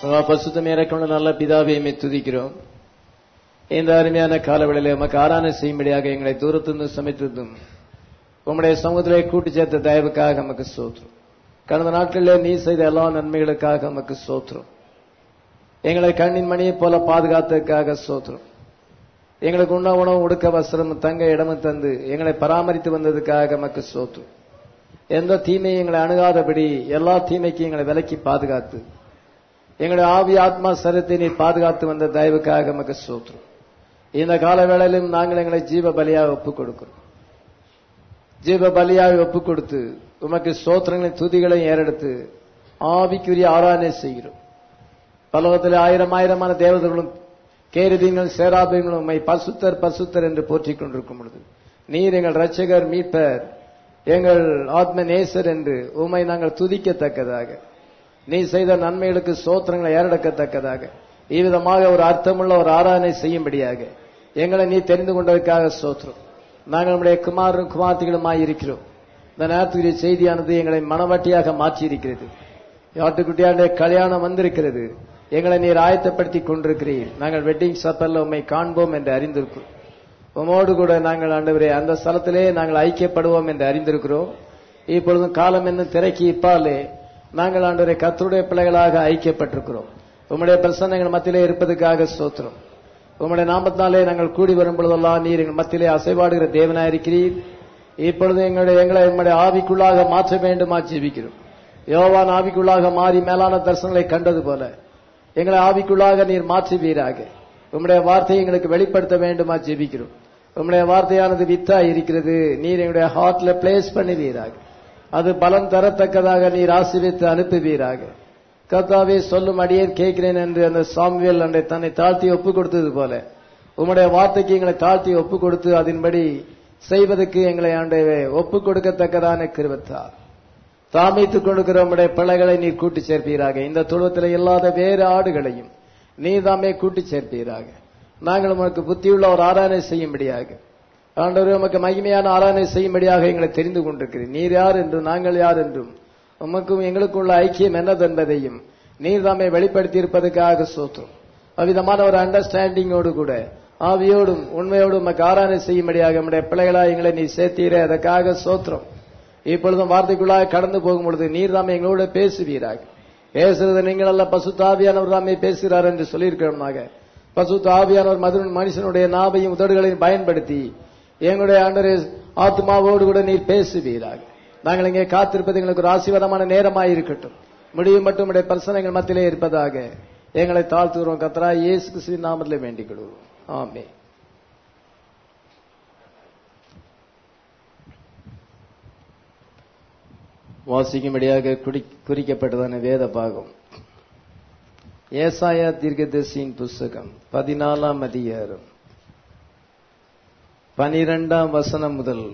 பசுத்தம் இறக்கொண்ட நல்ல பிதாவையுமே துதிக்கிறோம் இந்த அருமையான காலவெளியில உமக்கு ஆராதனை செய்யும்படியாக எங்களை தூரத்திலிருந்து சமைத்திருந்தும் உம்முடைய சமூகத்திலே கூட்டி சேர்த்த தயவுக்காக நமக்கு சோத்திரம் கடந்த நாட்களிலே நீ செய்த எல்லா நன்மைகளுக்காக நமக்கு சோத்திரம் எங்களை கண்ணின் மணியைப் போல பாதுகாத்ததுக்காக சோத்திரம் எங்களுக்கு உண்ண உணவு உடுக்க வஸ்திரம் தங்க இடமும் தந்து எங்களை பராமரித்து வந்ததுக்காக நமக்கு சோத்திரம் எந்த தீமையும் எங்களை அணுகாதபடி எல்லா தீமைக்கும் எங்களை விலக்கி பாதுகாத்து எங்களுடைய ஆவி ஆத்மா சரத்தை நீ பாதுகாத்து வந்த தயவுக்காக நமக்கு சோத்திரம் இந்த கால வேளையிலும் நாங்கள் எங்களை ஜீவ பலியாக ஒப்புக் கொடுக்கிறோம் ஜீவ பலியாக ஒப்புக் கொடுத்து உமக்கு சோத்திரங்களின் துதிகளையும் ஏறெடுத்து ஆவிக்குரிய ஆராதனை செய்கிறோம் பலவத்தில் ஆயிரம் ஆயிரமான தேவதர்களும் கேருதீங்களும் சேராபீங்களும் உம்மை பசுத்தர் பசுத்தர் என்று போற்றிக் கொண்டிருக்கும் பொழுது நீர் எங்கள் ரட்சகர் மீட்பர் எங்கள் ஆத்ம நேசர் என்று உம்மை நாங்கள் துதிக்கத்தக்கதாக நீ செய்த நன்மைகளுக்கு சோத்திரங்களை ஏறெடுக்கத்தக்கதாக இவ்விதமாக ஒரு அர்த்தமுள்ள ஒரு ஆராதனை செய்யும்படியாக எங்களை நீ தெரிந்து கொண்டதற்காக சோத்திரம் நாங்கள் நம்முடைய குமாரும் குமார்த்திகளுமாய் இருக்கிறோம் இந்த நேரத்துக்குரிய செய்தியானது எங்களை மனவட்டியாக மாற்றி இருக்கிறது ஆட்டுக்குட்டியாருடைய கல்யாணம் வந்திருக்கிறது எங்களை நீர் ஆயத்தப்படுத்தி கொண்டிருக்கிறீர் நாங்கள் வெட்டிங் சப்பல்ல உண்மை காண்போம் என்று அறிந்திருக்கிறோம் உமோடு கூட நாங்கள் ஆண்டவரே அந்த ஸ்தலத்திலே நாங்கள் ஐக்கியப்படுவோம் என்று அறிந்திருக்கிறோம் இப்பொழுதும் காலம் என்னும் திரைக்கு இப்பாலே நாங்கள் ஆண்டவரை கத்தருடைய பிள்ளைகளாக ஐக்கியப்பட்டிருக்கிறோம் உம்முடைய பிரசன்னங்கள் மத்தியிலே இருப்பதற்காக சோத்திரம் உம்முடைய நாமத்தினாலே நாங்கள் கூடி வரும் பொழுதெல்லாம் நீர் எங்கள் மத்தியிலே அசைவாடுகிற தேவனாயிருக்கிறீர் இப்பொழுது எங்களுடைய எங்களை எங்களுடைய ஆவிக்குள்ளாக மாற்ற வேண்டுமா ஜீவிக்கிறோம் யோவான் ஆவிக்குள்ளாக மாறி மேலான தரிசனங்களை கண்டது போல எங்களை ஆவிக்குள்ளாக நீர் மாற்றுவீராக உம்முடைய வார்த்தையை எங்களுக்கு வெளிப்படுத்த வேண்டுமா ஜெபிக்கிறோம் உம்முடைய வார்த்தையானது வித்தா இருக்கிறது நீர் எங்களுடைய ஹார்ட்ல பிளேஸ் பண்ணுவீராக அது பலன் தரத்தக்கதாக நீர் ஆசிரித்து அனுப்புவீராக கர்த்தாவே சொல்லும் அடியேன் கேட்கிறேன் என்று அந்த சாமுவேல் அன்றை தன்னை தாழ்த்தி ஒப்பு கொடுத்தது போல உம்முடைய வார்த்தைக்கு எங்களை தாழ்த்தி ஒப்பு கொடுத்து அதன்படி செய்வதற்கு எங்களை ஆண்டவே ஒப்பு கொடுக்கத்தக்கதான கிருவத்தார் தாமித்துக் கொடுக்கிற உம்முடைய பிள்ளைகளை நீர் கூட்டி சேர்ப்பீராக இந்த துழுவத்தில் இல்லாத வேறு ஆடுகளையும் நீ தாமே கூட்டி சேர்ப்பீராக நாங்கள் உமக்கு புத்தியுள்ள ஒரு ஆராதனை செய்யும்படியாக ஆண்டவர் உமக்கு மகிமையான ஆராதனை செய்யும்படியாக எங்களை தெரிந்து கொண்டிருக்கிறீர் நீர் யார் என்றும் நாங்கள் யார் என்றும் உமக்கும் எங்களுக்குள்ள ஐக்கியம் என்னதென்பதையும் நீர் தாமே வெளிப்படுத்தி இருப்பதற்காக சோத்திரம் அவ்விதமான ஒரு அண்டர்ஸ்டாண்டிங்கோடு கூட ஆவியோடும் உண்மையோடும் உமக்கு ஆராதனை செய்யும்படியாக நம்முடைய பிள்ளைகளாக எங்களை நீ சேர்த்தீரே அதற்காக சோத்திரம் இப்பொழுதும் வார்த்தைக்குள்ளாக கடந்து போகும் பொழுது நீர் தாமே எங்களோட பேசுவீராக பேசுறது நீங்கள் அல்ல பசு தாவியானவர் தாமே பேசுகிறார் என்று சொல்லியிருக்கிறோமாக பசு தாவியானவர் மது மனுஷனுடைய நாவையும் உதடுகளையும் பயன்படுத்தி எங்களுடைய ஆண்டரை ஆத்மாவோடு கூட நீர் பேசுவீராக நாங்கள் இங்கே காத்திருப்பது எங்களுக்கு ஒரு ஆசீர்வாதமான நேரமாய் இருக்கட்டும் முடியும் மட்டும் உடைய பிரசனங்கள் மத்தியிலே இருப்பதாக எங்களை தாழ்த்துகிறோம் கத்தரா இயேசு கிறிஸ்துவின் நாமத்திலே வேண்டிக் கொள்வோம் ஆமே வாசிக்கும்படியாக குறிக்கப்பட்டதான வேத பாகம் ஏசாயா தீர்க்கதர்சியின் புஸ்தகம் பதினாலாம் அதிகாரம் பனிரெண்டாம் வசனம் முதல்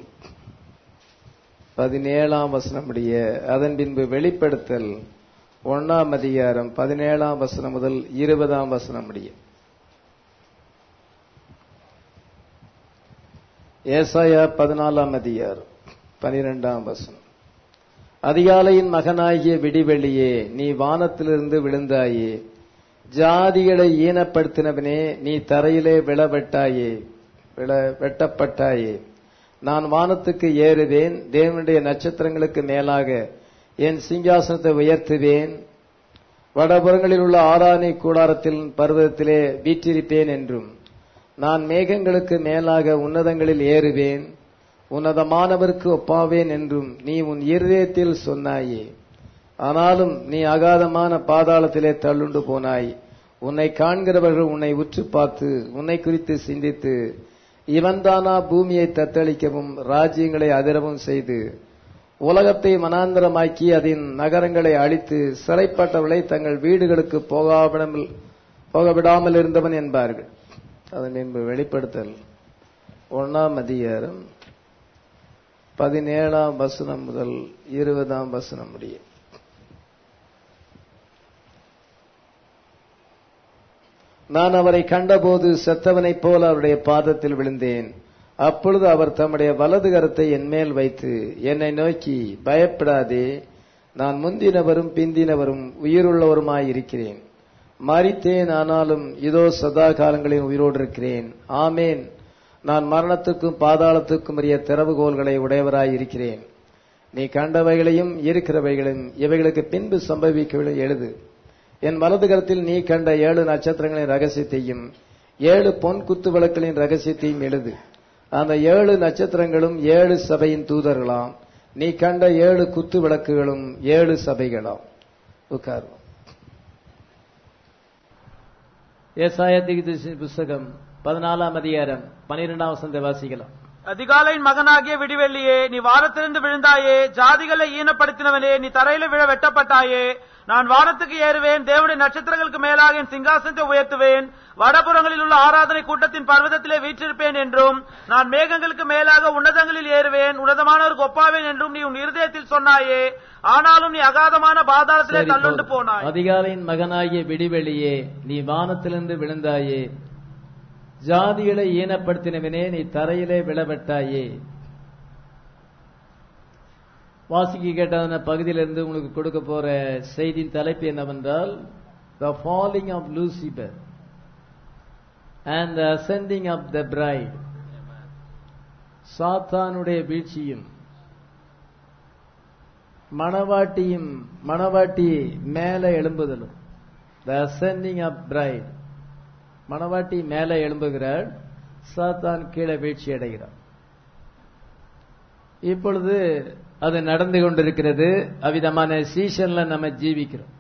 பதினேழாம் வசனம் முடிய அதன் பின்பு வெளிப்படுத்தல் ஒன்னாம் அதிகாரம் பதினேழாம் வசனம் முதல் இருபதாம் வசனம் முடிய ஏசாயா பதினாலாம் அதிகாரம் பனிரெண்டாம் வசனம் அதிகாலையின் மகனாகிய விடிவெளியே நீ வானத்திலிருந்து விழுந்தாயே ஜாதிகளை ஈனப்படுத்தினவனே நீ தரையிலே விழவெட்டாயே விழ வெட்டப்பட்டாயே நான் வானத்துக்கு ஏறுவேன் தேவனுடைய நட்சத்திரங்களுக்கு மேலாக என் சிங்காசனத்தை உயர்த்துவேன் வடபுறங்களில் உள்ள ஆராணி கூடாரத்தில் பர்வதத்திலே வீற்றிருப்பேன் என்றும் நான் மேகங்களுக்கு மேலாக உன்னதங்களில் ஏறுவேன் உன்னதமானவருக்கு ஒப்பாவேன் என்றும் நீ உன் இருதயத்தில் சொன்னாயே ஆனாலும் நீ அகாதமான பாதாளத்திலே தள்ளுண்டு போனாய் உன்னை காண்கிறவர்கள் உன்னை உற்று பார்த்து உன்னை குறித்து சிந்தித்து இவன்தானா பூமியை தத்தளிக்கவும் ராஜ்யங்களை அதிரவும் செய்து உலகத்தை மனாந்தரமாக்கி அதன் நகரங்களை அழித்து சிறைப்பட்டவர்களை தங்கள் வீடுகளுக்கு போகாவிடாமல் போகவிடாமல் இருந்தவன் என்பார்கள் அதன் என்பது வெளிப்படுத்தல் ஒன்னாம் அதிகாரம் பதினேழாம் வசனம் முதல் இருபதாம் வசனம் முடிய நான் அவரை கண்டபோது செத்தவனைப் போல அவருடைய பாதத்தில் விழுந்தேன் அப்பொழுது அவர் தம்முடைய வலது கரத்தை என் மேல் வைத்து என்னை நோக்கி பயப்படாதே நான் முந்தினவரும் பிந்தினவரும் உயிருள்ளவருமாய் இருக்கிறேன் மரித்தேன் ஆனாலும் இதோ சதா காலங்களில் உயிரோடு இருக்கிறேன் ஆமேன் நான் மரணத்துக்கும் பாதாளத்துக்கும் உரிய திறவுகோல்களை உடையவராய் இருக்கிறேன் நீ கண்டவைகளையும் இருக்கிறவைகளையும் இவைகளுக்கு பின்பு சம்பவிக்கவில்லை எழுது என் வலது கரத்தில் நீ கண்ட ஏழு நட்சத்திரங்களின் ரகசியத்தையும் ஏழு பொன் குத்து விளக்குகளின் ரகசியத்தையும் எழுது அந்த ஏழு நட்சத்திரங்களும் ஏழு சபையின் தூதர்களாம் நீ கண்ட ஏழு குத்து விளக்குகளும் ஏழு சபைகளாம் உட்காரும் ஏசாயத்திக்கு புஸ்தகம் பதினாலாம் அதிகாரம் பனிரெண்டாம் வசந்த வாசிக்கலாம் அதிகாலையின் மகனாகிய விடிவெள்ளியே நீ வானத்திலிருந்து விழுந்தாயே ஜாதிகளை ஈனப்படுத்தினவனே நீ தரையில விழ வெட்டப்பட்டாயே நான் வானத்துக்கு ஏறுவேன் தேவனுடைய நட்சத்திரங்களுக்கு மேலாக என் சிங்காசனத்தை உயர்த்துவேன் வடபுறங்களில் உள்ள ஆராதனை கூட்டத்தின் பர்வதத்திலே வீற்றிருப்பேன் என்றும் நான் மேகங்களுக்கு மேலாக உன்னதங்களில் ஏறுவேன் உன்னதமானவருக்கு ஒப்பாவேன் என்றும் நீ உன் இருதயத்தில் சொன்னாயே ஆனாலும் நீ அகாதமான பாதாளத்திலே சரி, தள்ளுண்டு போதும். போனாய் அதிகாலையின் மகனாகிய விடிவெளியே நீ வானத்திலிருந்து விழுந்தாயே ஜாதிகளை ஈனப்படுத்தினவனே நீ தரையிலே விழவெட்டாயே வாசிக்க கேட்டான பகுதியிலிருந்து உங்களுக்கு கொடுக்க போற செய்தியின் தலைப்பு என்னவென்றால் the falling of Lucifer and the ascending of the bride சாத்தானுடைய வீழ்ச்சியும் மணவாட்டியும் மணவாட்டி மேலே எழும்புதலும் த அசெண்டிங் ஆஃப் பிரைட் மணவாட்டி மேலே எழும்புகிறாள் சாத்தான் கீழே வீழ்ச்சி அடைகிறான் இப்பொழுது அது நடந்து கொண்டிருக்கிறது அவ்விதமான சீசன்ல நம்ம ஜீவிக்கிறோம்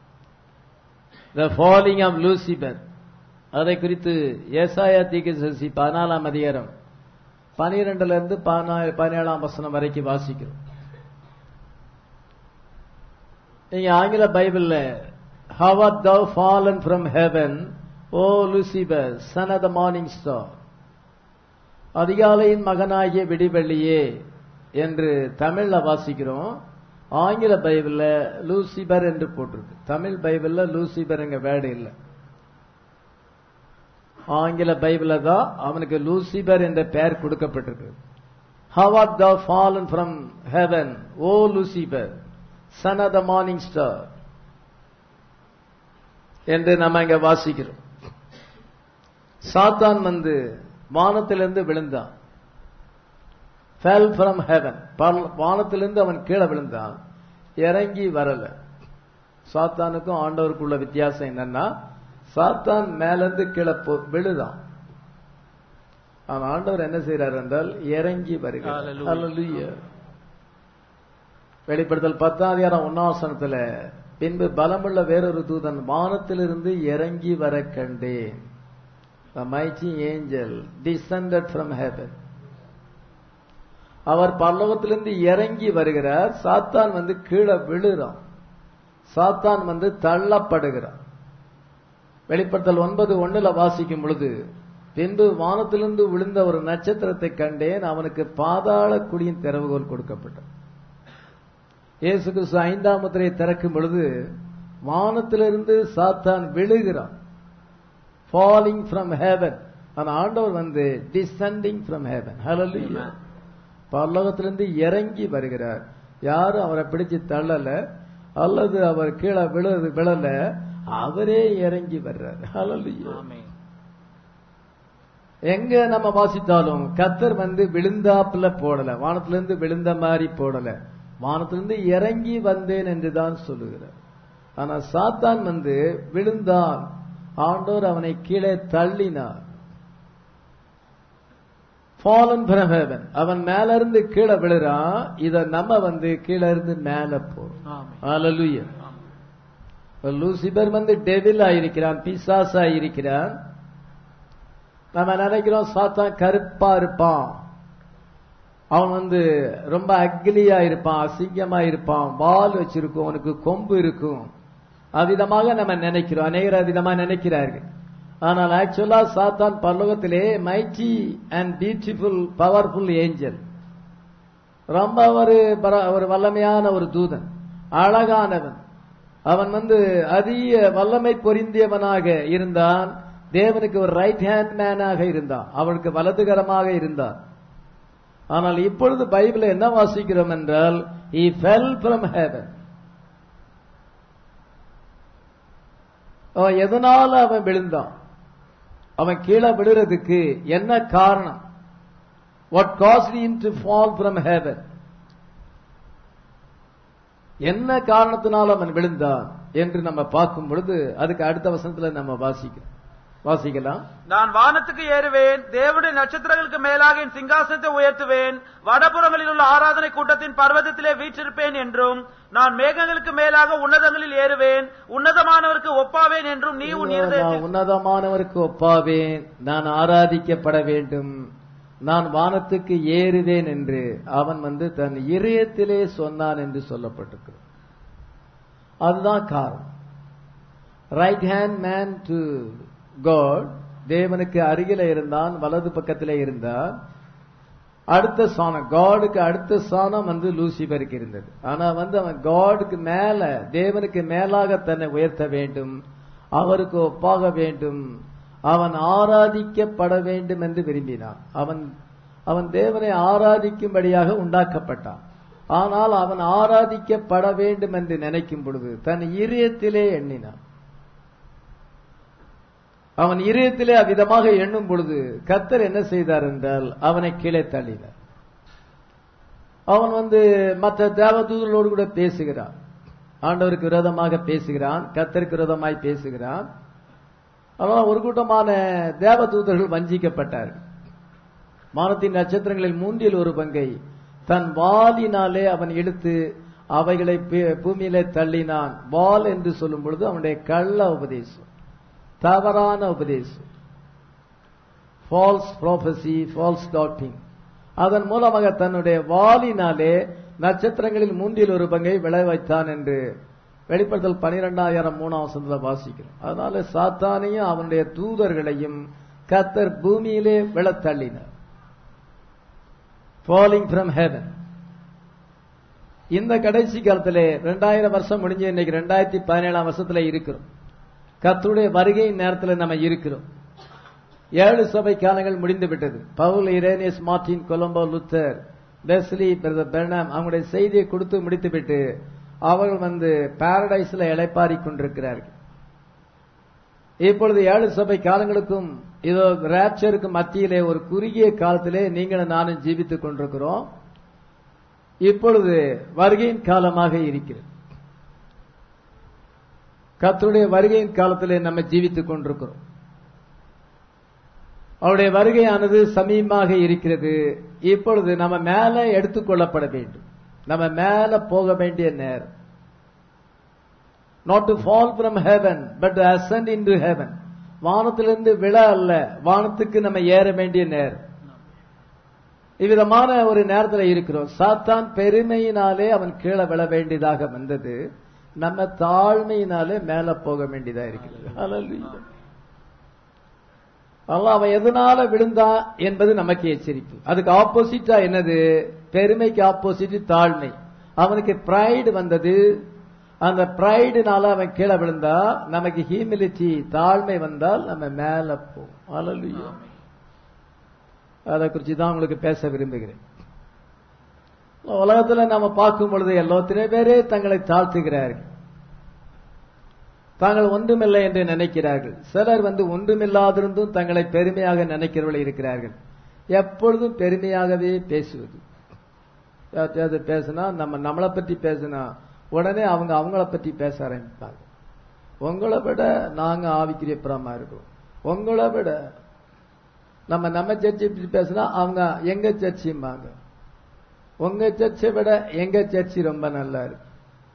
த ஃபாலிங் ஆஃப் லூசிபர் அதை குறித்து ஏசாயா தீர்க்கதரிசி பதினாலாம் அதிகாரம் பனிரெண்டுல இருந்து பதினா- பதினேழாம் வசனம் வரைக்கும் வாசிக்கிறோம் நீங்க ஆங்கில பைபிள்ல how art thou fallen from heaven o lucifer son of the morning star அதிகாலையின் மகனாகிய விடிவெள்ளியே என்று தமிழ்ல வாசிக்கிறோம் ஆங்கில பைபிள்ல லூசிபர் என்று போட்டிருக்கு தமிழ் பைபிள்ல லூசிபர்ங்க வேர்டு இல்ல ஆங்கில பைபிள்ல தான் அவனுக்கு லூசிபர் என்ற பெயர் கொடுக்கப்பட்டிருக்கு how art thou fallen from heaven o lucifer son of the morning star என்று நம்ம இங்க வாசிக்கிறோம் சாத்தான் வந்து வானத்திலிருந்து விழுந்தான் fell from heaven பரல- வானத்திலிருந்து அவன் கீழே விழுந்தான் இறங்கி வரல சாத்தானுக்கும் ஆண்டவருக்குள்ள வித்தியாசம் என்னன்னா சாத்தான் மேலிருந்து கீழே போ- விழுதான் அவன் ஆண்டவர் என்ன செய்யறார் என்றால் இறங்கி வருகிறார் Hallelujah. Hallelujah. வெளிப்படுத்தல் பத்தாம் அதிகாரம் ஒன்னாசனத்துல பின்பு பலமுள்ள வேறொரு தூதன் வானத்திலிருந்து இறங்கி வர கண்டேன் The mighty angel descended from heaven. அவர் பரலோகத்திலிருந்து இறங்கி வருகிறார் சாத்தான் வந்து கீழே விழுறான் சாத்தான் வந்து தள்ளப்படுகிறான் வெளிப்படுத்தல் ஒன்பது ஒண்ணுல வாசிக்கும் பொழுது பின்பு வானத்திலிருந்து விழுந்த ஒரு நட்சத்திரத்தை கண்டேன் அவனுக்கு பாதாள குடியின் திறவுகோல் கொடுக்கப்பட்டது இயேசு கிறிஸ்து ஐந்தாம் முத்திரையை திறக்கும் பொழுது வானத்திலிருந்து சாத்தான் விழுகிறான் ஃபாலிங் ஃப்ரம் ஹேவன் அந்த ஆண்டவர் வந்து டிசெண்டிங் ஃப்ரம் ஹேவன் ஹalleluya பரலோகத்திலிருந்து இறங்கி வருகிறார் யாரும் அவரை பிடிச்சு தள்ளல அல்லது அவர் கீழே விழு விழல அவரே இறங்கி வர்றார் ஹalleluya ஆமென். எங்க நம்ம வாசித்தாலும் கத்தர் வந்து விழுந்தாப்புல போடல வானத்திலிருந்து விழுந்த மாதிரி போடல வானத்திலிருந்து இறங்கி வந்தேன் என்றுதான் சொல்லுகிறார் ஆனா சாத்தான் வந்து விழுந்தான் ஆண்டோர் அவனை கீழே தள்ளினார் ஃபாலன் from heaven அவன் மேல இருந்து கீழே விழுறான் இத நம்ம வந்து கீழே இருந்து மேல போறோம் ஆமென். ஹalleluya லூசிபர் வந்து டெவில் ஆயிருக்கிறான் பிசாஸ் ஆயிருக்கிறான் நம்ம நினைக்கிறோம் சாத்தான் கருப்பா இருப்பான் அவன் வந்து ரொம்ப அக்லியா இருப்பான் அசிங்கமா இருப்பான் வால் வச்சிருக்கும் அவனுக்கு கொம்பு இருக்கும் அவ்விதமாக நம்ம நினைக்கிறோம் அநேகர் விதமா நினைக்கிறார்கள் ஆனால் ஆக்சுவலா சாத்தான் பரலோகத்திலே mighty and beautiful powerful angel ரொம்ப ஒரு பர- ஒரு வல்லமையான ஒரு தூதன் அழகானவன் அவன் வந்து அதிக வல்லமை பொருந்தியவனாக இருந்தான் தேவனுக்கு ஒரு ரைட் ஹேண்ட் மேனாக இருந்தான் அவனுக்கு வலதுகரமாக இருந்தான் ஆனால் இப்பொழுது பைபிள என்ன வாசிக்கிறோம் என்றால் he fell from heaven அவன் எதனால அவன் விழுந்தான் அவன் கீழே விழுறதுக்கு என்ன காரணம் what cast him to fall from heaven என்ன காரணத்தினால் அவன் விழுந்தான் என்று நம்ம பார்க்கும் பொழுது அதுக்கு அடுத்த வசனத்துல நம்ம வாசிக்கிறோம் வாசிக்கலாம் நான் வானத்துக்கு ஏறுவேன் தேவனுடைய நட்சத்திரங்களுக்கு மேலாக என் சிங்காசனத்தை உயர்த்துவேன் வடபுறங்களில் உள்ள ஆராதனை கூட்டத்தின் பர்வதத்திலே வீற்றிருப்பேன் என்றும் நான் மேகங்களுக்கு மேலாக உன்னதங்களில் ஏறுவேன் உன்னதமானவருக்கு ஒப்பாவேன் என்றும் நீ உன் நான் இருதயத்தில் உன்னதமானவருக்கு ஒப்பாவேன் நான் ஆராதிக்கப்பட வேண்டும் நான் வானத்துக்கு ஏறுவேன் என்று அவன் வந்து தன் இதயத்திலே சொன்னான் என்று சொல்லப்பட்டிருக்கிறது அதுதான் காரணம் right hand man to God தேவனுக்கு அருகில இருந்தான் வலது பக்கத்திலே இருந்தான் அடுத்த சாணம் காடுக்கு அடுத்த சாணம் வந்து லூசிபருக்கு இருந்தது ஆனா வந்து அவன் காடுக்கு மேல தேவனுக்கு மேலாக தன்னை உயர்த்த வேண்டும் அவருக்கு ஒப்பாக வேண்டும் அவன் ஆராதிக்கப்பட வேண்டும் என்று விரும்பினான் அவன் அவன் தேவனை ஆராதிக்கும்படியாக உண்டாக்கப்பட்டான் ஆனால் அவன் ஆராதிக்கப்பட வேண்டும் என்று நினைக்கும் பொழுது தன் இதயத்திலே எண்ணினான் அவன் இதயத்திலே அவ்விதமாக எண்ணும் பொழுது கத்தர் என்ன செய்தார் என்றால் அவனை கீழே தள்ளினார் அவன் வந்து மற்ற தேவதூதர்களோடு கூட பேசுகிறான் ஆண்டவருக்கு விரோதமாக பேசுகிறான் கத்தருக்கு விரோதமாய் பேசுகிறான் ஆனால் ஒரு கூட்டமான தேவதூதர்கள் வஞ்சிக்கப்பட்டார்கள் வானத்தின் நட்சத்திரங்களில் மூன்றில் ஒரு பங்கை தன் வாலினாலே அவன் எடுத்து அவைகளை பே- பூமியிலே தள்ளினான் வால் என்று சொல்லும் பொழுது அவனுடைய கள்ள உபதேசம் தவறான உபதேசம் ஃபால்ஸ் ப்ராபசி ஃபால்ஸ் டாக்டிங் அதன் மூலமாக தன்னுடைய வாலினாலே நட்சத்திரங்களில் மூன்றில் ஒரு பங்கை விளை வைத்தான் என்று வெளிப்படுத்தல் பனிரெண்டாயிரம் மூணாம் வசனத்துல வாசிக்கிறோம் அதனால சாத்தானையும் அவனுடைய தூதர்களையும் கத்தர் பூமியிலே விழத் தள்ளினார் ஃபாலிங் ஃப்ரம் ஹெவன் இந்த கடைசி காலத்திலே ரெண்டாயிரம் வருஷம் முடிஞ்சு இன்னைக்கு ரெண்டாயிரத்தி பதினேழாம் வருஷத்துல இருக்கிறோம் கர்த்தருடைய வருகை நேரத்தில் நம்ம இருக்கிறோம் ஏழு சபை காலங்கள் முடிந்து விட்டது Paul Irenaeus Martin Columba Luther Wesley brother Branham அவங்களுடைய செய்தியை கொடுத்து முடித்துவிட்டு அவர்கள் வந்து பாரடைஸ்ல இளைப்பாரி கொண்டிருக்கிறார்கள் இப்பொழுது ஏழு சபை காலங்களுக்கும் இதோ ராப்சருக்கும் மத்தியிலே ஒரு குறுகிய காலத்திலே நீங்களும் நானும் ஜீவித்துக் கொண்டிருக்கிறோம் இப்பொழுது வருகையின் காலமாக இருக்கிறது கர்த்தருடைய வருகையின் காலத்திலே நம்ம ஜீவித்துக் கொண்டிருக்கிறோம் அவருடைய வருகையானது சமீபமாக இருக்கிறது இப்பொழுது நம்ம மேல எடுத்துக்கொள்ளப்பட வேண்டும் நம்ம மேல போக வேண்டிய நேரம் not to fall from heaven but ascend into heaven வானத்திலிருந்து விழ அல்ல வானத்துக்கு நம்ம ஏற வேண்டிய நேரம் இவ்விதமான ஒரு நேரத்தில் இருக்கிறோம் சாத்தான் பெருமையினாலே அவன் கீழே விழ வேண்டியதாக வந்தது நம்ம தாழ்மையினாலே மேல போக வேண்டியதா இருக்கிறது Hallelujah. அல்லாஹ் அவன் எதனால விழுந்தான் என்பது நமக்கு எச்சரிப்பு அதுக்கு ஆப்போசிட்டா என்னது பெருமைக்கு ஆப்போசிட் தாழ்மை அவனுக்கு பிரைடு வந்தது அந்த பிரைடுனால அவன் கீழே விழுந்தா நமக்கு ஹியூமிலிட்டி தாழ்மை வந்தால் நம்ம மேல போவோம் Hallelujah. அதை குறித்து தான் உங்களுக்கு பேச விரும்புகிறேன் உலகத்துல நாம பார்க்கும் பொழுது எல்லோத்திலே பேரே தங்களை தாழ்த்துகிறார்கள் தாங்கள் ஒன்றுமில்லை என்று நினைக்கிறார்கள் சிலர் வந்து ஒன்றுமில்லாதிருந்தும் தங்களை பெருமையாக நினைக்கிறவர்கள் இருக்கிறார்கள் எப்பொழுதும் பெருமையாகவே பேசுவது யார்ட்டையாவது பேசினா நம்ம நம்மளை பற்றி பேசினா உடனே அவங்க அவங்கள பற்றி பேச ஆரம்பிப்பாங்க உங்களை விட நாங்க ஆவிக்கிரியப்புறமா இருக்கோம் உங்களை விட நம்ம நம்ம சர்ச்சை பற்றி பேசினா அவங்க எங்க சர்ச்சிம்பாங்க உங்க சர்ச்சை விட எங்க சர்ச்சி ரொம்ப நல்லா இருக்கு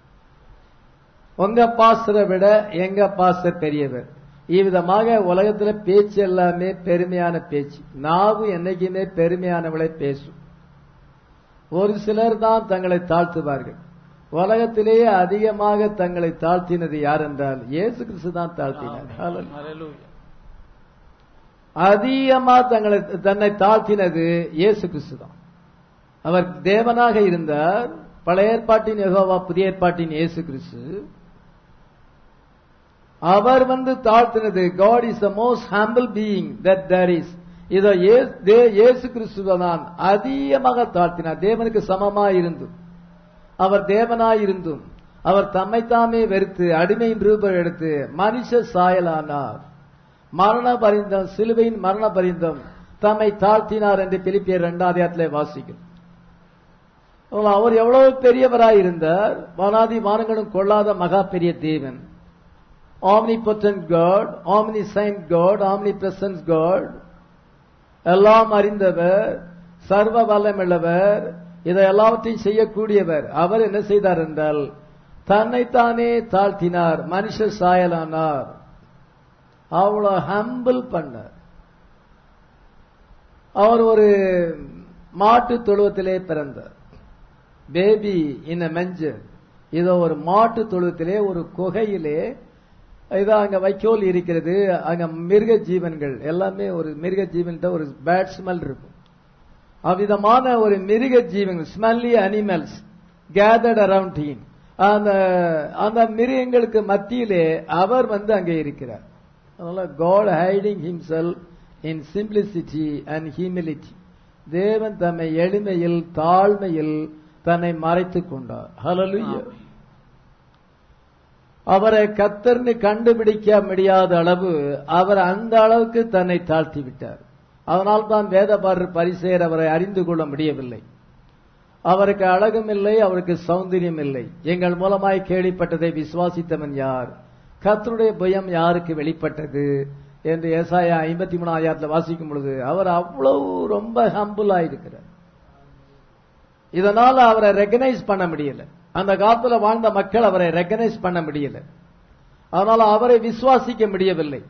உங்க பாஸ்டரை விட எங்க பாஸ்டர் பெரியவர் இவ்விதமாக உலகத்துல பேச்சு எல்லாமே பெருமையான பேச்சு நாவு என்னைக்குமே பெருமையானவளை பேசும் ஒரு சிலர் தான் தங்களை தாழ்த்துவார்கள் உலகத்திலேயே அதிகமாக தங்களை தாழ்த்தினது யார் என்றால் இயேசு கிறிஸ்து தான் தாழ்த்தினார் Hallelujah. அதிகமா தங்களை தன்னை தாழ்த்தினது இயேசு கிறிஸ்து தான் அவர் தேவனாக இருந்தார் பழைய ஏற்பாட்டின் யெகோவா புதிய ஏற்பாட்டின் இயேசு கிறிஸ்து அவர் வந்து தாழ்த்தினது God is the most humble being that there is இதோ இயே- தே- இயேசு கிறிஸ்துவ தான் அதிகமாக தாழ்த்தினார் தேவனுக்கு சமமாய் இருந்தும் அவர் தேவனாய் இருந்தும் அவர் தம்மைத்தாமே வெறுத்து அடிமையின் ரூபம் எடுத்து மனுஷ சாயலானார் மரண பரிந்தம் சிலுவையின் மரண பரிந்தம் தம்மை தாழ்த்தினார் என்று பிலிப்பியர் இரண்டாவது இடத்துல வாசிக்கிறோம் அவர் எவ்வளவு பெரியவராய் இருந்தார் வானாதி வானங்களும் கொள்ளாத மகா பெரிய தேவன் omnipotent God omniscient God omnipresence God எல்லாம் அறிந்தவர் சர்வ வல்லமுள்ளவர் இதை எல்லாவற்றையும் செய்யக்கூடியவர் அவர் என்ன செய்தார் என்றால் தன்னைத்தானே தாழ்த்தினார் மனுஷ சாயலானார் அவ்வளவு ஹம்பிள் பண்ணார் அவர் ஒரு மாட்டு தொழுவத்திலே பிறந்தார் பேபி இன் மெஞ்சர் இதோ ஒரு மாட்டு தொழுவத்திலே ஒரு குகையிலே இதோ அங்க வைக்கோல் இருக்கிறது அங்க மிருக ஜீவன்கள் எல்லாமே ஒரு மிருக ஜீவன் ஒரு பேட் ஸ்மெல் இருக்கும் அவ்விதமான ஒரு மிருக ஜீவன்கள் smelly animals gathered around him அந்த அந்த மிருகங்களுக்கு மத்தியிலே அவர் வந்து அங்கே இருக்கிறார் அதனால God hiding himself in simplicity and humility தேவன் தம்மை எளிமையில் தாழ்மையில் தன்னை மறைத்துக் கொண்டார் ஹலலுயா அவரை கத்தர்னு கண்டுபிடிக்க முடியாத அளவு அவர் அந்த அளவுக்கு தன்னை தாழ்த்தி விட்டார் அதனால் தான் வேதபாரர் பரிசேர் அவரை அறிந்து கொள்ள முடியவில்லை அவருக்கு அழகும் இல்லை அவருக்கு சௌந்தரியம் இல்லை எங்கள் மூலமாய் கேள்விப்பட்டதை விசுவாசித்தவன் யார் கத்தருடைய பயம் யாருக்கு வெளிப்பட்டது என்று ஏசாயா ஐம்பத்தி மூணு ஆயிரத்தில் வாசிக்கும் பொழுது அவர் அவ்வளவு ரொம்ப ஹம்புலா இருக்கிறார் இதனால அவரை ரெகனைஸ் பண்ண முடியல அந்த காலத்துல வாழ்ந்த மக்கள் அவரை ரெகனைஸ் பண்ண முடியல அதனால அவரை விசுவாசிக்க முடியவில்லை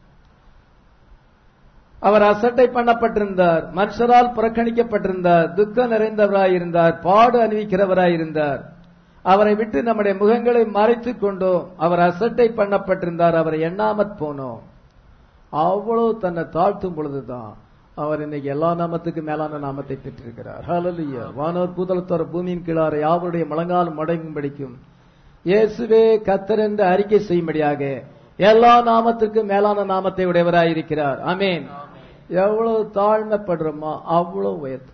அவர் அசட்டை பண்ணப்பட்டிருந்தார் மனுஷரால் புறக்கணிக்கப்பட்டிருந்தார் துக்கம் நிறைந்தவராய் இருந்தார் பாடு அணிவிக்கிறவராய் இருந்தார் அவரை விட்டு நம்முடைய முகங்களை மறைத்துக் கொண்டோம் அவர் அசட்டை பண்ணப்பட்டிருந்தார் அவரை எண்ணாமற் போனோம் அவ்வளவு தன்னை தாழ்த்தும் பொழுதுதான் அவர் இன்னைக்கு எல்லா நாமத்துக்கு மேலான நாமத்தை பெற்றிருக்கிறார் ஹalleluya வானோர் பூதலத்தோர் பூமியின் கீழார யாவருடைய முழங்காலும் மடங்கும்படிக்கும் இயேசுவே கத்தர் என்று அறிக்கை செய்யும்படியாக எல்லா நாமத்திற்கும் மேலான நாமத்தை உடையவராய் இருக்கிறார் அமேன் எவ்வளவு தாழ்மைப்படுறோமோ அவ்வளவு உயர்த்துவோம்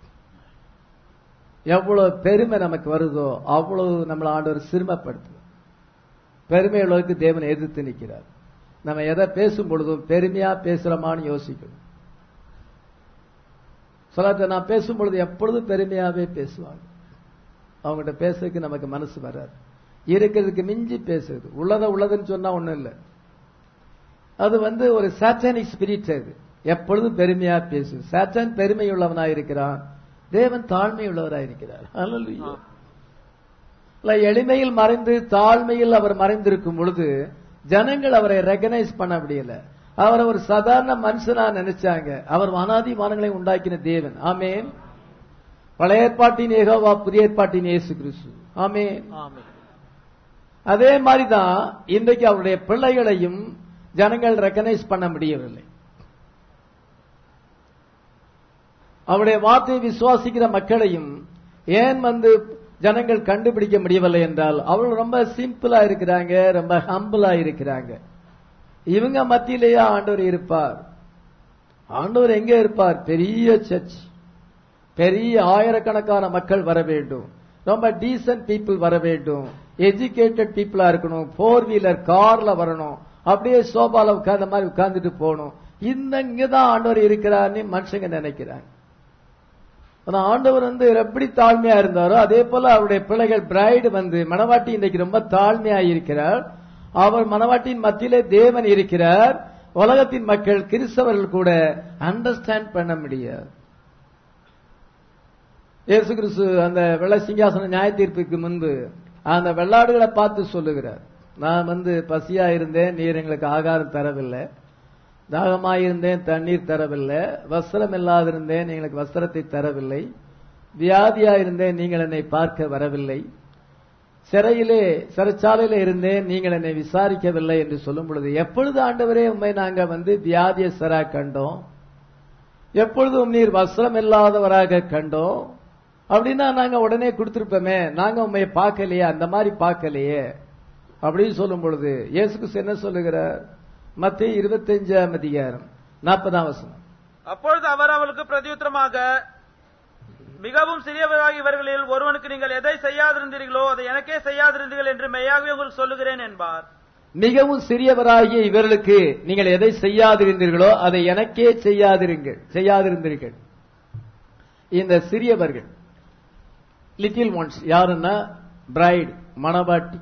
எவ்வளவு பெருமை நமக்கு வருதோ அவ்வளவு நம்மளை ஆண்டவர் சிறுமப்படுத்துவோம் பெருமை உள்ளவருக்கு தேவனை எதிர்த்து நிற்கிறார் நம்ம எதை பேசும் பொழுதும் பெருமையா பேசுறோமான்னு யோசிக்கணும் சிலர்கிட்ட நான் பேசும் பொழுது எப்பொழுதும் பெருமையாவே பேசுவாங்க அவங்ககிட்ட பேசுறதுக்கு நமக்கு மனசு வராது இருக்கிறதுக்கு மிஞ்சி பேசுறது உள்ளத உள்ளதுன்னு சொன்னா ஒண்ணும் இல்லை அது வந்து ஒரு சாத்தானிக் ஸ்பிரிட் அது எப்பொழுதும் பெருமையா பேசு சாத்தான் பெருமை உள்ளவனா இருக்கிறான் தேவன் தாழ்மை உள்ளவராய் இருக்கிறார் அல்ல எளிமையில் மறைந்து தாழ்மையில் அவர் மறைந்திருக்கும் பொழுது ஜனங்கள் அவரை ரெகனைஸ் பண்ண முடியல அவரை ஒரு சாதாரண மனுஷனா நினைச்சாங்க அவர் வனாதி வானங்களை உண்டாக்கின தேவன் ஆமேன் பழைய ஏற்பாட்டின் ஏகோவா புதிய ஏற்பாட்டின் இயேசு கிறிஸ்து ஆமேன் அதே மாதிரிதான் இன்றைக்கு அவருடைய பிள்ளைகளையும் ஜனங்கள் ரெக்கனைஸ் பண்ண முடியவில்லை அவருடைய வார்த்தையை விசுவாசிக்கிற மக்களையும் ஏன் வந்து ஜனங்கள் கண்டுபிடிக்க முடியவில்லை என்றால் அவர்கள் ரொம்ப சிம்பிளா இருக்கிறாங்க ரொம்ப ஹம்பிளா இருக்கிறாங்க இவங்க மத்தியிலேயே ஆண்டவர் இருப்பார் ஆண்டவர் எங்க இருப்பார் பெரிய சர்ச் பெரிய ஆயிரக்கணக்கான மக்கள் வர வேண்டும் ரொம்ப டீசன்ட் பீப்புள் வர வேண்டும் எஜுகேட்டட் பீப்புளா இருக்கணும் போர் வீலர் கார்ல வரணும் அப்படியே சோபால உட்கார்ந்த மாதிரி உட்கார்ந்துட்டு போகணும் இந்த இங்கதான் ஆண்டவர் இருக்கிறார்னு மனுஷங்க நினைக்கிறாங்க ஆனா ஆண்டவர் வந்து எப்படி தாழ்மையா இருந்தாரோ அதே போல அவருடைய பிள்ளைகள் பிரைடு வந்து மணவாட்டி இன்றைக்கு ரொம்ப தாழ்மையா இருக்கிறார் அவர் மணவாட்டியின் மத்தியிலே தேவன் இருக்கிறார் உலகத்தின் மக்கள் கிறிஸ்தவர்கள் கூட அண்டர்ஸ்டாண்ட் பண்ண முடியாது இயேசு கிறிஸ்து அந்த வெள்ள சிங்காசன நியாய தீர்ப்புக்கு முன்பு அந்த வெள்ளாடுகளை பார்த்து சொல்லுகிறார் நான் வந்து பசியா இருந்தேன் நீர் எங்களுக்கு ஆகாரம் தரவில்லை தாகமாயிருந்தேன் தண்ணீர் தரவில்லை வஸ்திரம் இல்லாதிருந்தேன் எங்களுக்கு வஸ்திரத்தை தரவில்லை வியாதியா இருந்தேன் நீங்கள் என்னை பார்க்க வரவில்லை சிறையிலே சிறைச்சாலையில இருந்தேன் நீங்கள் என்னை விசாரிக்கவில்லை என்று சொல்லும் பொழுது எப்பொழுது ஆண்டவரே உண்மை நாங்க வந்து வியாதியஸ்தரா கண்டோம் எப்பொழுதும் நீர் வஸ்திரம் இல்லாதவராக கண்டோம் அப்படின்னா நாங்க உடனே கொடுத்திருப்போமே நாங்க உண்மையை பார்க்கலையே அந்த மாதிரி பார்க்கலையே அப்படின்னு சொல்லும் பொழுது இயேசுக்கு என்ன சொல்லுகிறார் மத்திய இருபத்தஞ்சாம் அதிகாரம் நாற்பதாம் வசனம் அப்பொழுது அவர் அவளுக்கு பிரதியுத்தரமாக மிகவும் சிறியவராகி இவர்களில் ஒருவனுக்கு நீங்கள் எதை செய்யாதிருந்தீர்களோ அதை எனக்கே செய்யாதிருந்தீர்கள் என்று மெய்யாகவே உங்களுக்கு சொல்லுகிறேன் என்பார் மிகவும் சிறியவராகிய இவர்களுக்கு நீங்கள் எதை செய்யாதிருந்தீர்களோ அதை எனக்கே செய்யாதிருங்கள் செய்யாதிருந்தீர்கள் இந்த சிறியவர்கள் லிட்டில் ஒன்ஸ் யாருன்னா பிரைட் மணவாட்டி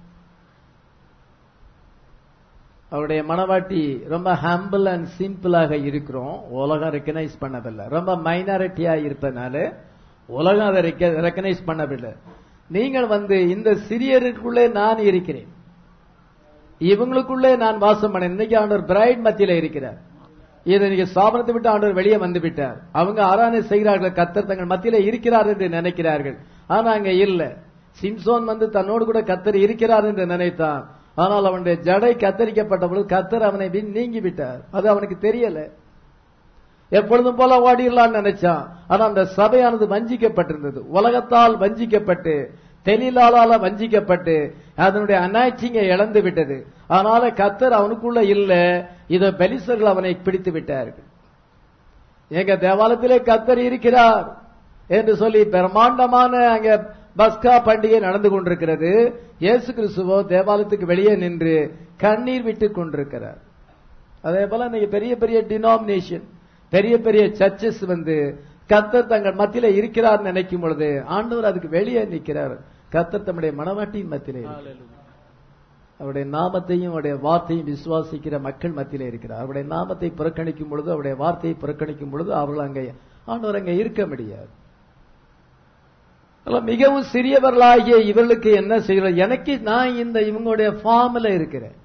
அவருடைய மனவாட்டி ரொம்ப ஹம்பிள் அண்ட் சிம்பிளாக இருக்கிறோம் உலகம் ரெக்கனைஸ் பண்ணதில்லை ரொம்ப மைனாரிட்டியா இருப்பதனால உலகம் அதை ரெக்கனைஸ் பண்ணவில்லை நீங்கள் வந்து இந்த சிறியருக்குள்ளே நான் இருக்கிறேன் இவங்களுக்குள்ளே நான் வாசம் பண்ணேன் இன்னைக்கு ஆண்டவர் பிரைட் மத்தியில இருக்கிறார் இதை நீங்க ஸ்தாபனத்தை விட்டு ஆண்டவர் வெளியே வந்து விட்டார் அவங்க ஆராதனை செய்கிறார்கள் கத்தர் தங்கள் மத்தியில இருக்கிறார் என்று நினைக்கிறார்கள் ஆனா அங்க இல்ல சிம்சோன் வந்து தன்னோடு கூட கத்தர் இருக்கிறார் என்று நினைத்தான் ஆனால் அவனுடைய ஜடை கத்தரிக்கப்பட்ட பொழுது கத்தர் அவனை வின் நீங்கி விட்டார் அது அவனுக்கு தெரியல எப்பொழுதும் போல ஓடிடலாம்னு நினைச்சான் ஆனா அந்த சபையானது வஞ்சிக்கப்பட்டிருந்தது உலகத்தால் வஞ்சிக்கப்பட்டு தெளிலாளால வஞ்சிக்கப்பட்டு அதனுடைய அனாய்ச்சிங்க இழந்து விட்டது அதனால கத்தர் அவனுக்குள்ள இல்ல இத பெலிசர்கள் அவனை பிடித்து விட்டார்கள் எங்க தேவாலயத்திலே கத்தர் இருக்கிறார் என்று சொல்லி பிரம்மாண்டமான அங்க பஸ்கா பண்டிகை நடந்து கொண்டிருக்கிறது இயேசு கிறிஸ்துவோ தேவாலயத்துக்கு வெளியே நின்று கண்ணீர் விட்டு கொண்டிருக்கிறார் அதே போல இன்னைக்கு பெரிய பெரிய டினாமினேஷன் பெரிய பெரிய சர்ச்சஸ் வந்து கத்தர் தங்கள் மத்தியில இருக்கிறார் நினைக்கும் பொழுது ஆண்டவர் அதுக்கு வெளியே நிற்கிறார் கத்தர் தம்முடைய மனவாட்டியின் மத்தியிலே இருக்கிறார். அவருடைய நாமத்தையும் அவருடைய வார்த்தையும் விசுவாசிக்கிற மக்கள் மத்தியிலே இருக்கிறார் அவருடைய நாமத்தை புறக்கணிக்கும் பொழுது அவருடைய வார்த்தையை புறக்கணிக்கும் பொழுது அவர்கள் அங்கே ஆண்டவர் அங்கே இருக்க முடியாது அதனால மிகவும் சிறியவர்களாகிய இவர்களுக்கு என்ன செய்யறது எனக்கு நான் இந்த இவங்களுடைய ஃபார்ம்ல இருக்கிறேன்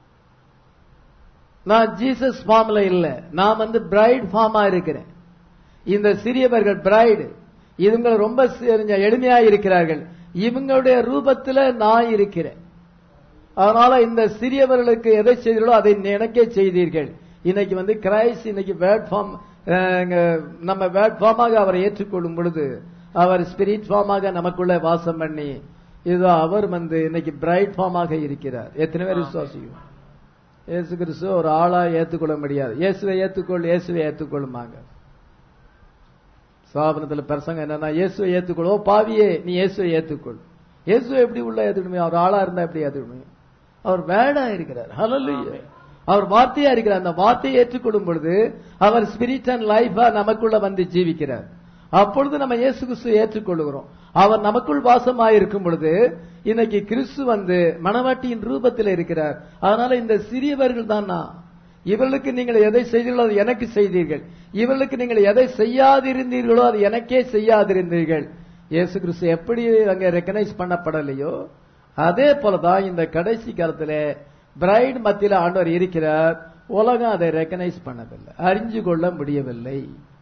நான் ஜீசஸ் ஃபார்ம்ல இல்ல நான் வந்து பிரைட் ஃபார்மா இருக்கிறேன் இந்த சிறியவர்கள் பிரைடு இவங்க ரொம்ப சி- எளிமையா இருக்கிறார்கள் இவங்களுடைய ரூபத்துல நான் இருக்கிறேன் அதனால இந்த சிறியவர்களுக்கு எதை செய்தீர்களோ அதை எனக்கே செய்தீர்கள் இன்னைக்கு வந்து கிரைஸ்ட் இன்னைக்கு வேர்ட் ஃபார்ம் நம்ம வேர்ட் ஃபார்மாக அவரை ஏற்றுக்கொள்ளும் பொழுது அவர் ஸ்பிரிட் ஃபார்மாக நமக்குள்ள வாசம் பண்ணி இது அவர் வந்து இன்னைக்கு பிரைட் ஃபார்மாக இருக்கிறார் எத்தனை பேர் விசுவாசிக்கும் இயேசு கிறிஸ்து ஒரு ஆளா ஏத்துக்கொள்ள முடியாது இயேசுவை ஏத்துக்கொள் இயேசுவை ஏத்துக்கொள்ளுமாங்க சாபனத்துல பிரசங்க என்னன்னா இயேசுவை ஏத்துக்கொள் ஓ பாவியே நீ இயேசுவை ஏத்துக்கொள் இயேசுவை எப்படி உள்ள ஏத்துக்கணுமே அவர் ஆளா இருந்தா எப்படி ஏத்துக்கணுமே அவர் வேடா இருக்கிறார் ஹalleluya அவர் வார்த்தையா இருக்கிறார் அந்த வார்த்தையை ஏற்றுக்கொள்ளும் பொழுது அவர் ஸ்பிரிட் அண்ட் லைஃபா நமக்குள்ள வந்து ஜீவிக்கிறார் அப்பொழுது நம்ம இயேசு கிறிஸ்து ஏற்றுக்கொள்கிறோம் அவர் நமக்குள் வாசமாய் இருக்கும் பொழுது இன்னைக்கு கிறிஸ்து வந்து மணவாட்டியின் ரூபத்தில் இருக்கிறார் அதனால இந்த சிறியவர்கள் தான் நான் இவர்களுக்கு நீங்கள் எதை செய்தீர்களோ அது எனக்கு செய்தீர்கள் இவர்களுக்கு நீங்கள் எதை செய்யாதிருந்தீர்களோ அது எனக்கே செய்யாதிருந்தீர்கள் இயேசு கிறிஸ்து எப்படி அங்க ரெக்கனைஸ் பண்ணப்படலையோ அதே போலதான் இந்த கடைசி காலத்துல பிரைட் மத்தியில ஆண்டவர் இருக்கிறார் உலகம் அதை ரெக்கனைஸ் பண்ணவில்லை அறிஞ்சு கொள்ள முடியவில்லை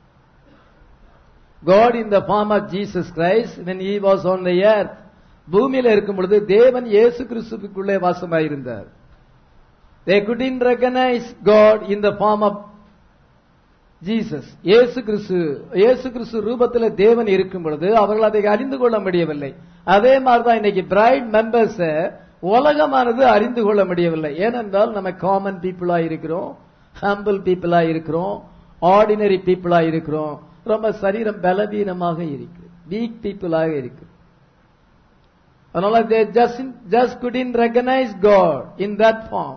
God in the form of Jesus Christ when he was on the earth பூமியில இருக்கும் பொழுது தேவன் இயேசு கிறிஸ்துவுக்குள்ளே வாசமாயிருந்தார் they couldn't recognize God in the form of Jesus இயேசு கிறிஸ்து இயேசு கிறிஸ்து ரூபத்தில் தேவன் இருக்கும் பொழுது அவர்கள் அதை அறிந்து கொள்ள முடியவில்லை அதே மாதிரிதான் இன்னைக்கு பிரைட் மெம்பர்ஸ் உலகமானது அறிந்து கொள்ள முடியவில்லை ஏனென்றால் நம்ம காமன் பீப்புளா இருக்கிறோம் ஹம்பிள் பீப்புளா இருக்கிறோம் ஆர்டினரி பீப்புளா இருக்கிறோம் ரொம்ப சரீரம் பலவீனமாக இருக்கு வீக் பீப்புளாக இருக்கு அதனால they just just couldn't recognize God in that form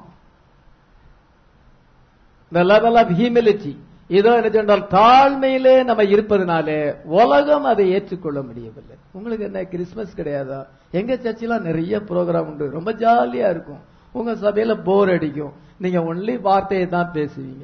the level of humility இதோ என்ன சொன்னால் தாழ்மையிலே நம்ம இருப்பதனாலே உலகம் அதை ஏற்றுக்கொள்ள முடியவில்லை உங்களுக்கு என்ன கிறிஸ்மஸ் கிடையாதா எங்க சர்ச்சிலாம் நிறைய ப்ரோக்ராம் உண்டு ரொம்ப ஜாலியா இருக்கும் உங்க சபையில போர் அடிக்கும் நீங்க ஒன்லி வார்த்தையை தான் பேசுவீங்க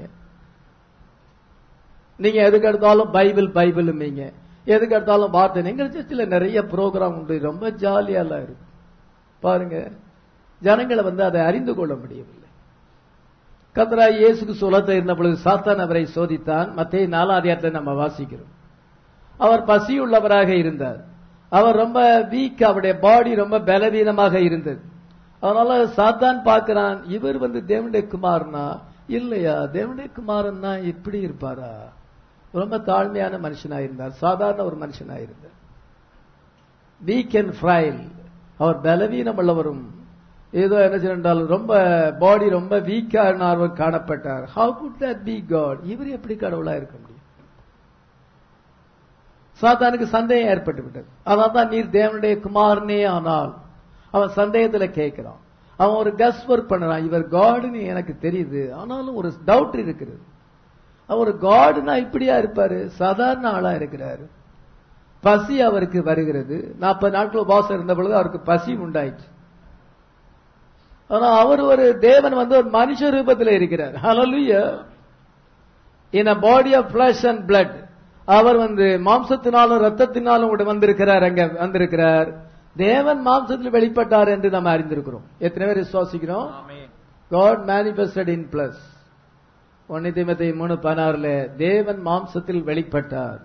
நீங்க எதுக்கு எடுத்தாலும் பைபிள் பைபிளுமீங்க எதுக்கு எடுத்தாலும் வார்த்தை எங்க சர்ச்சில் நிறைய ப்ரோக்ராம் உண்டு ரொம்ப ஜாலியாலாம் இருக்கு பாருங்க ஜனங்களை வந்து அதை அறிந்து கொள்ள முடியவில்லை கத்ரா இயேசுக்கு சுலத்தை இருந்த பொழுது சாத்தான் அவரை சோதித்தான் மத்திய நாலாதியாரத்தை நம்ம வாசிக்கிறோம் அவர் பசியுள்ளவராக இருந்தார் அவர் ரொம்ப வீக் அவருடைய பாடி ரொம்ப பலவீனமாக இருந்தது அதனால சாத்தான் பார்க்கிறான் இவர் வந்து தேவனுடைய குமாரனா இல்லையா தேவனுடைய குமாரன்னா இப்படி இருப்பாரா ரொம்ப தாழ்மையான மனுஷனா இருந்தார் சாதாரண ஒரு மனுஷனா இருந்தார் வீக் அண்ட் ஃப்ரைல் அவர் பலவீனம் உள்ளவரும் ஏதோ என்ன செய்தால் ரொம்ப பாடி ரொம்ப வீக்கானவர் காணப்பட்டார் how could that be God இவர் எப்படி கடவுளா இருக்க முடியும் சாத்தானுக்கு சந்தேகம் ஏற்பட்டு விட்டது அதான் தான் நீர் தேவனுடைய குமாரனே ஆனால் அவன் சந்தேகத்துல கேட்கிறான் அவன் ஒரு கஸ் ஒர்க் பண்றான் இவர் காடுன்னு எனக்கு தெரியுது ஆனாலும் ஒரு டவுட் இருக்குது அவர் காடுனா இப்படியா இருப்பாரு சாதாரண ஆளா இருக்கிறாரு பசி அவருக்கு வருகிறது நாற்பது நாட்கள் உபவாசம் இருந்த பொழுது அவருக்கு பசி உண்டாயிடுச்சு ஆனா அவர் ஒரு தேவன் வந்து ஒரு மனுஷ ரூபத்தில் இருக்கிறார் ஹalleluya in a body of flesh and blood அவர் வந்து மாம்சத்தினாலும் ரத்தத்தினாலும் கூட வந்திருக்கிறார் அங்க வந்திருக்கிறார் தேவன் மாம்சத்தில் வெளிப்பட்டார் என்று நாம் அறிந்திருக்கிறோம் எத்தனை பேர் விசுவாசிக்கிறோம் ஆமென் God manifested in plus ஒன்னு தீமத்தை மூணு பதினாறுல தேவன் மாம்சத்தில் வெளிப்பட்டார்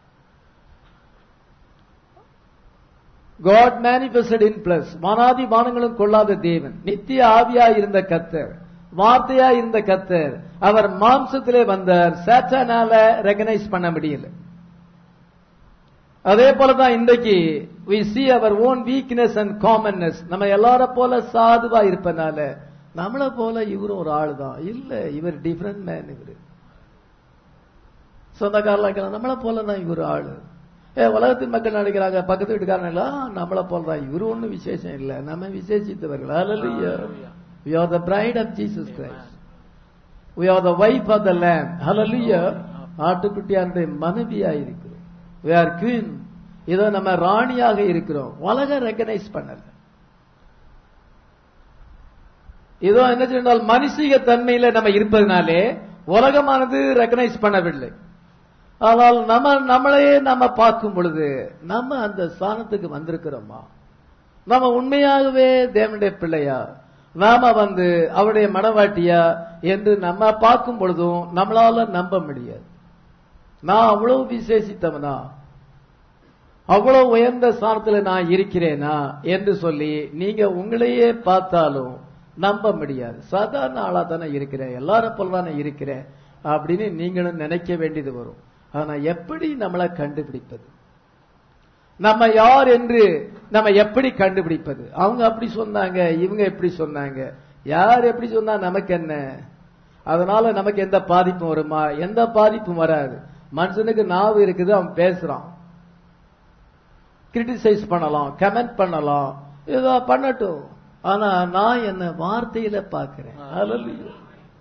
God manifested in plus வானாதி வானங்களும் கொள்ளாத தேவன் நித்திய ஆவியாய் இருந்த கத்தர் வார்த்தையாய் இருந்த கத்தர் அவர் மாம்சத்திலே வந்தார் சேட்டனால ரெகனைஸ் பண்ண முடியல அதே போலதான் இன்றைக்கு we see our own weakness and commonness நம்ம எல்லார போல சாதுவா இருப்பனால நம்மள போல இவரும் ஒரு ஆளு தான் இல்ல இவர் டிஃபரண்ட் மேன் இவரு சொந்தக்காரலாம் நம்மள போல தான் இவர் ஆளு ஏ உலகத்தின் மக்கள் நினைக்கிறாங்க பக்கத்து வீட்டுக்காரன் எல்லாம் நம்மள போல தான் இவரு ஒண்ணும் விசேஷம் இல்ல நம்ம விசேஷித்தவர்கள் Hallelujah. we are the bride of jesus christ we are the wife of the lamb hallelujah ஆட்டுக்குட்டியாருடைய மனைவியா இருக்கிறோம் we are queen இதோ நம்ம ராணியாக இருக்கிறோம் உலகம் ரெக்கனைஸ் பண்ணல இதோ என்ன சொன்னால் மனுஷிக தன்மையில நம்ம இருப்பதனாலே உலகமானது ரெக்கனைஸ் பண்ணவில்லை ஆனால் நம்ம நம்மளையே நம்ம பார்க்கும் பொழுது நம்ம அந்த ஸ்தானத்துக்கு வந்திருக்கிறோமா நம்ம உண்மையாகவே தேவனுடைய பிள்ளையா நாம வந்து அவருடைய மனவாட்டியா என்று நம்ம பார்க்கும் பொழுதும் நம்மளால நம்ப முடியாது நான் அவ்வளவு விசேஷித்தவனா அவ்வளவு உயர்ந்த ஸ்தானத்துல நான் இருக்கிறேனா என்று சொல்லி நீங்க உங்களையே பார்த்தாலும் நம்ப முடியாது சாதாரண ஆளா தானே இருக்கிறேன் எல்லாரும் போல தானே இருக்கிறேன் அப்படின்னு நீங்களும் நினைக்க வேண்டியது வரும் ஆனா எப்படி நம்மளை கண்டுபிடிப்பது நம்ம யார் என்று நம்ம எப்படி கண்டுபிடிப்பது அவங்க அப்படி சொன்னாங்க இவங்க எப்படி சொன்னாங்க யார் எப்படி சொன்னா நமக்கு என்ன அதனால நமக்கு எந்த பாதிப்பும் வருமா எந்த பாதிப்பும் வராது மனுஷனுக்கு நாவு இருக்குது அவன் பேசுறான் கிரிட்டிசைஸ் பண்ணலாம் கமெண்ட் பண்ணலாம் ஏதோ பண்ணட்டும் ஆனா நான் என்ன வார்த்தையில பார்க்கிறேன் Hallelujah.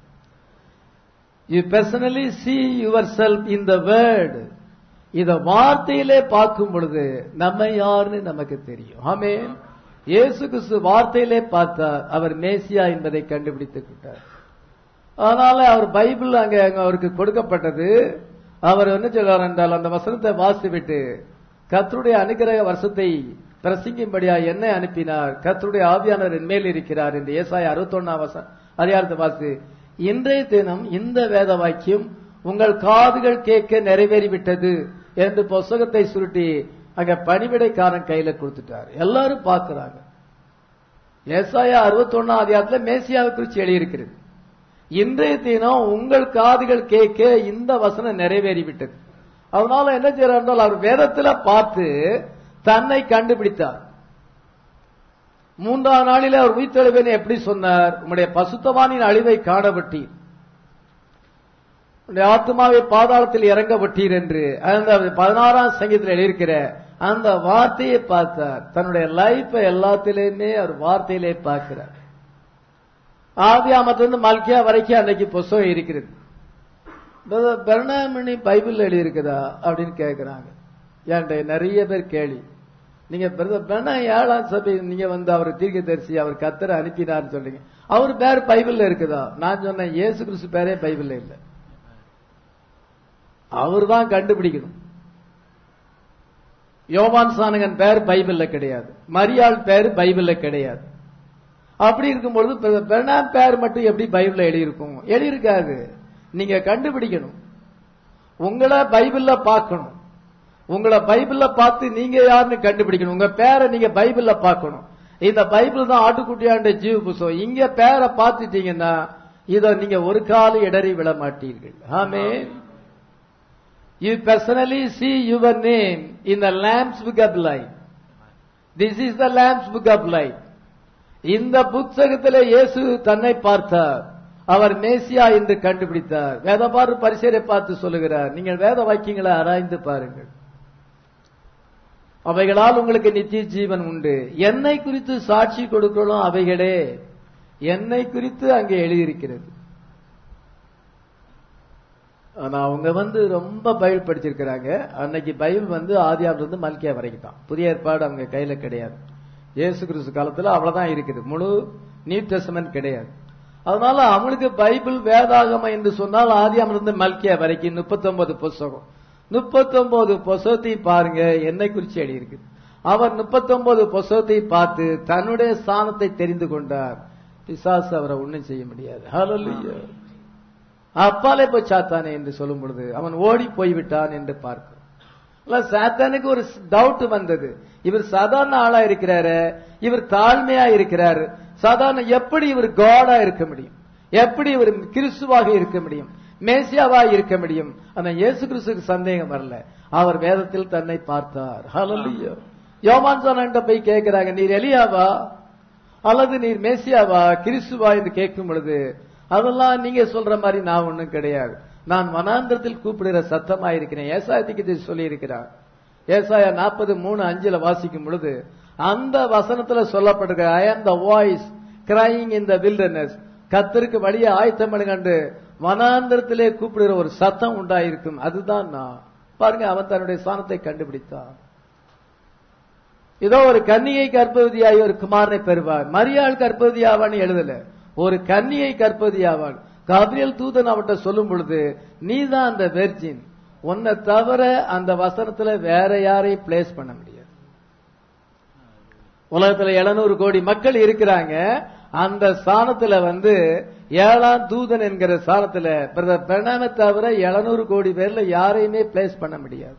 You personally see yourself in the word. இத வார்த்தையிலே பார்க்கும் பொழுது நம்ம யாருன்னு நமக்கு தெரியும் ஆமே இயேசு கிறிஸ்து வார்த்தையிலே பார்த்தார் அவர் மேசியா என்பதை கண்டுபிடித்துக் விட்டார் அதனால அவர் பைபிள் அங்க அங்க அவருக்கு கொடுக்கப்பட்டது அவர் என்ன சொல்றார் என்றால் அந்த வசனத்தை வாசிவிட்டு கர்த்தருடைய அனுகிரக வருஷத்தை பிரசங்கிம்படியா என்ன அனுப்பினார் கர்த்தருடைய ஆவியானவர் என் மேல் இருக்கிறார் என்று ஏசாய அறுபத்தொன்னாம் வசனம் அதிகாரத்தை வாசி இன்றைய தினம் இந்த வேத வாக்கியம் உங்கள் காதுகள் கேட்க நிறைவேறிவிட்டது என்று புஸ்தகத்தை சுருட்டி அங்க பணிவிடைக்காரன் கையில கொடுத்துட்டார் எல்லாரும் பார்க்கிறாங்க ஏசாயா அறுபத்தொன்னாம் அதிகாரத்துல மேசியாவை குறித்து எழுதியிருக்கிறது இன்றைய தினம் உங்கள் காதுகள் கேட்க இந்த வசனம் நிறைவேறிவிட்டது அதனால என்ன செய்யறார் என்றால் அவர் வேதத்துல பார்த்து தன்னை கண்டுபிடித்தார் மூன்றாம் நாளிலே அவர் உயிர்த்தெழுவேன் எப்படி சொன்னார் உம்முடைய பசுத்தவானின் அழிவை காணப்பட்டீர் உன்னுடைய ஆத்மாவை பாதாளத்தில் இறங்க விட்டீர் என்று அந்த பதினாறாம் சங்கீதத்தில் எழுதியிருக்கிற அந்த வார்த்தையை பார்த்தார் தன்னுடைய லைஃபை எல்லாத்திலையுமே அவர் வார்த்தையிலே பார்க்கிறார் ஆதியாமத்திலிருந்து மல்கியா வரைக்கும் அன்னைக்கு புஸ்தகம் இருக்கிறது பெர்னாமணி பைபிள் எழுதியிருக்குதா அப்படின்னு கேட்கிறாங்க என்கிட்ட நிறைய பேர் கேள்வி நீங்க பெருனா ஏழாம் சபை நீங்க வந்து அவர் தீர்க்க தரிசி அவர் கத்தரை அனுப்பினார்னு சொல்றீங்க அவர் பேர் பைபிள்ல இருக்குதா நான் சொன்னேன் இயேசு கிறிஸ்து பேரே பைபிள்ல இல்ல அவர் தான் கண்டுபிடிக்கணும் யோவான் சானகன் பேர் பைபிள்ல கிடையாது மரியாள் பேர் பைபிள்ல கிடையாது அப்படி இருக்கும்பொழுது பெர்னாம் பேர் மட்டும் எப்படி பைபிள்ல எழுதியிருக்கும் எழுதியிருக்காது நீங்க கண்டுபிடிக்கணும் உங்களை பைபிள்ல பார்க்கணும் உங்களை பைபிள்ல பார்த்து நீங்க யாருன்னு கண்டுபிடிக்கணும் உங்க பேரை நீங்க பைபிள்ல பார்க்கணும் இந்த பைபிள் தான் ஆட்டுக்குட்டியாண்ட ஜீவ புஸ்தகம் இங்க பேரை பார்த்துட்டீங்கன்னா இத நீங்க ஒரு கால இடறி விட மாட்டீர்கள் ஆமே you personally see your name in the Lamb's book of life this is the Lamb's book of life இந்த புத்தகத்திலே இயேசு தன்னை பார்த்தார் அவர் மேசியா என்று கண்டுபிடித்தார் வேதபாரு பரிசரை பார்த்து சொல்லுகிறார் நீங்கள் வேத வாக்கியங்களை ஆராய்ந்து பாருங்கள் அவைகளால் உங்களுக்கு நித்திய ஜீவன் உண்டு என்னை குறித்து சாட்சி கொடுக்கிறோம் அவைகளே என்னை குறித்து அங்கே எழுதியிருக்கிறது ஆனா அவங்க வந்து ரொம்ப பைபிள் படிச்சிருக்கிறாங்க அன்னைக்கு பைபிள் வந்து ஆதியாவில இருந்து மல்கியா வரைக்கும் தான் புதிய ஏற்பாடு அவங்க கையில கிடையாது இயேசு கிறிஸ்து காலத்துல அவ்வளவுதான் இருக்குது முழு நியூ டெஸ்டமென்ட் கிடையாது அதனால அவங்களுக்கு பைபிள் வேதாகமம் என்று சொன்னால் ஆதியாமிலிருந்து இருந்து மல்கியா வரைக்கும் 39 புஸ்தகம் 39 புஸ்தகத்தை பாருங்க என்னை குறிச்சு எழுதியிருக்கு அவர் 39 புஸ்தகத்தை பார்த்து தன்னுடைய ஸ்தானத்தை தெரிந்து கொண்டார் பிசாசு அவரை ஒண்ணும் செய்ய முடியாது ஹalleluya அப்பாலே போய் சாத்தானே என்று சொல்லும் பொழுது அவன் ஓடி போய்விட்டான் என்று பார்க்கிறோம் இல்ல, சாத்தானுக்கு ஒரு டவுட் வந்தது இவர் சாதாரண ஆளா இருக்கிறாரு இவர் தாழ்மையா இருக்கிறாரு சாதாரண எப்படி இவர் காடா இருக்க முடியும் எப்படி இவர் கிறிஸ்துவாக இருக்க முடியும் மேசியாவா இருக்க முடியும் ஆனா இயேசு கிறிஸ்துக்கு சந்தேகம் வரல அவர் வேதத்தில் தன்னை பார்த்தார் ஹalleluya யோவான் சானன்ட்ட போய் கேட்கிறாங்க நீர் எலியாவா அல்லது நீர் மேசியாவா கிறிஸ்துவா என்று கேட்கும் பொழுது அதெல்லாம் நீங்க சொல்ற மாதிரி நான் ஒண்ணும் கிடையாது நான் வனாந்திரத்தில் கூப்பிடுகிற சத்தமா இருக்கிறேன் ஏசாயத்துக்கு சொல்லி இருக்கிறார் ஏசாயா நாற்பது மூணு அஞ்சுல வாசிக்கும் பொழுது அந்த வசனத்துல சொல்லப்படுகிற I am the voice crying in the wilderness கத்தருக்கு வழியை ஆயத்தம் கண்டு வனாந்திரத்திலே கூப்பிடுகிற ஒரு சத்தம் உண்டாயிருக்கும் அதுதான் நான் பாருங்க அவன் தன்னுடைய ஸ்தானத்தை கண்டுபிடித்தான் இதோ ஒரு கன்னியை கற்பவதியாய் ஒரு குமாரனை பெறுவார் மரியாள் கற்பவதியாவான்னு எழுதல ஒரு கன்னியை கற்பவதியாவாள் காபிரியல் தூதன் அவட்ட சொல்லும் பொழுது நீதான் அந்த வெர்ஜின் உன்னை தவிர அந்த வசனத்துல வேற யாரையும் பிளேஸ் பண்ண முடியாது உலகத்துல 700 கோடி மக்கள் இருக்கிறாங்க அந்த ஸ்தானத்துல வந்து ஏழாம் தூதன் என்கிற ஸ்தானத்துல பிரதர் பிரணாமை தவிர 700 கோடி பேர்ல யாரையுமே பிளேஸ் பண்ண முடியாது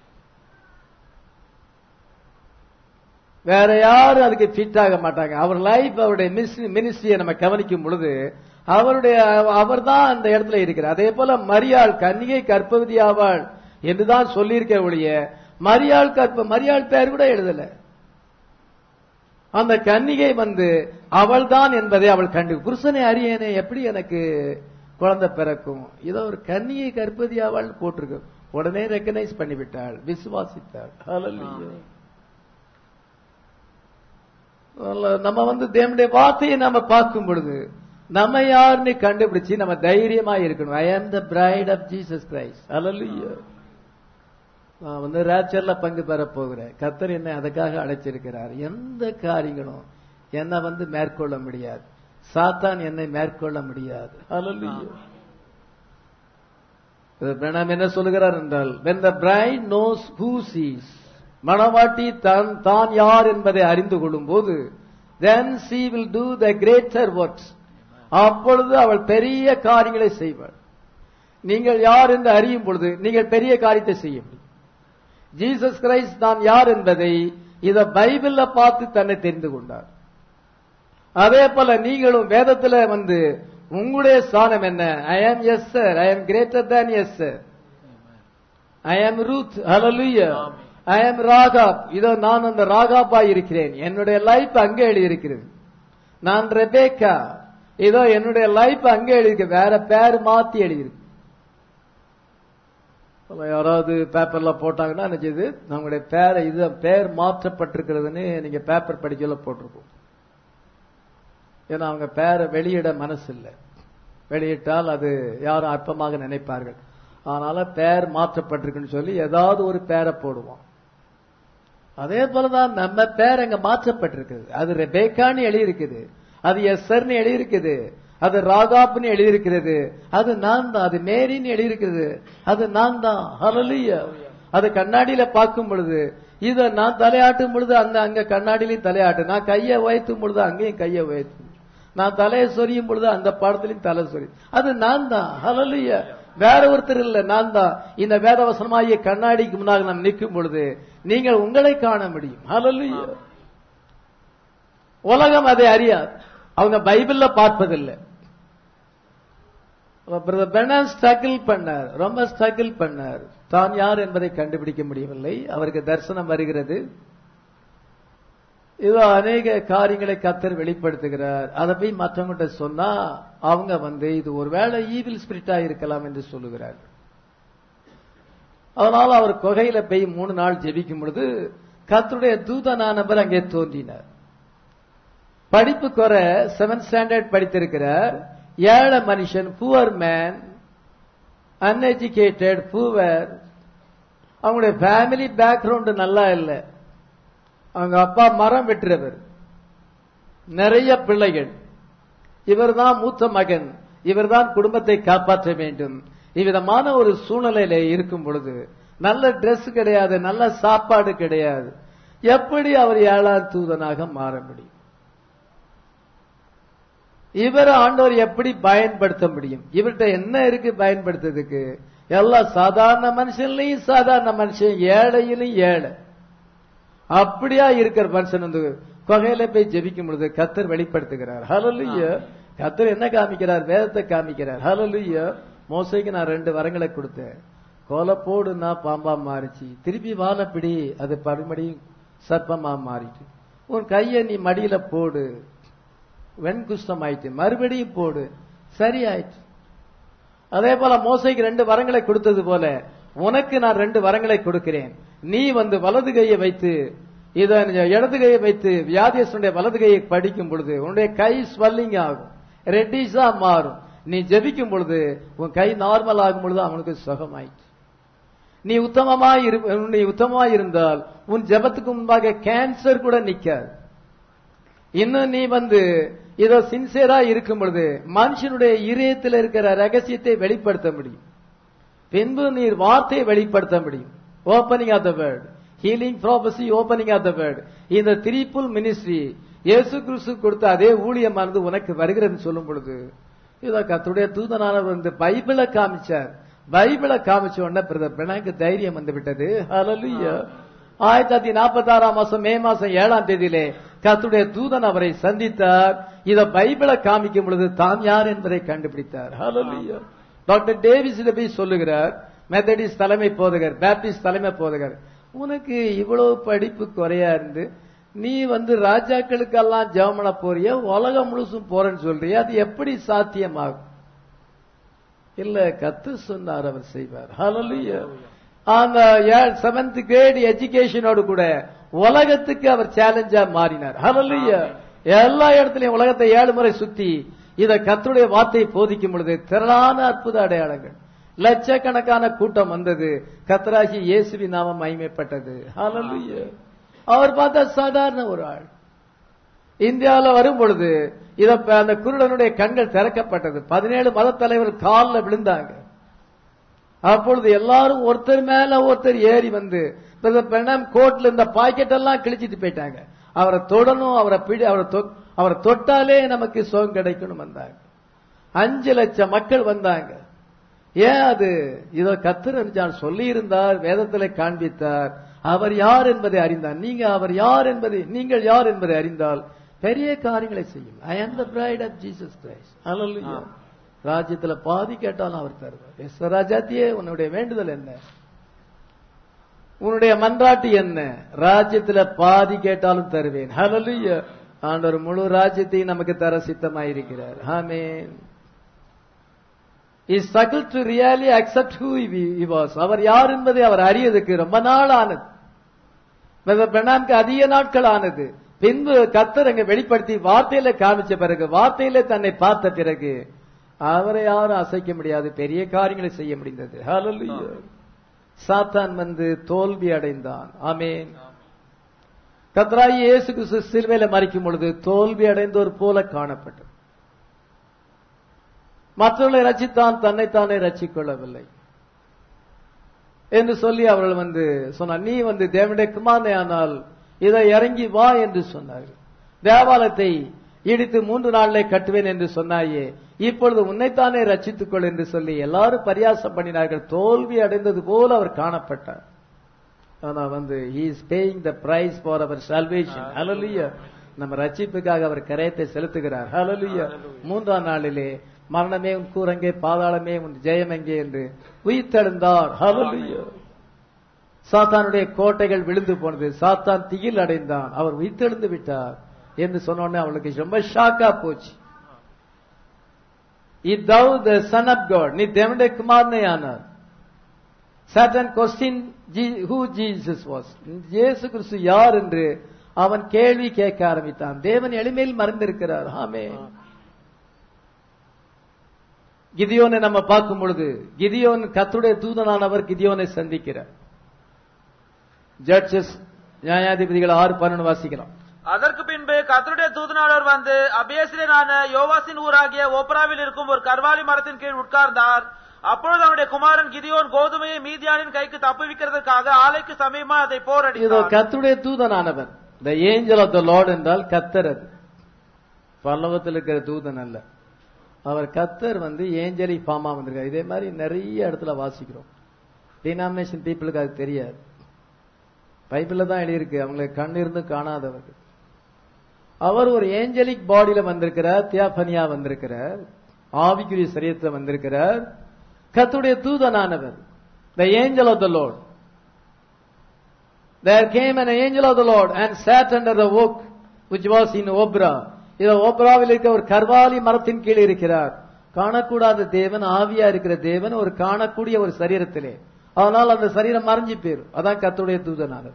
வேற யாரும் அதுக்கு ஃபிட் ஆக மாட்டாங்க அவர் லைஃப் அவருடைய மினிஸ்ட்ரியை நம்ம கவனிக்கும் பொழுது அவருடைய அவர் தான் அந்த இடத்துல இருக்கிறார் அதே போல மரியாள் கன்னிகை கற்பவதி ஆவாள் என்றுதான் சொல்லியிருக்க ஒழிய மரியாள் கற்ப மரியாள் பேர் கூட எழுதல அந்த கன்னிகை வந்து அவள் தான் என்பதை அவள் கண்டு புருஷனை அறியேனே எப்படி எனக்கு குழந்தை பிறக்கும் இதோ ஒரு கன்னிகை கற்பதி அவள் போட்டிருக்கு உடனே ரெக்கனைஸ் பண்ணிவிட்டாள் விசுவாசித்தாள் Hallelujah. அதனால நம்ம வந்து தேவனுடைய வார்த்தையை நம்ம பார்க்கும் பொழுது நம்ம யாருன்னு கண்டுபிடிச்சு நம்ம தைரியமா இருக்கணும் I am the bride of Jesus Christ அல்லல்லையோ நான் வந்து ரேச்சர்ல பங்கு பெற போகிறேன் கத்தர் என்னை அதுக்காக அழைச்சிருக்கிறார் எந்த காரியங்களும் என்னை வந்து மேற்கொள்ள முடியாது சாத்தான் என்னை மேற்கொள்ள முடியாது அல்லல்லையோ பிரணாம் என்ன சொல்லுகிறார் என்றால் when the bride knows who sees மணவாட்டி தான் தான் யார் என்பதை அறிந்து கொள்ளும் போது then she will do the greater works அப்பொழுது அவள் பெரிய காரியங்களை செய்வாள் நீங்கள் யார் என்று அறியும் பொழுது நீங்கள் பெரிய காரியத்தை செய்ய முடியும் ஜீசஸ் கிரைஸ்ட் தான் யார் என்பதை இத பைபிள்ல பார்த்து தன்னை தெரிந்து கொண்டார் அதே போல நீங்களும் வேதத்துல வந்து உங்களுடைய ஸ்தானம் என்ன ஐ ஆம் S sir I am greater than yes sir I am Ruth ஹalleluya ஐ ஆம் ராகாப் இதோ நான் அந்த ராகாப்பா இருக்கிறேன் என்னுடைய லைஃப் அங்கே எழுதியிருக்கிறது நான் ரெபேக்கா இதோ என்னுடைய லைஃப் அங்கே எழுதியிருக்கு வேற பேர் மாத்தி எழுதியிருக்கு அப்ப யாராவது பேப்பர்ல போட்டாங்கன்னா என்ன செய்யுது நம்மளுடைய பேரை இது பேர் மாற்றப்பட்டிருக்கிறதுன்னு நீங்க பேப்பர் படிக்கல போட்டிருக்கோம் ஏன்னா அவங்க பேரை வெளியிட மனசு இல்லை வெளியிட்டால் அது யாரும் அற்பமாக நினைப்பார்கள் அதனால பேர் மாற்றப்பட்டிருக்குன்னு சொல்லி ஏதாவது ஒரு பேரை போடுவோம் அதே போலதான் நம்ம பேர் அங்க மாற்றப்பட்டிருக்குது அது ரெபேக்கான்னு எழுதியிருக்குது அது எஸ்ஸர்னு எழுதியிருக்குது அது ராகாப்னு எழுதியிருக்கிறது அது நான் தான் அது மேரின்னு எழுதியிருக்கிறது அது நான் தான் ஹalleluya அது கண்ணாடியில பார்க்கும் பொழுது இத நான் தலையாட்டும் பொழுது அந்த அங்க கண்ணாடியிலையும் தலையாட்டு நான் கையை உயர்த்தும் பொழுது அங்கேயும் கையை உயர்த்தும் நான் தலையை சொரியும் பொழுது அந்த பாடத்திலையும் தலை சொரி அது நான் தான் ஹalleluya வேற ஒருத்தர் இல்ல நான் தான் இந்த வேதவசனமாகிய கண்ணாடிக்கு முன்னாக நாம் நிற்கும் பொழுது நீங்கள் உங்களை காண முடியும் ஹalleluya உலகம் அதை அறியாது அவங்க பைபிள்ல பார்ப்பதில்லை பிரதர் பெர்னான் ஸ்ட்ரகிள் பண்ணார் ரொம்ப ஸ்ட்ரகிள் பண்ணார் தான் யார் என்பதை கண்டுபிடிக்க முடியவில்லை அவருக்கு தரிசனம் வருகிறது இதோ அநேக காரியங்களை கத்தர் வெளிப்படுத்துகிறார் அதை போய் மற்றவங்ககிட்ட சொன்னா அவங்க வந்து இது ஒருவேளை ஈவில் ஸ்பிரிட்டா இருக்கலாம் என்று சொல்லுகிறார் அதனால அவர் குகையில போய் மூணு நாள் ஜெபிக்கும் பொழுது கர்த்தருடைய தூதனானவர் அங்கே தோன்றினார் படிப்பு குறை செவன்த் ஸ்டாண்டர்ட் படித்திருக்கிறார் ஏழை மனுஷன் புவர் மேன் அன்எஜுகேட்டட் புவர் அவங்களுடைய ஃபேமிலி பேக்ரவுண்ட் நல்லா இல்லை அவங்க அப்பா மரம் வெட்டுறவர் நிறைய பிள்ளைகள் இவர்தான் மூத்த மகன் இவர்தான் குடும்பத்தை காப்பாற்ற வேண்டும் இவ்விதமான ஒரு சூழ்நிலையில இருக்கும் பொழுது நல்ல Dress கிடையாது நல்ல சாப்பாடு கிடையாது எப்படி அவர் ஏழாம் தூதனாக மாற முடியும் இவரை ஆண்டவர் எப்படி பயன்படுத்த முடியும் இவர்கிட்ட என்ன இருக்கு பயன்படுத்துறதுக்கு எல்லா சாதாரண மனுஷன்லயும் சாதாரண மனுஷன் ஏழையிலும் ஏழை அப்படியா இருக்கிற மனுஷன் வந்து கொகையில போய் ஜெபிக்கும் பொழுது கத்தர் வெளிப்படுத்துகிறார் ஹalleluya கத்தர் என்ன காமிக்கிறார் வேதத்தை காமிக்கிறார் ஹalleluya மோசைக்கு நான் ரெண்டு வரங்களை கொடுத்தேன் கோலை போடுனா பாம்பா மாறிச்சு திருப்பி வாழை பிடி அது படுமடியும் சர்ப்பமா மாறிட்டு உன் கையை நீ மடியில போடு வெண்குஷ்டம் ஆயிட்டு மறுபடியும் போடு சரி ஆயிட்டு அதே போல மோசைக்கு ரெண்டு வரங்களை கொடுத்தது போல உனக்கு நான் ரெண்டு வரங்களை கொடுக்கிறேன் நீ வந்து வலது கையை வைத்து இத இடது கையை வைத்து வியாதியஸ்தனுடைய வலது கையை படிக்கும் பொழுது உன்னுடைய கை ஸ்வெல்லிங் ஆகும் ரெட்டிஸா மாறும் நீ ஜெபிக்கும் பொழுது உன் கை நார்மல் ஆகும் பொழுது அவனுக்கு சுகமாயிற்று நீ உத்தமமா இரு நீ உத்தமமா இருந்தால் உன் ஜெபத்துக்கு முன்பாக கேன்சர் கூட நிக்காது இன்னும் நீ வந்து இதோ சின்சியரா இருக்கும் பொழுது மனுஷனுடைய இதயத்தில் இருக்கிற ரகசியத்தை வெளிப்படுத்த முடியும் பின்பு நீர் வார்த்தையை வெளிப்படுத்த முடியும் opening of the word healing prophecy opening of the word இந்த திரிப்புல் மினிஸ்ட்ரி இயேசு கிறிஸ்து கொடுத்த அதே ஊழியமானது உனக்கு வருகிறதுன்னு சொல்லும் பொழுது இதோ கத்துடைய தூதனானவர் வந்து பைபிளை காமிச்சார் பைபிளை காமிச்ச உடனே பிரதர் பினாக்கு தைரியம் வந்து விட்டது ஹalleluya ஆயிரத்தி தொள்ளாயிரத்தி நாற்பத்தி ஆறாம் மாசம் மே மாசம் ஏழாம் தேதியிலே கத்துடைய தூதன் அவரை சந்தித்தார் இத பைபிளை காமிக்கும் பொழுது தாம் யார் என்பதை கண்டுபிடித்தார் ஹalleluya டாக்டர் டேவிஸ் போய் சொல்லுகிறார் மெத்தடிஸ் தலைமை போதகர் பேப்டிஸ்ட் தலைமை போதகர் உனக்கு இவ்வளவு படிப்பு குறையா இருந்து நீ வந்து ராஜாக்களுக்கெல்லாம் ஜெபம் பண்ண போறிய உலகம் முழுசும் போறேன்னு சொல்றிய அது எப்படி சாத்தியமாகும் இல்ல கத்து சொன்னார் அவர் செய்வார் ஹalleluya அந்த செவன்த் கிரேட் எஜுகேஷனோடு கூட உலகத்துக்கு அவர் சேலஞ்சா மாறினார் ஹalleluya எல்லா இடத்துலயும் உலகத்தை ஏழு முறை சுத்தி இத கத்துடைய வார்த்தையை போதிக்கும் பொழுது திரளான அற்புத அடையாளங்கள் லட்சக்கணக்கான கூட்டம் வந்தது கத்தராகி இயேசுவி நாமம் மகிமைப்பட்டது ஹalleluya அவர் பார்த்தா சாதாரண ஒரு ஆள் இந்தியாவில் வரும் பொழுது இத அந்த குருடனுடைய கண்கள் திறக்கப்பட்டது பதினேழு மத தலைவர் காலில் விழுந்தாங்க அப்பொழுது எல்லாரும் ஒருத்தர் மேல ஒருத்தர் ஏறி வந்து பிரணாம் கோட்ல இந்த பாக்கெட் எல்லாம் கிழிச்சிட்டு போயிட்டாங்க அவரை தொடணும் அவரை பிடி அவரை அவரை தொட்டாலே நமக்கு சுகம் கிடைக்கணும் வந்தாங்க அஞ்சு லட்சம் மக்கள் வந்தாங்க ஏன் அது இதோ கத்திரஞ்சான் சொல்லி இருந்தார் வேதத்திலே காண்பித்தார் அவர் யார் என்பதை அறிந்தார் நீங்க அவர் யார் என்பதை நீங்கள் யார் என்பதை அறிந்தால் பெரிய காரியங்களை செய்யும் I am the bride of Jesus Christ அல்லா ராஜ்யத்துல பாதி கேட்டாலும் அவர் தருவார் எஸ் ராஜாத்தியே உன்னுடைய வேண்டுதல் என்ன உன்னுடைய மன்றாட்டு என்ன ராஜ்யத்துல பாதி கேட்டாலும் தருவேன் ஹalleluya ஆண்டவர் முழு ராஜ்யத்தையும் நமக்கு தர சித்தமாயிருக்கிறார் amen is struggle to really accept who he was அவர் யார் என்பதை அவர் அறியதுக்கு ரொம்ப நாள் ஆனது பிரணாம்க்கு அதிக நாட்கள் ஆனது பின்பு கத்தர் அங்க வெளிப்படுத்தி வார்த்தையில காமிச்ச பிறகு வார்த்தையில தன்னை பார்த்த பிறகு அவரை யாரும் அசைக்க முடியாது பெரிய காரியங்களை செய்ய முடிந்தது ஹalleluya சாத்தான் வந்து தோல்வி அடைந்தான் ஆமேன் கத்ராயி இயேசு கிறிஸ்து சிலுவையில மறிக்கும் பொழுது தோல்வி அடைந்தோர் போல காணப்பட்டது மற்றவர்களை ரச்சித்தான் தன்னைத்தானே ரச்சிக்கொள்ளவில்லை என்று சொல்லி அவர்கள் வந்து சொன்னார் நீ வந்து தேவனுடைய குமாரனே ஆனால் இதை இறங்கி வா என்று சொன்னார்கள் தேவாலயத்தை இடித்து மூன்று நாளிலே கட்டுவேன் என்று சொன்னாயே இப்பொழுது உன்னைத்தானே ரச்சித்துக் கொள் என்று சொல்லி எல்லாரும் பரியாசம் பண்ணினார்கள் தோல்வி அடைந்தது போல அவர் காணப்பட்டார் ஆனா வந்து he is paying the price for our salvation hallelujah நம்ம ரட்சிப்புக்காக அவர் கரையத்தை செலுத்துகிறார் hallelujah மூன்றாம் நாளிலே மரணமே உன் கூரங்கே பாதாளமே உன் ஜெயம் எங்கே என்று உயிர்த்தெழுந்தார் hallelujah சாத்தானுடைய கோட்டைகள் விழுந்து போனது சாத்தான் திகில் அடைந்தான் அவர் உயிர்த்தெழுந்து விட்டார் என்று சொன்ன உடனே அவளுக்கு ரொம்ப ஷாக்கா போச்சு இத் thou the son of god நீ தேவனுடைய குமாரனே ஆனார் Satan question who Jesus was இயேசு கிறிஸ்து யார் என்று அவன் கேள்வி கேட்க ஆரம்பித்தான் தேவன் எளிமையில் மறந்திருக்கிறார் ஆமே கிதியோனை நம்ம பார்க்கும் பொழுது கிதியோன் கத்துடைய தூதனானவர் கிதியோனை சந்திக்கிறார் ஜட்ஜஸ் நியாயாதிபதிகள் ஆறு பன்னெண்டு வாசிக்கலாம் அதற்கு பின்பு கர்த்தருடைய தூதனாளர் வந்து அபியேசிரியனான யோவாசின் ஊராகிய ஓப்ராவில் இருக்கும் ஒரு கர்வாலி மரத்தின் கீழ் உட்கார்ந்தார் அப்பொழுது அவனுடைய குமாரன் கிதியோன் கோதுமையை மீதியானின் கைக்கு தப்புவிக்கிறதுக்காக ஆலைக்கு சமீபமா அதை இதோ போரடித்தார் கத்துடைய தூதனானவன் the angel of the Lord என்றால் கத்தர் அது பல்லவத்தில் இருக்கிற தூதன் அல்ல அவர் கத்தர் வந்து ஏஞ்சலி ஃபார்மா வந்திருக்கார் இதே மாதிரி நிறைய இடத்துல வாசிக்கிறோம் டினாமினேஷன் பீப்புளுக்கு அது தெரியாது பைபிள்ல தான் எழுதியிருக்கு அவங்களுக்கு கண் இருந்து காணாதவர்கள் அவர் ஒரு ஏஞ்சலிக் பாடியில வந்திருக்கிறார் தியாபனியா வந்திருக்கிறார் ஆவிக்குரிய சரீரத்தில் வந்திருக்கிறார் கத்துடைய தூதனானவர் the angel of the Lord There came an angel of the Lord and sat under the oak which was in Obra. இது ஓப்ராவில் இருக்க ஒரு கர்வாலி மரத்தின் கீழ் இருக்கிறார் காணக்கூடாத தேவன் ஆவியா இருக்கிற தேவன் ஒரு காணக்கூடிய ஒரு சரீரத்திலே அதனால் அந்த சரீரம் மறைஞ்சு போயிரும் அதான் கத்துடைய தூதனானது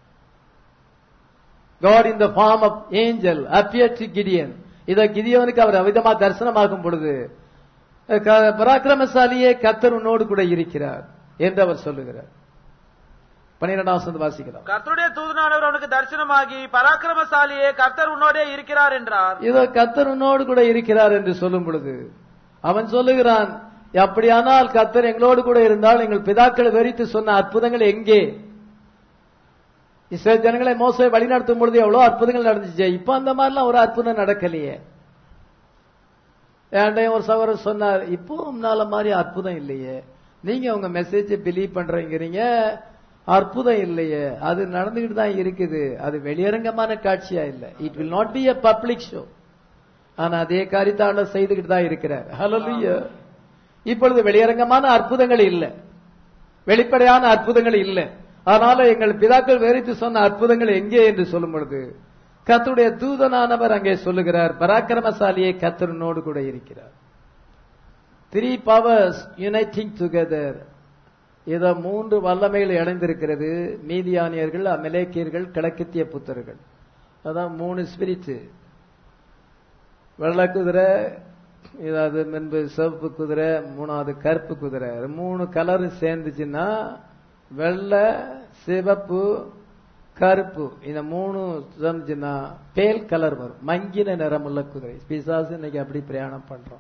God in the form of angel appeared to Gideon இத கிதியோனுக்கு அவர் அவிதமா தரிசனமாகும் பொழுது க- பராக்கிரமசாலியே கத்தர் உன்னோடு கூட இருக்கிறார் என்று அவர் சொல்லுகிறார் பன்னிரெண்டாம் வசனத்தை வாசிக்கலாம் கர்த்தருடைய தூதனானவர் அவனுக்கு தரிசனமாகி பராக்கிரமசாலியே கர்த்தர் உன்னோடே இருக்கிறார் என்றார் இதோ கத்தர் உன்னோடு கூட இருக்கிறார் என்று சொல்லும் பொழுது அவன் சொல்லுகிறான் அப்படியானால் கத்தர் எங்களோடு கூட இருந்தால் எங்கள் பிதாக்கள் வெறித்து சொன்ன அற்புதங்கள் எங்கே இஸ்ரேல் ஜனங்களை மோசை வழிநடத்தும் பொழுது எவ்வளவு அற்புதங்கள் நடந்துச்சு இப்ப அந்த மாதிரிலாம் ஒரு அற்புதம் நடக்கலையே என்கிட்ட ஒரு சகோதரர் சொன்னார் இப்போ முன்னால மாதிரி அற்புதம் இல்லையே நீங்க உங்க மெசேஜ் பிலீவ் பண்றீங்கிறீங்க அற்புதம் இல்லையே அது நடந்துகிட்டு தான் இருக்குது அது வெளியரங்கமான காட்சியா இல்ல it will not be a public show ஆனா அதே காரியத்தான செய்துகிட்டு தான் இருக்கிறார் ஹalleluya இப்பொழுது வெளியரங்கமான அற்புதங்கள் இல்ல வெளிப்படையான அற்புதங்கள் இல்ல அதனால எங்கள் பிதாக்கள் வேறித்து சொன்ன அற்புதங்கள் எங்கே என்று சொல்லும் பொழுது கர்த்தருடைய தூதனானவர் அங்கே சொல்லுகிறார் பராக்கிரமசாலியே கத்தரனோடு கூட இருக்கிறார் த்ரீ பவர்ஸ் யுனைட்டிங் டுகெதர் இத மூன்று வல்லமைகள் இணைந்திருக்கிறது மீதியானியர்கள் அமெலேக்கியர்கள் கிழக்கத்திய புத்தர்கள் அதான் மூணு ஸ்பிரிட் வெள்ளை குதிரை இதாவது முன்பு சிவப்பு குதிரை மூணாவது கருப்பு குதிரை இது மூணு கலரும் சேர்ந்துச்சுன்னா வெள்ளை சிவப்பு கருப்பு இந்த மூணு சேர்ந்துச்சுன்னா பேல் கலர் வரும் மங்கின நிறமுள்ள குதிரை பிசாசு இன்னைக்கு அப்படி பிரயாணம் பண்றோம்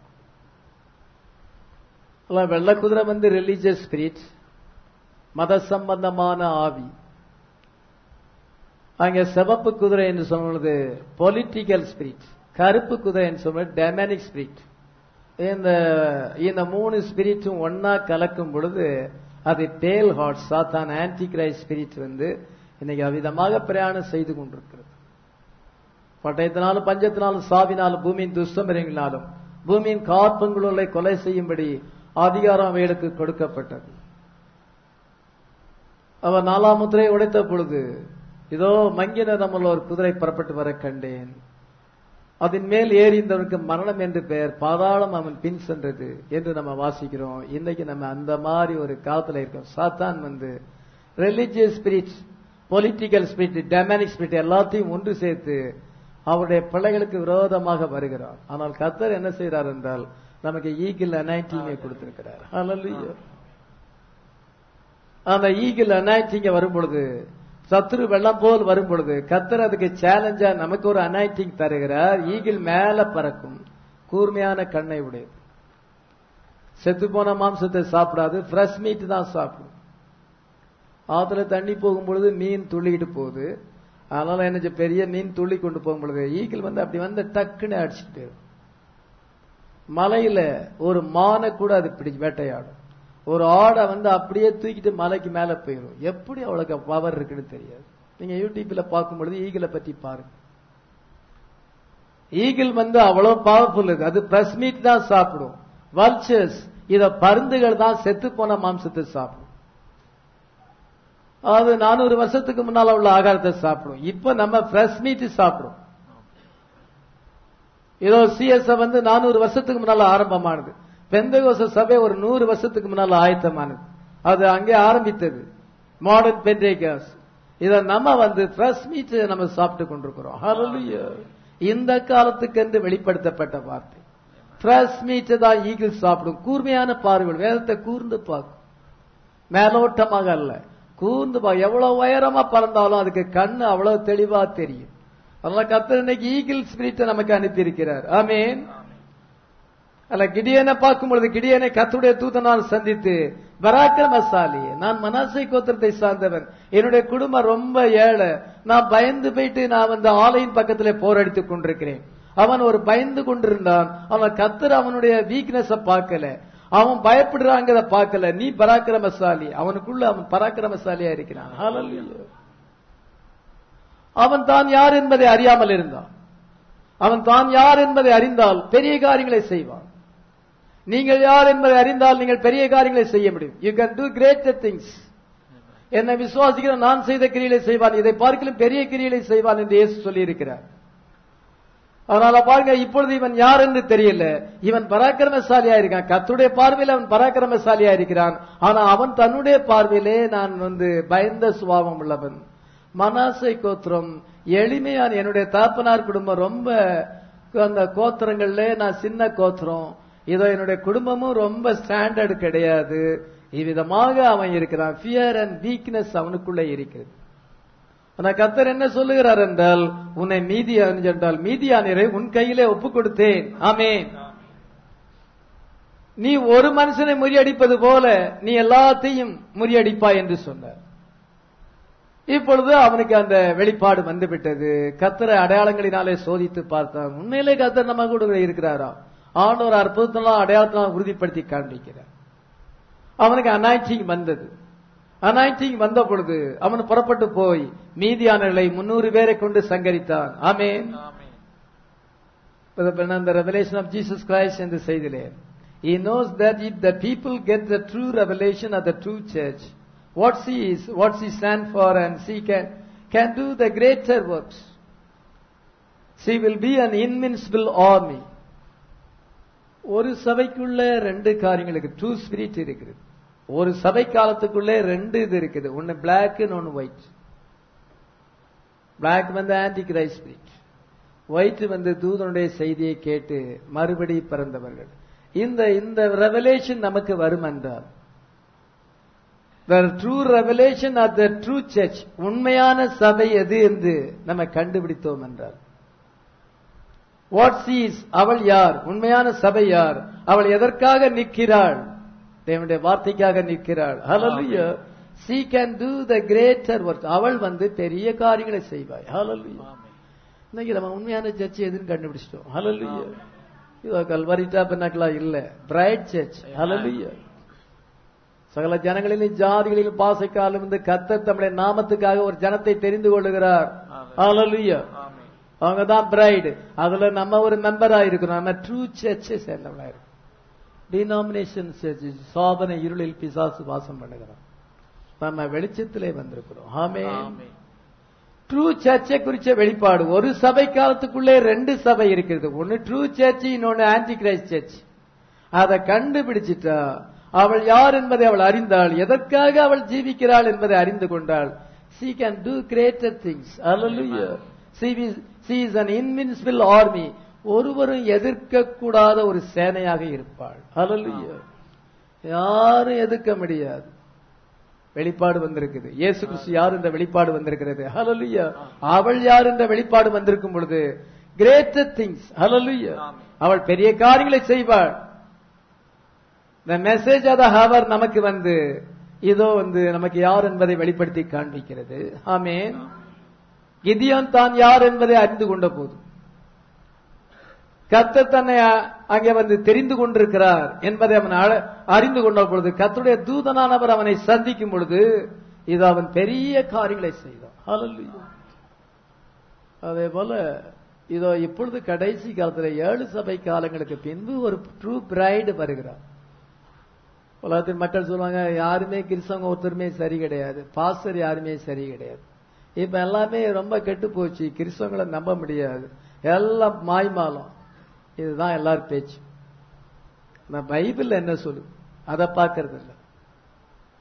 அதான் வெள்ளை குதிரை வந்து ரிலீஜியஸ் ஸ்பிரிட் மத சம்பந்தமான ஆவி அங்க சிவப்பு குதிரை என்று சொல்வது பொலிட்டிக்கல் ஸ்பிரிட் கருப்பு குதிரை என்று சொல்வது டெமனிக் ஸ்பிரிட் இந்த இந்த மூணு ஸ்பிரிட்டும் ஒன்னா கலக்கும் பொழுது அது பேல் ஹார்ட் சாத்தான் ஆன்டி கிரைஸ்ட் ஸ்பிரிட் வந்து இன்னைக்கு அவிதமாக பிரயாணம் செய்து கொண்டிருக்கிறது பட்டயத்தினாலும் பஞ்சத்தினாலும் சாவினாலும் பூமியின் துஷ்டமிரங்களாலும் பூமியின் காற்பங்குகளை கொலை செய்யும்படி அதிகாரம் அவைகளுக்கு கொடுக்கப்பட்டது அவர் நாலாம் முத்திரையை உடைத்த பொழுது இதோ மங்கின நம்மள ஒரு குதிரை புறப்பட்டு வர கண்டேன் அதன் மேல் ஏறிந்தவனுக்கு மரணம் என்று பெயர் பாதாளம் அவன் பின் சென்றது என்று நம்ம வாசிக்கிறோம் இன்னைக்கு நம்ம அந்த மாதிரி ஒரு காலத்துல இருக்கோம் சாத்தான் வந்து religious spirit political spirit demonic spirit எல்லாத்தையும் ஒன்று சேர்த்து அவருடைய பிள்ளைகளுக்கு விரோதமாக வருகிறார் ஆனால் கத்தர் என்ன செய்கிறார் என்றால் நமக்கு ஈகிள் அனைட்டிங்கை கொடுத்திருக்கிறார் ஹalleluya அந்த ஈகிள் அனாயிட்டிங்க வரும் பொழுது சத்துரு வெள்ளம் போல் வரும் பொழுது கத்தர் அதுக்கு சேலஞ்சா நமக்கு ஒரு அனாயிட்டிங் தருகிறார் ஈகிள் மேல பறக்கும் கூர்மையான கண்ணை உடையது செத்து போன மாம்சத்தை சாப்பிடாது ஃப்ரெஷ் மீட் தான் சாப்பிடும் ஆத்துல தண்ணி போகும் பொழுது மீன் துள்ளிக்கிட்டு போகுது அதனால என்ன செய்ய, பெரிய மீன் துள்ளி கொண்டு போகும் பொழுது ஈகிள் வந்து அப்படி வந்து டக்குன்னு அடிச்சுட்டு போயிடும். மலையில ஒரு மானை கூட அது பிடிச்சு வேட்டையாடும் ஒரு ஆடை வந்து அப்படியே தூக்கிட்டு மலைக்கு மேல போயிடும் எப்படி அவளுக்கு பவர் இருக்குன்னு தெரியாது நீங்க யூடியூப்ல பார்க்கும் பொழுது ஈகிளை பத்தி பாருங்க ஈகிள் வந்து அவ்வளவு பவர்ஃபுல் இருக்கு அது பிரஸ் மீட் தான் சாப்பிடும் வல்ச்சர்ஸ் இத பருந்துகள் தான் செத்து போன மாம்சத்தை சாப்பிடும் அது நானூறு வருஷத்துக்கு முன்னால உள்ள ஆகாரத்தை சாப்பிடும் இப்ப நம்ம ஃப்ரெஷ் மீட் சாப்பிடும் இதோ சிஎஸ் வந்து நானூறு வருஷத்துக்கு முன்னால ஆரம்பமானது பெந்தகோச சபை ஒரு நூறு வருஷத்துக்கு முன்னால ஆயத்தமானது அது அங்கே ஆரம்பித்தது மாடர்ன் பென்டேகாஸ் இத நம்ம வந்து ஃப்ரெஷ் மீட் நம்ம சாப்பிட்டு கொண்டிருக்கிறோம் ஹalleluya இந்த காலத்துக்கென்று வெளிப்படுத்தப்பட்ட வார்த்தை ஃப்ரெஷ் மீட் தான் ஈகிள் சாப்பிடும் கூர்மையான பார்வைகள் வேதத்தை கூர்ந்து பார்க்கும் மேலோட்டமாக அல்ல கூர்ந்து பா எவ்வளவு உயரமா பறந்தாலும் அதுக்கு கண்ணு அவ்வளவு தெளிவா தெரியும் அதனால கத்தர் இன்னைக்கு ஈகிள் ஸ்பிரிட்டை நமக்கு அனுப்பி இருக்கிறார் ஆமேன் அல்ல கிடியனை பார்க்கும் பொழுது கிடியனை கத்துடைய தூதனால் சந்தித்து பராக்கிரமசாலி நான் மனாசை கோத்திரத்தை சார்ந்தவன் என்னுடைய குடும்பம் ரொம்ப ஏழை நான் பயந்து போயிட்டு நான் வந்து ஆலையின் பக்கத்துல போரடித்துக் கொண்டிருக்கிறேன் அவன் ஒரு பயந்து கொண்டிருந்தான் அவன் கத்தர் அவனுடைய வீக்னஸ பார்க்கல அவன் பயப்படுறாங்கிறத பார்க்கல நீ பராக்கிரமசாலி அவனுக்குள்ள அவன் பராக்கிரமசாலியா இருக்கிறான் ஹalleluya. அவன் தான் யார் என்பதை அறியாமல் இருந்தான் அவன் தான் யார் என்பதை அறிந்தால் பெரிய காரியங்களை செய்வான் நீங்கள் யார் என்பதை அறிந்தால் நீங்கள் பெரிய காரியங்களை செய்ய முடியும் you can do greater things என்னை விசுவாசிக்கிற நான் செய்த கிரிகளை செய்வான் இதை பார்க்கலும் பெரிய கிரிகளை செய்வான் என்று இயேசு சொல்லி இருக்கிறார் அதனால பாருங்க இப்பொழுது இவன் யார் என்று தெரியல இவன் பராக்கிரமசாலியா இருக்கான் கத்துடைய பார்வையில் அவன் பராக்கிரமசாலியா இருக்கிறான் ஆனா அவன் தன்னுடைய பார்வையிலே நான் வந்து பயந்த சுபாவம் உள்ளவன் மனாசை கோத்திரம் எளிமையான என்னுடைய தாப்பனார் குடும்பம் ரொம்ப அந்த கோத்திரங்கள்ல நான் சின்ன கோத்திரம் இதோ என்னுடைய குடும்பமும் ரொம்ப ஸ்டாண்டர்ட் கிடையாது இவ்விதமாக அவன் இருக்கிறான் ஃபியர் அண்ட் வீக்னஸ் அவனுக்குள்ள இருக்கிறது ஆனா கத்தர் என்ன சொல்லுகிறார் என்றால் உன்னை மீதியான் என்றால் மீதியானரை உன் கையிலே ஒப்பு கொடுத்தேன் ஆமேன் நீ ஒரு மனுஷனை முறியடிப்பது போல நீ எல்லாத்தையும் முறியடிப்பாய் என்று சொன்னார் இப்பொழுது அவனுக்கு அந்த வெளிப்பாடு வந்துவிட்டது கத்தரை அடையாளங்களினாலே சோதித்து பார்த்தான் உண்மையிலே கத்தர் நம்ம கூட இருக்கிறாரா ஆண்டவர் அற்புதத்தெல்லாம் அடையாளத்தெல்லாம் உறுதிப்படுத்தி காண்பிக்கிறார் அவனுக்கு அனாய்ச்சிங் வந்தது அனாய்டிங் வந்த பொழுது அவன் புறப்பட்டு போய் மீதியானவர்களை முன்னூறு பேரை கொண்டு சங்கரித்தான் ஆமேன் the revelation of Jesus Christ என்று செய்திலே he knows that if the people get the true revelation of the true church what she is what she stand for and she can can do the greater works she will be an invincible army ஒரு சபைக்குள்ள ரெண்டு காரியங்களுக்கு true spirit இருக்குது ஒரு சபை காலத்துக்குள்ளே ரெண்டு இது இருக்குது ஒன்னு பிளாக் ஒன்னு ஒயிட் பிளாக் வந்து ஆன்டி கிரைஸ்ட் ஸ்பிரிட் ஒயிட் வந்து தூதனுடைய செய்தியை கேட்டு மறுபடி பிறந்தவர்கள் இந்த இந்த ரெவலேஷன் நமக்கு வரும் என்றால் the true revelation of the true church உண்மையான சபை எது என்று நம்ம கண்டுபிடித்தோம் என்றால் வாட் சீஸ் அவள் யார் உண்மையான சபை யார் அவள் எதற்காக நிற்கிறாள் தேவனுடைய வார்த்தைக்காக நிற்கிறாள் ஹalleluya she can do the greater work அவள் வந்து பெரிய காரியங்களை செய்வாய் ஹalleluya இன்னைக்கு நம்ம உண்மையான சர்ச் எதுன்னு கண்டுபிடிச்சிட்டோம் ஹalleluya இதோ கல்வரிட்டா பின்னாக்கலா இல்ல பிரைட் சர்ச் ஹalleluya சகல ஜனங்களிலும் ஜாதிகளிலும் பாசைக்காலும் வந்து கத்தர் தம்முடைய நாமத்துக்காக ஒரு ஜனத்தை தெரிந்து கொள்ளுகிறார் ஹalleluya அவங்க தான் பிரைடு அதுல நம்ம ஒரு மெம்பரா இருக்கணும் நம்ம ட்ரூ சர்ச்சை சேர்ந்தவங்களா இருக்கணும் டினாமினேஷன் சர்ச் சோதனை இருளில் பிசாசு வாசம் பண்ணுகிறோம் நம்ம வெளிச்சத்திலே வந்திருக்கிறோம் ஆமே ட்ரூ சர்ச்சை குறிச்ச வெளிப்பாடு ஒரு சபை காலத்துக்குள்ளே ரெண்டு சபை இருக்கிறது ஒன்னு ட்ரூ சர்ச் இன்னொன்னு ஆன்டி கிரைஸ்ட் சர்ச் அதை கண்டுபிடிச்சிட்டா அவள் யார் என்பதை அவள் அறிந்தாள் எதற்காக அவள் ஜீவிக்கிறாள் என்பதை அறிந்து கொண்டாள் she can do greater things hallelujah she is, she is an invincible army ஒருவரும் எதிர்க்கக்கூடாத ஒரு சேனையாக இருப்பாள் hallelujah யாரும் எதிர்க்க முடியாது வெளிப்பாடு வந்திருக்குது இயேசு கிறிஸ்து யார் என்ற வெளிப்பாடு வந்திருக்கிறது ஹalleluya அவள் யார் என்ற வெளிப்பாடு வந்திருக்கும் பொழுது கிரேட்டர் திங்ஸ் ஹalleluya அவள் பெரிய காரியங்களை செய்வாள் the மெசேஜ் ஆஃப் ஹவர் நமக்கு வந்து இதோ வந்து நமக்கு யார் என்பதை வெளிப்படுத்தி காண்பிக்கிறது ஆமேன் கிதியோன் தான் யார் என்பதை அறிந்து கொண்ட போது கத்த தன்னை அங்கே வந்து தெரிந்து கொண்டிருக்கிறார் என்பதை அவன் அழ- அறிந்து கொண்ட பொழுது கத்துடைய தூதனானவர் அவனை சந்திக்கும் பொழுது இது அவன் பெரிய காரியங்களை செய்தான் ஹalleluya. அதே போல இதோ இப்பொழுது கடைசி காலத்துல ஏழு சபை காலங்களுக்கு பின்பு ஒரு ட்ரூ பிரைடு வருகிறார் உலகத்தின் மக்கள் சொல்லுவாங்க யாருமே கிறிஸ்தவங்க ஒருத்தருமே சரி கிடையாது பாஸ்டர் யாருமே சரி கிடையாது இப்ப எல்லாமே ரொம்ப கெட்டு போச்சு கிறிஸ்தவங்களை நம்ப முடியாது எல்லாம் மாய்மாலம் இதுதான் எல்லாரும் பேச்சு நான் பைபிள் என்ன சொல்லு அதை பார்க்கறது இல்ல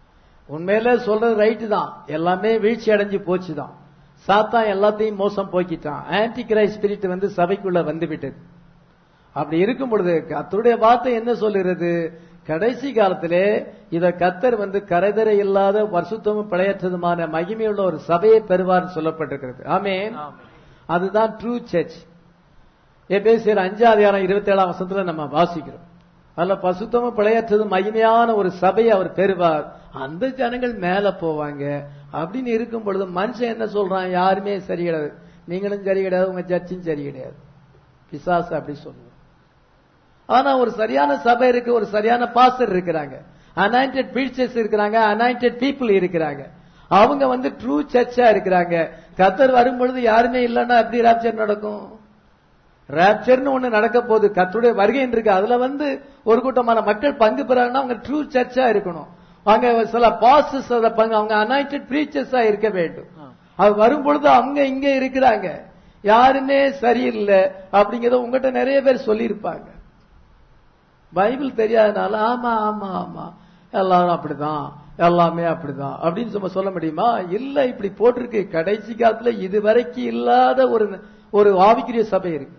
உண்மையில சொல்றது ரைட்டு தான் எல்லாமே வீழ்ச்சி அடைஞ்சு போச்சுதான் சாத்தான் எல்லாத்தையும் மோசம் போக்கிட்டான் ஆன்டி கிரைஸ்ட் ஸ்பிரிட் வந்து சபைக்குள்ள வந்து விட்டது அப்படி இருக்கும் பொழுது கத்தருடைய வார்த்தை என்ன சொல்லுகிறது கடைசி காலத்திலே இத கத்தர் வந்து கரைதரை இல்லாத வருஷத்துவம் பிழையற்றதுமான மகிமையுள்ள ஒரு சபையை பெறுவார் சொல்லப்பட்டிருக்கிறது ஆமென் அதுதான் ட்ரூ சர்ச் எபேசியர் அஞ்சாவது அதிகாரம் இருபத்தி ஏழாம் வருஷத்துல நம்ம வாசிக்கிறோம் அதுல பசுத்தமும் பிழையற்றது மகிமையான ஒரு சபையை அவர் பெறுவார் அந்த ஜனங்கள் மேல போவாங்க அப்படின்னு இருக்கும் பொழுது மனுஷன் என்ன சொல்றான் யாருமே சரி கிடையாது நீங்களும் சரி கிடையாது உங்க சர்ச்சும் சரி கிடையாது பிசாசு அப்படி சொல்லுவோம் ஆனா ஒரு சரியான சபை இருக்கு ஒரு சரியான பாஸ்டர் இருக்கிறாங்க அனாயிண்டட் பீச்சர்ஸ் இருக்கிறாங்க அனாயிண்டட் பீப்புள் இருக்கிறாங்க அவங்க வந்து ட்ரூ சர்ச்சா இருக்கிறாங்க கத்தர் வரும் பொழுது யாருமே இல்லைன்னா எப்படி ராப்சர் நடக்கும் ராப்சர்னு ஒண்ணு நடக்க போகுது கத்துடைய வருகை இருக்கு அதுல வந்து ஒரு கூட்டமான மக்கள் பங்கு பெறாங்கன்னா அவங்க ட்ரூ சர்ச்சா இருக்கணும் அங்க சில பாஸ்டர்ஸ் அத பங்கு அவங்க அனாயிண்டட் பிரீச்சர்ஸா இருக்க வேண்டும் அது வரும் பொழுது அவங்க இங்க இருக்கிறாங்க யாருமே சரியில்லை அப்படிங்கறத உங்ககிட்ட நிறைய பேர் சொல்லியிருப்பாங்க பைபிள் தெரியாதனால ஆமா ஆமா ஆமா எல்லாரும் அப்படிதான் எல்லாமே அப்படிதான் அப்படின்னு சும்மா சொல்ல முடியுமா இல்ல இப்படி போட்டிருக்கு கடைசி காலத்துல இதுவரைக்கும் இல்லாத ஒரு ஒரு ஆவிக்குரிய சபை இருக்கு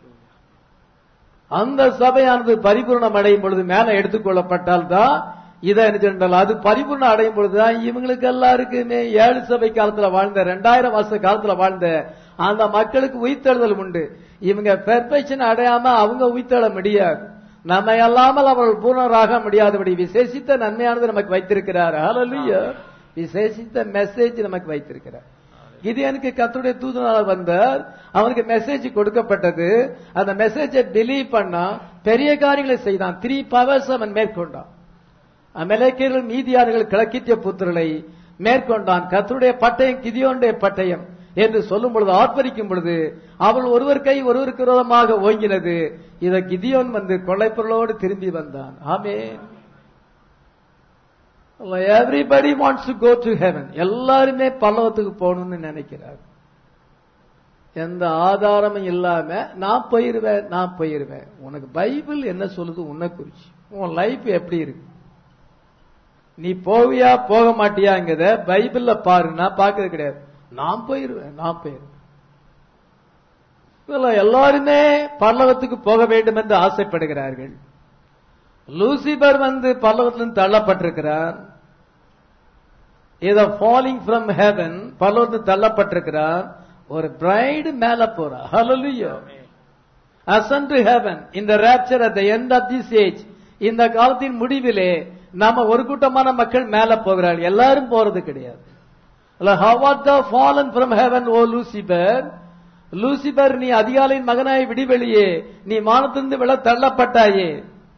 அந்த சபையானது பரிபூர்ணம் அடையும் பொழுது மேல எடுத்துக்கொள்ளப்பட்டால் தான் இதை என்ன சொன்னால் அது பரிபூர்ணம் அடையும் பொழுதுதான் இவங்களுக்கு எல்லாருக்குமே ஏழு சபை காலத்துல வாழ்ந்த ரெண்டாயிரம் வருஷ காலத்துல வாழ்ந்த அந்த மக்களுக்கு உயிர்த்தெழுதல் உண்டு இவங்க பெர்ஃபெக்ஷன் அடையாம அவங்க உயிர்த்தெழ முடியாது நம்ம அல்லாமல் அவர்கள் பூர்ணராக முடியாதபடி விசேஷித்த நன்மையானது நமக்கு வைத்திருக்கிறார் ஹalleluya விசேஷித்த மெசேஜ் நமக்கு வைத்திருக்கிறார் இது எனக்கு கத்துடைய தூதனால வந்தார் அவனுக்கு மெசேஜ் கொடுக்கப்பட்டது அந்த மெசேஜை பிலீவ் பண்ணா பெரிய காரியங்களை செய்தான் த்ரீ பவர்ஸ் அவன் மேற்கொண்டான் அமெரிக்கர்கள் மீதியார்கள் கிழக்கித்திய புத்திரலை மேற்கொண்டான் கத்தருடைய பட்டயம் கிதியோனுடைய பட்டயம் என்று சொல்லும் பொழுது ஆர்ப்பரிக்கும் பொழுது அவள் ஒருவர் கை ஒருவருக்கு விரோதமாக ஓங்கினது இத கிதியோன் வந்து கொள்ளைப்பொருளோடு திரும்பி வந்தான் amen everybody wants to go to heaven எல்லாருமே பல்லவத்துக்கு போகணும்னு நினைக்கிறார் எந்த ஆதாரமும் இல்லாம நான் போயிருவேன் நான் போயிருவேன் உனக்கு பைபிள் என்ன சொல்லுது உன்னை குறிச்சு உன் லைஃப் எப்படி இருக்கு நீ போவியா போக மாட்டியாங்கிறத பைபிள்ல பாரு நான் பார்க்கறது கிடையாது நான் போயிருவேன் நான் போயிருவேன் இதெல்லாம் எல்லாருமே பல்லவத்துக்கு போக வேண்டும் என்று ஆசைப்படுகிறார்கள் லூசிபர் வந்து பல்லவத்திலிருந்து தள்ளப்பட்டிருக்கிறார் இத ஃபாலிங் ஃப்ரம் ஹெவன் பல்லவத்தில் தள்ளப்பட்டிருக்கிறார் ஒரு பிரைடு மேல போறா ஹalleluya ascend to heaven in the rapture at the end of this age இந்த காலத்தின் முடிவிலே நாம ஒரு கூட்டமான மக்கள் மேல போகிறார்கள் எல்லாரும் போறது கிடையாது how art thou fallen from heaven o lucifer Lucifer நீ அதிகாலையின் மகனாய் விடிவெளியே நீ வானத்திலிருந்து விழ தள்ளப்பட்டாயே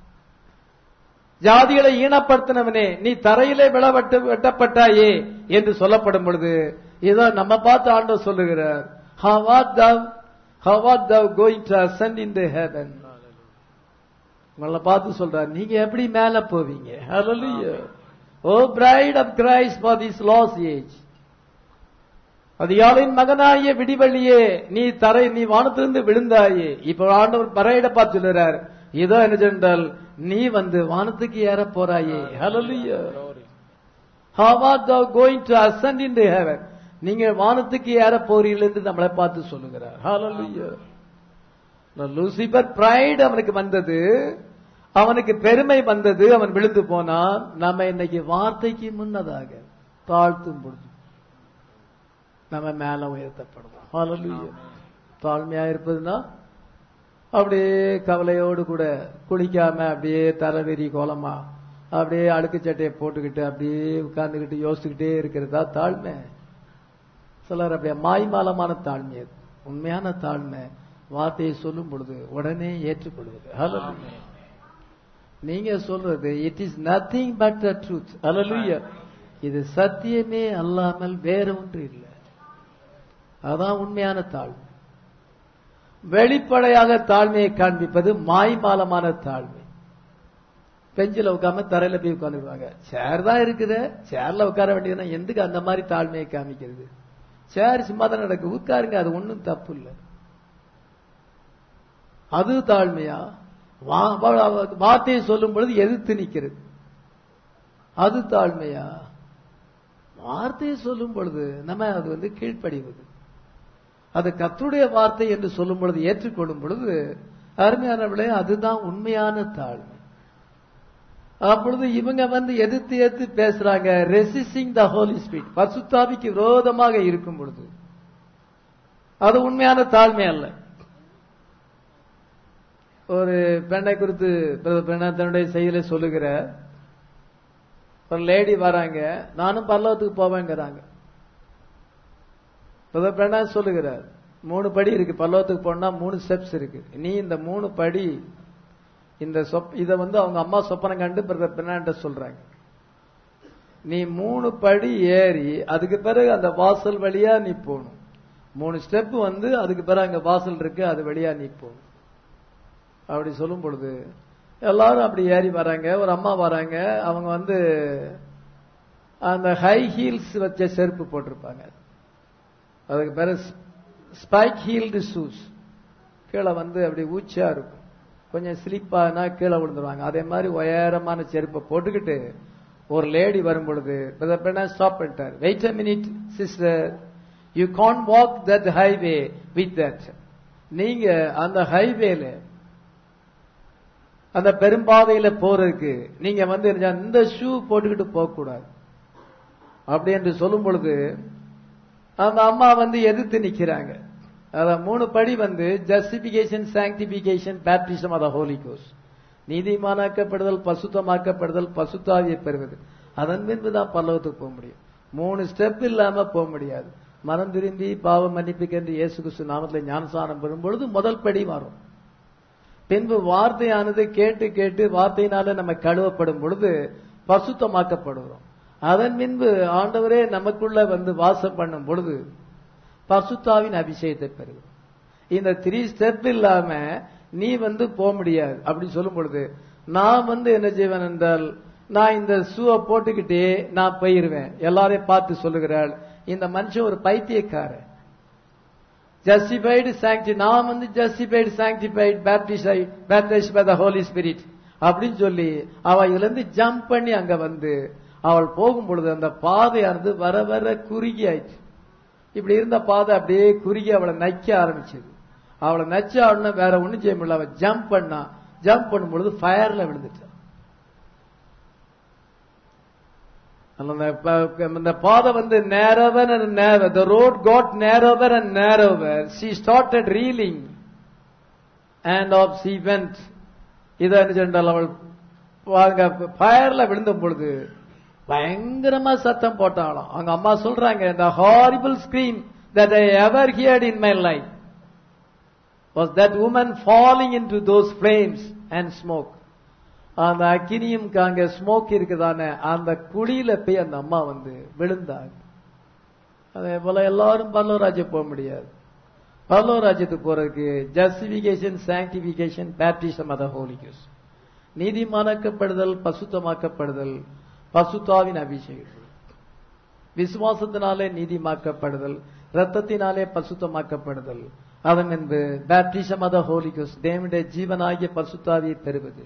ஜாதிகளை ஈனப்படுத்தினவனே நீ தரையிலே விழ வெட்ட வெட்டப்பட்டாயே என்று சொல்லப்படும் பொழுது இதோ நம்ம பார்த்து ஆண்டவர் சொல்லுகிறார் how art thou how art thou going to ascend in the heaven உங்களை பார்த்து சொல்றார் நீங்க எப்படி மேல போவீங்க hallelujah oh bride of Christ for this last age அதிகாலின் மகனாகிய விடிவெளியே நீ தரை நீ வானத்திலிருந்து விழுந்தாயே இப்ப ஆண்டவர் பறையிட பார்த்து சொல்லுறார் இதோ என்ன சொன்னால் நீ வந்து வானத்துக்கு ஏற போறாயே hallelujah how art thou going to ascend into heaven நீங்க வானத்துக்கு ஏற போறீர்கள் என்று நம்மளை பார்த்து சொல்லுகிறார் hallelujah லூசிபர் பிரைட் அவனுக்கு வந்தது அவனுக்கு பெருமை வந்தது அவன் விழுந்து போனான் நம்ம இன்னைக்கு வார்த்தைக்கு முன்னதாக தாழ்த்தும் பொழுது நம்ம மேல உயர்த்தப்படுவோம் ஹalleluya தாழ்மையா இருப்பதுன்னா அப்படியே கவலையோடு கூட குளிக்காம அப்படியே தலைவெறி கோலமா அப்படியே அழுக்கு சட்டையை போட்டுக்கிட்டு அப்படியே உட்கார்ந்துக்கிட்டு யோசிச்சுக்கிட்டே இருக்கிறதா தாழ்மை சிலர் அப்படியே மாய்மாலமான தாழ்மை அது உண்மையான தாழ்மை வார்த்தையை சொல்லும் பொழுது உடனே ஏற்றுக்கொள்வது ஹalleluya நீங்க சொல்றது it is nothing but the truth ஹalleluya இது சத்தியமே அல்லாமல் வேற ஒன்று இல்லை அதான் உண்மையான தாழ்மை வெளிப்படையாக தாழ்மையை காண்பிப்பது மாய்மாலமான தாழ்மை பெஞ்சில உட்காம தரையில போய் உட்காந்துருவாங்க சேர் தான் இருக்குது சேர்ல உட்கார வேண்டியதுன்னா எதுக்கு அந்த மாதிரி தாழ்மையை காமிக்கிறது சேர் சும்மா தான் நடக்கு உட்காருங்க அது ஒன்றும் தப்பு இல்லை அது தாழ்மையா வார்த்தையை சொல்லும் பொழுது எதிர்த்து நிக்கிறது அது தாழ்மையா வார்த்தையை சொல்லும் பொழுது நம்ம அது வந்து கீழ்ப்படிவது அது கர்த்தருடைய வார்த்தை என்று சொல்லும் பொழுது ஏற்றுக்கொள்ளும் பொழுது அருமையானவர்களே அதுதான் உண்மையான தாழ்மை அப்பொழுது இவங்க வந்து எதிர்த்து எதிர்த்து பேசுறாங்க ரெசிஸ்டிங் த ஹோலி ஸ்பிரிட் பசுத்தாவிக்கு விரோதமாக இருக்கும் பொழுது அது உண்மையான தாழ்மை அல்ல ஒரு பெண்ணை குறித்து பெண்ணை தன்னுடைய செய்தியில சொல்லுகிற ஒரு லேடி வராங்க நானும் பல்லவத்துக்கு போவேங்கிறாங்க பெண்ணா சொல்லுகிறார் மூணு படி இருக்கு பல்லவத்துக்கு போனா மூணு ஸ்டெப்ஸ் இருக்கு நீ இந்த மூணு படி இந்த சொப் இத வந்து அவங்க அம்மா சொப்பனம் கண்டு பெண்ணாண்ட சொல்றாங்க நீ மூணு படி ஏறி அதுக்கு பிறகு அந்த வாசல் வழியா நீ போகணும் மூணு ஸ்டெப் வந்து அதுக்கு பிறகு அங்க வாசல் இருக்கு அது வழியா நீ போகணும் அப்படி சொல்லும் பொழுது எல்லாரும் அப்படி ஏறி வராங்க ஒரு அம்மா வராங்க அவங்க வந்து அந்த ஹை ஹீல்ஸ் வச்ச செருப்பு போட்டிருப்பாங்க அதுக்கு பேரு ஸ்பைக் ஹீல்டு ஷூஸ் கீழே வந்து அப்படி ஊச்சியா இருக்கும் கொஞ்சம் ஸ்லிப்பானா கீழே விழுந்துருவாங்க அதே மாதிரி உயரமான செருப்பை போட்டுக்கிட்டு ஒரு லேடி வரும் பொழுது பெண்ணா ஸ்டாப் பண்ணிட்டார் wait a minute sister you can walk that highway with that நீங்க அந்த ஹைவேல அந்த பெரும்பாதையில போறதுக்கு நீங்க வந்து இந்த ஷூ போட்டுக்கிட்டு போக கூடாது அப்படி என்று சொல்லும் பொழுது அந்த அம்மா வந்து எதிர்த்து நிக்கிறாங்க அத மூணு படி வந்து ஜஸ்டிபிகேஷன் சாங்டிபிகேஷன் பேப்டிசம் அத ஹோலி கோஸ் நீதிமானாக்கப்படுதல் பசுத்தமாக்கப்படுதல் பசுத்தாவியை பெறுவது அதன் பின்பு தான் பல்லவத்துக்கு போக முடியும் மூணு ஸ்டெப் இல்லாம போக முடியாது மனம் திரும்பி பாவ மன்னிப்புக்கென்று இயேசு கிறிஸ்து நாமத்தில் ஞானசானம் பெறும் பொழுது முதல் படி வரும் பின்பு வார்த்தையானது கேட்டு கேட்டு வார்த்தையினால நம்ம கழுவப்படும் பொழுது பசுத்தமாக்கப்படுகிறோம் அதன் பின்பு ஆண்டவரே நமக்குள்ள வந்து வாசம் பண்ணும் பொழுது பசுத்தாவின் அபிஷேகத்தை பெறுகிறோம் இந்த த்ரீ ஸ்டெப் இல்லாம நீ வந்து போக முடியாது அப்படி சொல்லும் பொழுது நான் வந்து என்ன செய்வேன் என்றால் நான் இந்த ஷூவை போட்டுக்கிட்டே நான் போயிருவேன் எல்லாரையும் பார்த்து சொல்லுகிறாள் இந்த மனுஷன் ஒரு பைத்தியக்காரன் ஜஸ்டிஃபைடு சாங்டி நான் வந்து justified sanctified baptist baptize by the Holy Spirit அப்படின்னு சொல்லி அவ இதுல இருந்து ஜம்ப் பண்ணி அங்க வந்து அவள் போகும் பொழுது அந்த பாதையானது வர வர குறுகி ஆயிடுச்சு இப்படி இருந்த பாதை அப்படியே குறுகி அவளை நக்க ஆரம்பிச்சது அவளை நச்ச உடனே வேற ஒண்ணும் செய்ய முடியல அவ ஜம்ப் பண்ணா ஜம்ப் பண்ணும் பொழுது ஃபயர்ல விழுந்துட்டான் இந்த பாதை வந்து narrower and narrower the road got narrower and narrower she started reeling and off she went இதை சென்றால் அவள் ஃபயர்ல விழுந்த பொழுது பயங்கரமா சத்தம் போட்டாலும் அவங்க அம்மா சொல்றாங்க இந்த horrible scream that I ever heard in my life was that woman falling into those flames and smoke அந்த அக்கினியும் அங்க ஸ்மோக் இருக்குதானே அந்த குழியில போய் அந்த அம்மா வந்து விழுந்தாங்க அதே போல எல்லாரும் பல்லவராஜ்யம் போக முடியாது பல்லவராஜ்யத்துக்கு போறதுக்கு ஜஸ்டிபிகேஷன் சாங்டிபிகேஷன் பேப்டிசம் அத ஹோலிகஸ் நீதிமானாக்கப்படுதல் பசுத்தமாக்கப்படுதல் பசுத்தாவின் அபிஷேகம் விசுவாசத்தினாலே நீதிமாக்கப்படுதல் ரத்தத்தினாலே பசுத்தமாக்கப்படுதல் அதன் என்பது பேப்டிசம் அத ஹோலிகஸ் தேவனுடைய ஜீவனாகிய பசுத்தாவியை பெறுவது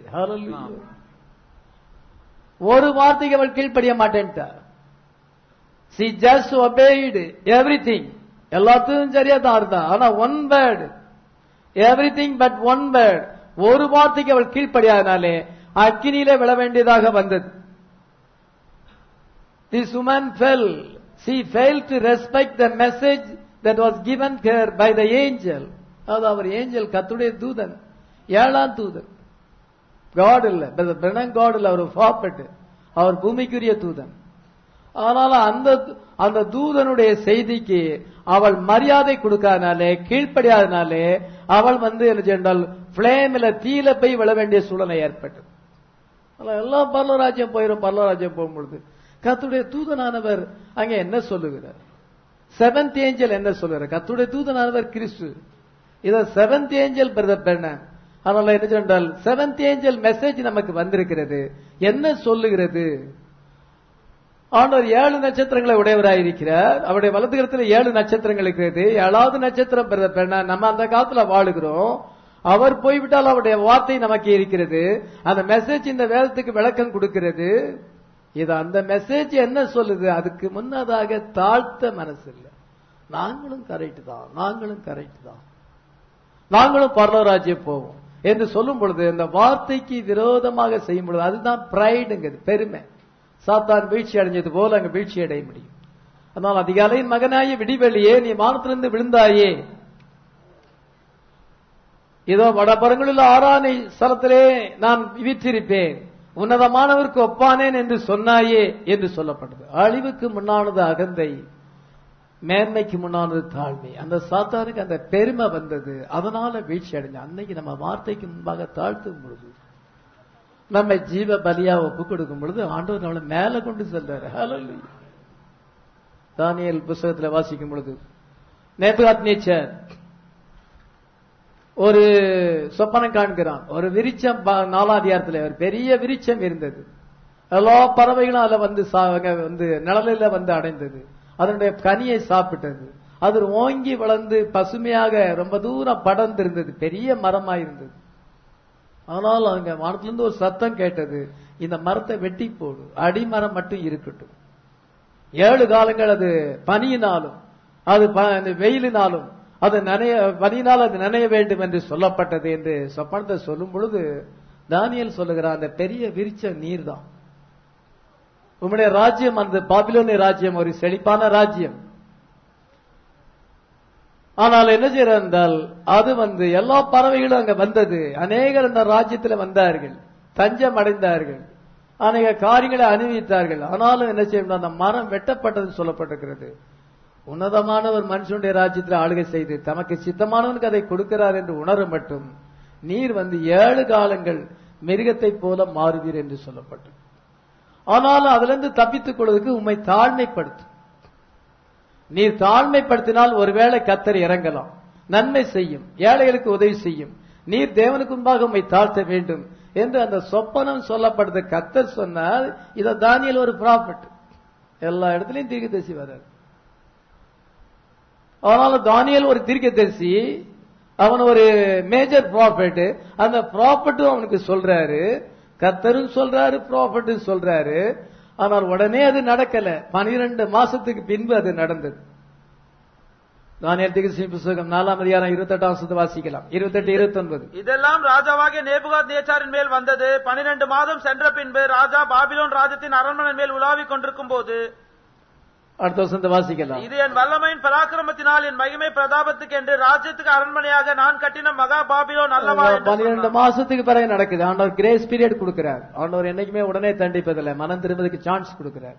ஒரு வார்த்தைக்கு அவள் கீழ்ப்படிய மாட்டேன்ட்டா she just obeyed everything எல்லாத்துக்கும் சரியா தான் இருந்தா ஆனா one word everything but one word ஒரு வார்த்தைக்கு அவள் கீழ்ப்படியாதனாலே அக்கினியிலே விழ வேண்டியதாக வந்தது This woman fell. She failed to respect the message that was given her by the angel. அது அவர் ஏஞ்சல் கத்துடைய தூதன் ஏழாம் தூதன் காட் இல்ல பிரணம் காட் இல்ல அவர் ஃபாப்பட் அவர் பூமிக்குரிய தூதன் ஆனால் அந்த அந்த தூதனுடைய செய்திக்கு அவள் மரியாதை கொடுக்காதனாலே கீழ்ப்படியாதனாலே அவள் வந்து என்ன சென்றால் பிளேமில் தீல போய் விழ வேண்டிய சூழ்நிலை ஏற்பட்டது எல்லாம் பல்லவராஜ்யம் போயிடும் பல்லவராஜ்யம் போகும்பொழுது கத்துடைய தூதனானவர் அங்க என்ன சொல்லுகிறார் செவன்த் ஏஞ்சல் என்ன சொல்லுகிறார் கத்துடைய தூதனானவர் கிறிஸ்து இத செவன்த் ஏஞ்சல் பிரதர் பெண்ண அதனால என்ன சொன்னால் செவன்த் ஏஞ்சல் மெசேஜ் நமக்கு வந்திருக்கிறது என்ன சொல்லுகிறது ஆண்டவர் ஏழு நட்சத்திரங்களை உடையவராயிருக்கிறார் அவருடைய வலது கரத்தில் ஏழு நட்சத்திரங்கள் இருக்கிறது ஏழாவது நட்சத்திரம் பிரதர் பெண்ண நம்ம அந்த காலத்துல வாழுகிறோம் அவர் போய்விட்டால் அவருடைய வார்த்தை நமக்கு இருக்கிறது அந்த மெசேஜ் இந்த வேதத்துக்கு விளக்கம் கொடுக்கிறது இது அந்த மெசேஜ் என்ன சொல்லுது அதுக்கு முன்னதாக தாழ்த்த மனசு இல்ல நாங்களும் கரெக்ட் தான் நாங்களும் கரெக்ட் தான் நாங்களும் பரலோராஜ்யம் போவோம் என்று சொல்லும் பொழுது இந்த வார்த்தைக்கு விரோதமாக செய்யும் பொழுது அதுதான் பிரைடுங்கிறது பெருமை சாத்தான் வீழ்ச்சி அடைஞ்சது போல அங்க வீழ்ச்சி அடைய முடியும் அதனால் அதிகாலையின் மகனாய விடிவெளியே நீ வானத்திலிருந்து விழுந்தாயே இதோ வடபரங்களில் ஆறானை ஸ்தலத்திலே நான் வீற்றிருப்பேன் உன்னதமானவருக்கு ஒப்பானேன் என்று சொன்னாயே என்று சொல்லப்பட்டது அழிவுக்கு முன்னானது அகந்தை மேன்மைக்கு முன்னானது தாழ்மை அந்த சாத்தானுக்கு அந்த பெருமை வந்தது அதனால வீழ்ச்சி அடைஞ்ச அன்னைக்கு நம்ம வார்த்தைக்கு முன்பாக தாழ்த்தும் பொழுது நம்ம ஜீவ பலியா ஒப்பு கொடுக்கும் பொழுது ஆண்டவர் நம்மளை மேல கொண்டு செல்றாரு ஹalleluya. தானியேல் புஸ்தகத்துல வாசிக்கும் பொழுது நேபுகாத் நேச்சர் ஒரு சொப்பனம் காண்கிறான் ஒரு விரிச்சம் ப- நாலாதிகாரத்துல ஒரு பெரிய விரிச்சம் இருந்தது எல்லா பறவைகளும் அதுல வந்து சா- அங்க வந்து நிழலில வந்து அடைந்தது அதனுடைய கனியை சாப்பிட்டது அது ஓங்கி வளர்ந்து பசுமையாக ரொம்ப தூரம் படர்ந்து இருந்தது பெரிய மரமா இருந்தது ஆனால் அங்க மரத்திலிருந்து ஒரு சத்தம் கேட்டது இந்த மரத்தை வெட்டி போடு அடிமரம் மட்டும் இருக்கட்டும் ஏழு காலங்கள் அது பனியினாலும் அது ப- அந்த வெயிலினாலும் அது நனைய பனியினால் அது நனைய வேண்டும் என்று சொல்லப்பட்டது என்று சொப்பனத்தை சொல்லும் பொழுது தானியேல் சொல்லுகிறார் அந்த பெரிய விரிச்ச நீர் தான் உம்முடைய ராஜ்யம் அந்த பாபிலோனிய ராஜ்யம் ஒரு செழிப்பான ராஜ்யம் ஆனால் என்ன செய்யறார் என்றால் அது வந்து எல்லா பறவைகளும் அங்க வந்தது அநேகர் அந்த ராஜ்யத்துல வந்தார்கள் தஞ்சம் அடைந்தார்கள் அநேக காரியங்களை அணிவித்தார்கள் ஆனாலும் என்ன செய்யணும் அந்த மரம் வெட்டப்பட்டது சொல்லப்பட்டிருக்கிறது உன்னதமானவர் மனுஷனுடைய ராஜ்யத்தில் ஆளுகை செய்து தமக்கு சித்தமானவனுக்கு அதை கொடுக்கிறார் என்று உணர மட்டும் நீர் வந்து ஏழு காலங்கள் மிருகத்தைப் போல மாறுவீர் என்று சொல்லப்பட்டது ஆனாலும் அதிலிருந்து தப்பித்துக் கொள்வதற்கு உம்மை தாழ்மைப்படுத்தும் நீர் தாழ்மைப்படுத்தினால் ஒருவேளை கத்தர் இறங்கலாம் நன்மை செய்யும் ஏழைகளுக்கு உதவி செய்யும் நீர் தேவனுக்கு முன்பாக உம்மை தாழ்த்த வேண்டும் என்று அந்த சொப்பனம் சொல்லப்படுது கத்தர் சொன்னால் இத தானியல் ஒரு ப்ராஃபிட் எல்லா இடத்துலயும் தீர்க்கதரிசி வர்றாரு ஆனாலும் தானியல் ஒரு தீர்க்கதரிசி அவன் ஒரு மேஜர் ப்ராஃபிட் அந்த ப்ராஃபிட்டும் அவனுக்கு சொல்றாரு கத்தரும் சொல்றாரு ப்ராஃபிட்டும் சொல்றாரு ஆனால் உடனே அது நடக்கல பனிரெண்டு மாசத்துக்கு பின்பு அது நடந்தது தானியல் தீர்க்கதரிசி புஸ்தகம் நாலாம் அதிகாரம் இருபத்தெட்டாம் வசனத்தை வாசிக்கலாம் இருபத்தெட்டு இருபத்தொன்பது இதெல்லாம் ராஜாவாகிய நேபுகாத் நேச்சாரின் மேல் வந்தது பனிரெண்டு மாதம் சென்ற பின்பு ராஜா பாபிலோன் ராஜ்யத்தின் அரண்மனை மேல் உலாவிக் கொண்டிருக்கும் போது அடுத்த வசனத்தை வாசிக்கலாம் இது என் வல்லமையின் பராக்கிரமத்தினால் என் மகிமை பிரதாபத்துக்கு என்று ராஜ்யத்துக்கு அரண்மனையாக நான் கட்டின மகா பாபிலோன் அல்லவா என்று பன்னிரண்டு சொன்னான். மாசத்துக்கு பிறகு நடக்குது ஆண்டவர் கிரேஸ் பீரியட் கொடுக்கிறார் ஆண்டவர் என்னைக்குமே உடனே தண்டிப்பதில்லை மனம் திரும்பதுக்கு சான்ஸ் கொடுக்கிறார்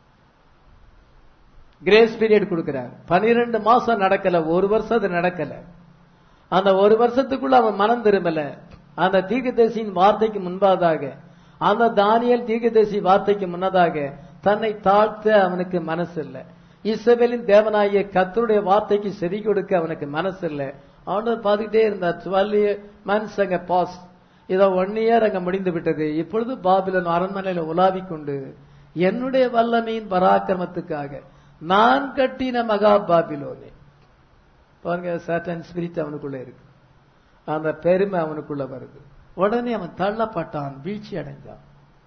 கிரேஸ் பீரியட் கொடுக்கிறார் பன்னிரண்டு மாசம் நடக்கல ஒரு வருஷம் அது நடக்கல அந்த ஒரு வருஷத்துக்குள்ள அவன் மனம் திரும்பல அந்த தீர்க்கதரிசியின் வார்த்தைக்கு முன்பதாக அந்த தானியல் தீர்க்கதரிசி வார்த்தைக்கு முன்னதாக தன்னை தாழ்த்த அவனுக்கு மனசு இல்ல இஸ்ரவேலின் தேவனாகிய கத்தருடைய வார்த்தைக்கு செவி கொடுக்க அவனுக்கு மனசு இல்ல அவனு பார்த்துக்கிட்டே இருந்தார் டுவெல் மந்த்ஸ் அங்க பாஸ் இதோ ஒன் இயர் அங்க முடிந்து விட்டது இப்பொழுது பாபிலன் அரண்மனையில உலாவிக் கொண்டு என்னுடைய வல்லமையின் பராக்கிரமத்துக்காக நான் கட்டின மகா பாபிலோனே பாருங்க சட்டன் ஸ்பிரிட் அவனுக்குள்ள இருக்கு அந்த பெருமை அவனுக்குள்ள வருது உடனே அவன் தள்ளப்பட்டான் வீழ்ச்சி அடைந்தான்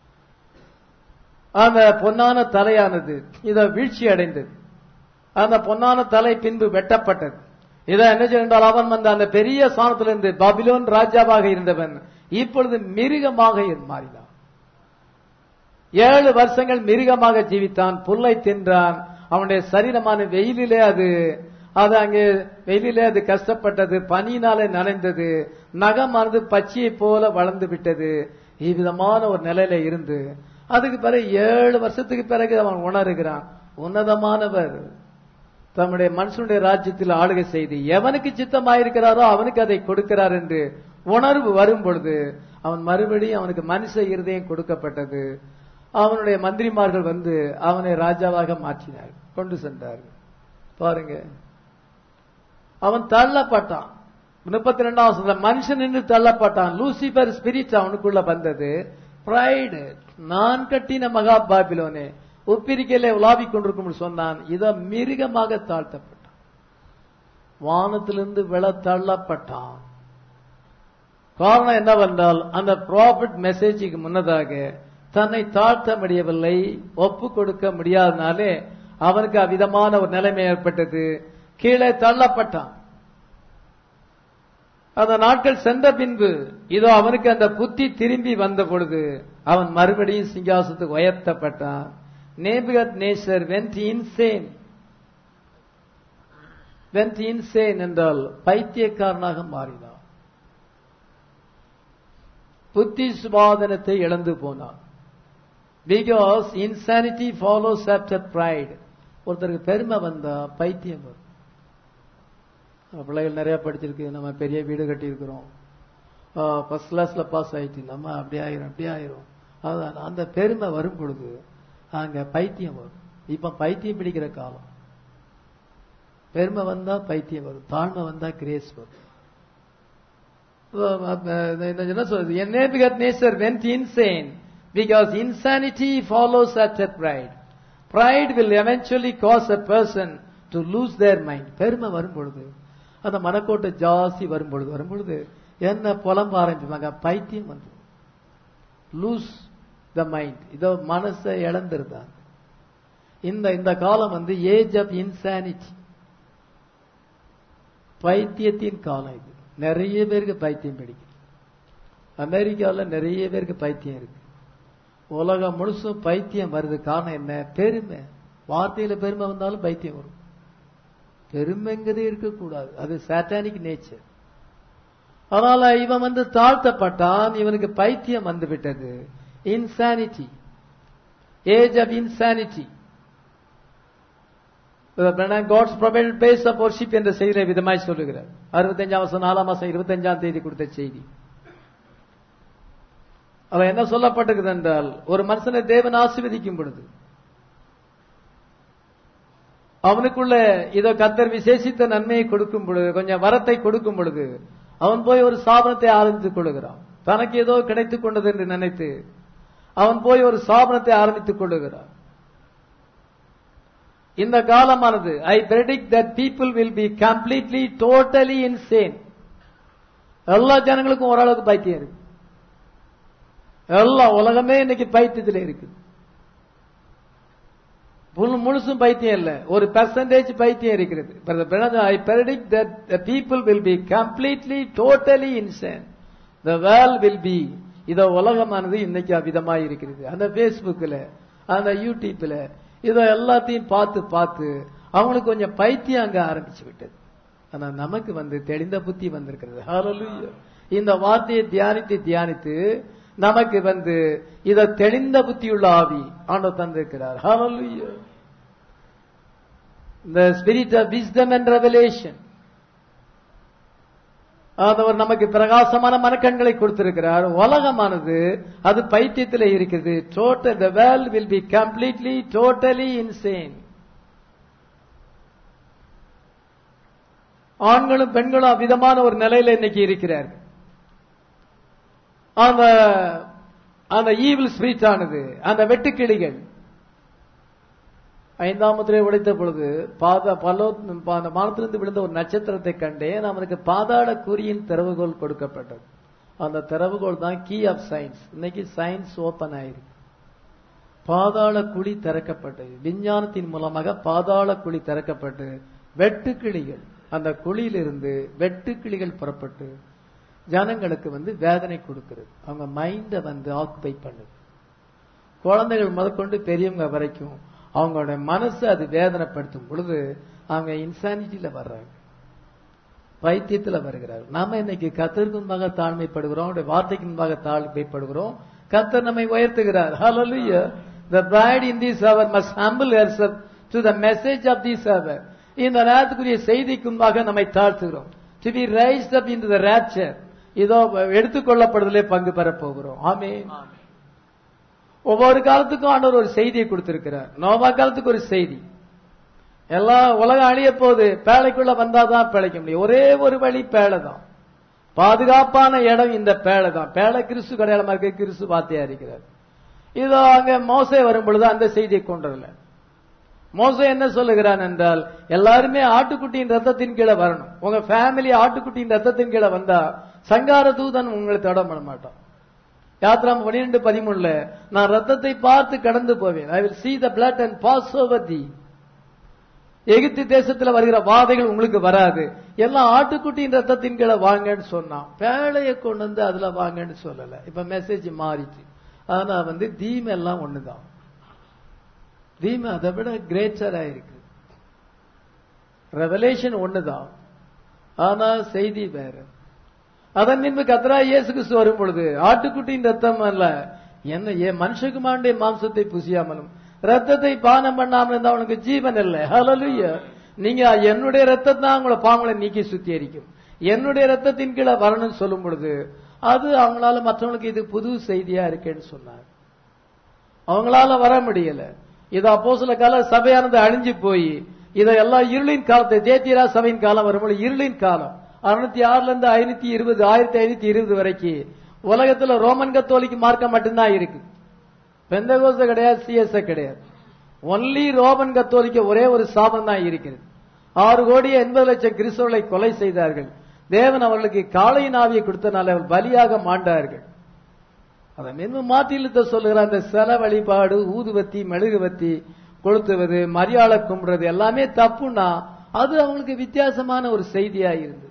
அந்த பொன்னான தலையானது இத வீழ்ச்சி அடைந்தது அந்த பொன்னான தலை பின்பு வெட்டப்பட்டது இதை என்ன செய்தால் அவன் வந்து அந்த பெரிய சாணத்திலிருந்து பாபிலோன் ராஜாவாக இருந்தவன் இப்பொழுது மிருகமாக மாறினான் ஏழு வருஷங்கள் மிருகமாக ஜீவித்தான் புல்லை தின்றான் அவனுடைய சரீரமான வெயிலிலே அது அது அங்கே வெயிலிலே அது கஷ்டப்பட்டது பனியினாலே நனைந்தது நகமானது பச்சையை போல வளர்ந்து விட்டது இவ்விதமான ஒரு நிலையில இருந்து அதுக்கு பிறகு ஏழு வருஷத்துக்கு பிறகு அவன் உணர்கிறான் உன்னதமானவர் தம்முடைய மனுஷனுடைய ராஜ்யத்தில் ஆளுகை செய்து எவனுக்கு சித்தமாயிருக்கிறாரோ அவனுக்கு அதை கொடுக்கிறார் என்று உணர்வு வரும் பொழுது அவன் மறுபடியும் அவனுக்கு மனுஷ இருதயம் கொடுக்கப்பட்டது அவனுடைய மந்திரிமார்கள் வந்து அவனை ராஜாவாக மாற்றினார் கொண்டு சென்றார்கள் பாருங்க அவன் தள்ளப்பட்டான் முப்பத்தி ரெண்டாம் மனுஷன் என்று தள்ளப்பட்டான் லூசிபர் ஸ்பிரிட் அவனுக்குள்ள வந்தது பிரைடு நான் கட்டின மகா பாபிலோனே உப்பிரிக்கையில உலாவிக் கொண்டிருக்கும் சொன்னான் இத மிருகமாக தாழ்த்தப்பட்டான் வானத்திலிருந்து விழ தள்ளப்பட்டான் காரணம் என்னவென்றால் அந்த ப்ராஃபிட் மெசேஜுக்கு முன்னதாக தன்னை தாழ்த்த முடியவில்லை ஒப்பு கொடுக்க முடியாதனாலே அவனுக்கு அவ்விதமான ஒரு நிலைமை ஏற்பட்டது கீழே தள்ளப்பட்டான் அந்த நாட்கள் சென்ற பின்பு இதோ அவனுக்கு அந்த புத்தி திரும்பி வந்த பொழுது அவன் மறுபடியும் சிங்காசத்துக்கு உயர்த்தப்பட்டான் நேபுகத் நேசர் வென்ட் இன்சேன் வென்ட் இன்சேன் என்றால் பைத்தியக்காரனாக மாறினான் புத்தி சுபாதனத்தை இழந்து போனான் because insanity follows after pride ஒருத்தருக்கு பெருமை வந்தா பைத்தியம் வரும் நம்ம பிள்ளைகள் நிறைய படிச்சிருக்கு நம்ம பெரிய வீடு கட்டியிருக்கிறோம் ஃபர்ஸ்ட் கிளாஸ்ல பாஸ் ஆயிடுச்சு நம்ம அப்படி ஆயிரும் அப்படி ஆயிரும் அதான் அந்த பெருமை வரும் பொழுது அங்க பைத்தியம் வரும் இப்ப பைத்தியம் பிடிக்கிற காலம் பெருமை வந்தா பைத்தியம் வரும் தாழ்மை வந்தா கிரேஸ் வரும் என்ன சொல்றது என்னேபிகத் nature went insane because insanity follows at at pride pride will eventually cause a person to lose their mind பெருமை வரும் பொழுது அந்த மனக்கோட்டை ஜாஸ்தி வரும் பொழுது வரும் பொழுது என்ன புலம்ப ஆரம்பிப்பாங்க பைத்தியம் வந்து லூஸ் த மைண்ட் இதோ மனசை இழந்திருந்தாங்க இந்த இந்த காலம் வந்து ஏஜ் ஆஃப் இன்சானிட்டி பைத்தியத்தின் காலம் இது நிறைய பேருக்கு பைத்தியம் பிடிக்கும் அமெரிக்காவில் நிறைய பேருக்கு பைத்தியம் இருக்கு உலகம் முழுசும் பைத்தியம் வருது காரணம் என்ன பெருமை வார்த்தையில பெருமை வந்தாலும் பைத்தியம் வரும் பெருமைங்கிறது இருக்கக்கூடாது அது சாட்டானிக் நேச்சர் அதனால இவன் வந்து தாழ்த்தப்பட்டான் இவனுக்கு பைத்தியம் வந்து விட்டது insanity age of insanity God's provided place of worship என்ற செய்தியை விதமாய் சொல்லுகிறார் அறுபத்தஞ்சாம் வருஷம் நாலாம் மாசம் இருபத்தஞ்சாம் தேதி கொடுத்த செய்தி அவ என்ன சொல்லப்பட்டிருக்குது என்றால் ஒரு மனுஷனை தேவன் ஆசீர்வதிக்கும் பொழுது அவனுக்குள்ள இதோ கத்தர் விசேஷித்த நன்மையை கொடுக்கும் பொழுது கொஞ்சம் வரத்தை கொடுக்கும் பொழுது அவன் போய் ஒரு சாபனத்தை ஆரம்பித்துக் கொள்ளுகிறான் தனக்கு ஏதோ கிடைத்துக் கொண்டது என்று நினைத்து அவன் போய் ஒரு சாபனத்தை ஆரம்பித்துக் கொள்ளுகிறான் இந்த காலமானது I predict that people will be completely totally insane எல்லா ஜனங்களுக்கும் ஓரளவுக்கு பைத்தியம் இருக்கு எல்லா உலகமே இன்னைக்கு பைத்தியத்தில் இருக்குது முழுசும் பைத்தியம் இல்ல ஒரு பெர்சன்டேஜ் பைத்தியம் இருக்கிறது ஐ predict that the people will be completely totally insane the world will be இத உலகமானது இன்னைக்கு அவ்விதமாய் இருக்கிறது அந்த பேஸ்புக்ல அந்த யூடியூப்ல இத எல்லாத்தையும் பார்த்து பார்த்து அவங்களுக்கு கொஞ்சம் பைத்தியம் அங்க ஆரம்பிச்சு விட்டது ஆனா நமக்கு வந்து தெளிந்த புத்தி வந்திருக்கிறது ஹalleluya இந்த வார்த்தையை தியானித்து தியானித்து நமக்கு வந்து இத தெளிந்த புத்தியுள்ள ஆவி ஆண்டவர் தந்திருக்கிறார் ஹalleluya the spirit of wisdom and revelation ஆண்டவர் நமக்கு பிரகாசமான மனக்கண்களை கொடுத்திருக்கிறார் உலகமானது அது பைத்தியத்தில் இருக்கிறது total the world will be completely totally insane ஆண்களும் பெண்களும் அவ்விதமான ஒரு நிலையில இன்னைக்கு இருக்கிறார்கள் அந்த அந்த ஈவில் ஸ்பிரிட் ஆனது அந்த வெட்டுக்கிளிகள் ஐந்தாம் முத்திரை உடைத்த பொழுது பாத பலோ அந்த வானத்திலிருந்து விழுந்த ஒரு நட்சத்திரத்தை கண்டேன் அவனுக்கு பாதாள குறியின் திறவுகோல் கொடுக்கப்பட்டது அந்த திறவுகோல் தான் கீ ஆஃப் சயின்ஸ் இன்னைக்கு சயின்ஸ் ஓபன் ஆயிருக்கு பாதாள குழி திறக்கப்பட்டது விஞ்ஞானத்தின் மூலமாக பாதாள குழி திறக்கப்பட்டு வெட்டுக்கிளிகள் அந்த குழியிலிருந்து வெட்டுக்கிளிகள் புறப்பட்டு ஜனங்களுக்கு வந்து வேதனை கொடுக்கிறது அவங்க மைண்ட வந்து ஆக்குபை பண்ணுது குழந்தைகள் முதற்கொண்டு பெரியவங்க வரைக்கும் அவங்களோட மனசு அது வேதனைப்படுத்தும் பொழுது அவங்க இன்சானிட்டியில வர்றாங்க பைத்தியத்துல வருகிறார்கள் நாம இன்னைக்கு கத்தருக்கு முன்பாக தாழ்மைப்படுகிறோம் அவருடைய வார்த்தைக்கு முன்பாக தாழ்மைப்படுகிறோம் கத்தர் நம்மை உயர்த்துகிறார் ஹalleluya the bride in this hour must humble herself to the message of this hour இந்த நேரத்துக்குரிய செய்திக்கு முன்பாக நம்மை தாழ்த்துகிறோம் to be raised up into the rapture இதோ எடுத்துக்கொள்ளப்படுதலே பங்கு பெறப் போகிறோம் ஆமென் ஒவ்வொரு காலத்துக்கும் ஆண்டவர் ஒரு செய்தியை கொடுத்திருக்கிறார் நோவா காலத்துக்கு ஒரு செய்தி எல்லா உலகம் அழிய போது பேழைக்குள்ள வந்தாதான் பிழைக்க முடியும் ஒரே ஒரு வழி பேழை தான் பாதுகாப்பான இடம் இந்த பேழை தான் பேழை கிறிஸ்து கடையாளமா இருக்க கிறிஸ்து வார்த்தையா இருக்கிறார் இதோ அங்க மோசே வரும் பொழுது அந்த செய்தியை கொண்டதில்ல மோசே என்ன சொல்லுகிறான் என்றால் எல்லாருமே ஆட்டுக்குட்டியின் ரத்தத்தின் கீழே வரணும் உங்க ஃபேமிலி ஆட்டுக்குட்டியின் ரத்தத்தின் கீழே வந்தா சங்கார தூதன் உங்களை தடம் பண்ண மாட்டான் யாத்ராம் பன்னிரெண்டு பதிமூணுல நான் ரத்தத்தை பார்த்து கடந்து போவேன் I will see the blood and pass over thee எகிப்து தேசத்துல வருகிற வாதைகள் உங்களுக்கு வராது எல்லாம் ஆட்டுக்குட்டியின் ரத்தத்தின் கீழே வாங்கன்னு சொன்னான் பேழையை கொண்டு வந்து அதுல வாங்கன்னு சொல்லல இப்ப மெசேஜ் மாறிச்சு ஆனா வந்து தீம் எல்லாம் ஒண்ணுதான் தீம் அதை விட கிரேட்டரா இருக்கு ரெவலேஷன் ஒண்ணுதான் ஆனா செய்தி வேற அதன் பின்பு கத்ரா இயேசு கிறிஸ்து வரும் பொழுது ஆட்டுக்குட்டியின் ரத்தம் அல்ல என்ன ஏ மனுஷகுமாருடைய மாம்சத்தை புசியாமலும் ரத்தத்தை பானம் பண்ணாமல் இருந்தா அவனுக்கு ஜீவன் இல்லை ஹalleluya நீங்க என்னுடைய ரத்தம் தான் உங்களை பாவங்களை நீக்கி சுத்திகரிக்கும் என்னுடைய ரத்தத்தின் கீழே வரணும்னு சொல்லும் பொழுது அது அவங்களால மற்றவங்களுக்கு இது புது செய்தியா இருக்கேன்னு சொன்னார் அவங்களால வர முடியல இது அப்போ சில கால சபையானது அழிஞ்சு போய் இதெல்லாம் இருளின் காலத்தை தேத்தியரா சபையின் காலம் வரும்போது இருளின் காலம் அறுநூத்தி ஆறுல இருந்து ஐநூத்தி இருபது ஆயிரத்தி ஐநூத்தி இருபது வரைக்கும் உலகத்துல ரோமன் கத்தோலிக்கு மார்க்கம் மட்டும்தான் இருக்கு பெந்தகோச கிடையாது சிஎஸ் கிடையாது ஒன்லி ரோமன் கத்தோலிக்க ஒரே ஒரு சாபம் தான் இருக்கிறது ஆறு கோடி எண்பது லட்சம் கிறிஸ்தவர்களை கொலை செய்தார்கள் தேவன் அவர்களுக்கு காளையின் ஆவியை கொடுத்தனால அவர் பலியாக மாண்டார்கள் அதை மென்ம மாற்றிலுத்த சொல்லுகிற அந்த சில வழிபாடு ஊதுவத்தி மெழுகுவத்தி கொளுத்துவது மரியாதை கும்பிடுறது எல்லாமே தப்புன்னா அது அவங்களுக்கு வித்தியாசமான ஒரு செய்தியா இருந்தது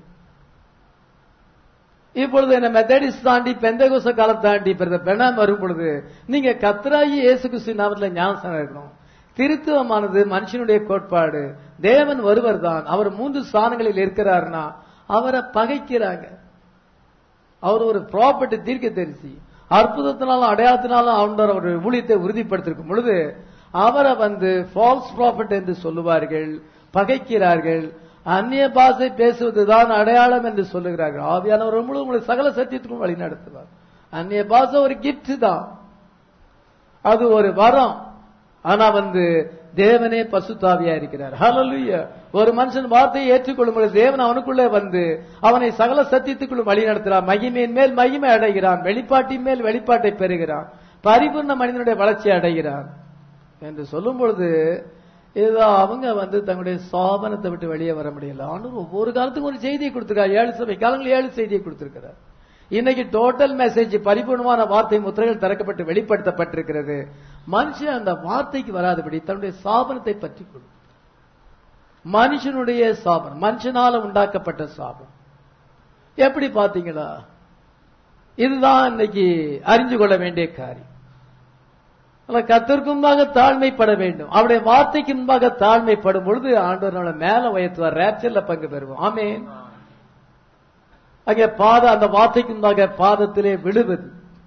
இப்பொழுது என்ன மெத்தடிஸ்ட் தாண்டி பெந்தகோச காலம் தாண்டி பிறந்த பெணாம் வரும் பொழுது நீங்க கத்ராயி இயேசு கிறிஸ்து நாமத்தில் ஞானஸ்தானம் இருக்கணும் திருத்துவமானது மனுஷனுடைய கோட்பாடு தேவன் ஒருவர் தான் அவர் மூன்று ஸ்தானங்களில் இருக்கிறார்னா அவரை பகைக்கிறாங்க அவர் ஒரு ப்ராப்பர்ட்டி தீர்க்க தரிசி அற்புதத்தினாலும் அடையாளத்தினாலும் அவர் அவருடைய ஊழியத்தை உறுதிப்படுத்திருக்கும் பொழுது அவரை வந்து ஃபால்ஸ் ப்ராஃபிட் என்று சொல்லுவார்கள் பகைக்கிறார்கள் அந்நிய பாஷை பேசுவதுதான் அடையாளம் என்று சொல்லுகிறார்கள் ஆவியானவர் முழு உங்களை சகல சத்தியத்துக்கும் வழி நடத்துவார் அந்நிய பாஷை ஒரு கிஃப்ட் தான் அது ஒரு வரம் ஆனா வந்து தேவனே பசுத்தாவியா இருக்கிறார் ஹalleluya ஒரு மனுஷன் வார்த்தையை ஏற்றுக்கொள்ளும் பொழுது தேவன் அவனுக்குள்ளே வந்து அவனை சகல சத்தியத்துக்குள் வழி நடத்துகிறான் மகிமையின் மேல் மகிமை அடைகிறான் வெளிப்பாட்டின் மேல் வெளிப்பாட்டை பெறுகிறான் பரிபூர்ண மனிதனுடைய வளர்ச்சி அடைகிறான் என்று சொல்லும் பொழுது ஏதோ அவங்க வந்து தங்களுடைய சாபனத்தை விட்டு வெளியே வர முடியல ஆண்டு ஒவ்வொரு காலத்துக்கும் ஒரு செய்தியை கொடுத்திருக்கார் ஏழு சபை காலங்கள் ஏழு செய்தியை கொடுத்திருக்கிறார் இன்னைக்கு டோட்டல் மெசேஜ் பரிபூர்ணமான வார்த்தை முத்திரைகள் திறக்கப்பட்டு வெளிப்படுத்தப்பட்டிருக்கிறது மனுஷன் அந்த வார்த்தைக்கு வராதபடி தன்னுடைய சாபனத்தை பற்றி கொள்ளும் மனுஷனுடைய சாபனம் மனுஷனால உண்டாக்கப்பட்ட சாபம் எப்படி பாத்தீங்களா இதுதான் இன்னைக்கு அறிஞ்சு கொள்ள வேண்டிய காரியம் கத்திற்கு முன்பாக தாழ்மைப்பட வேண்டும் அவருடைய வார்த்தைக்கு முன்பாக தாழ்மைப்படும் பொழுது ஆண்டவர் நம்மளை மேல உயர்த்துவார் ரேப்சர்ல பங்கு பெறுவோம் ஆமேன் அங்கே பாத அந்த வார்த்தைக்கு முன்பாக பாதத்திலே விழுவது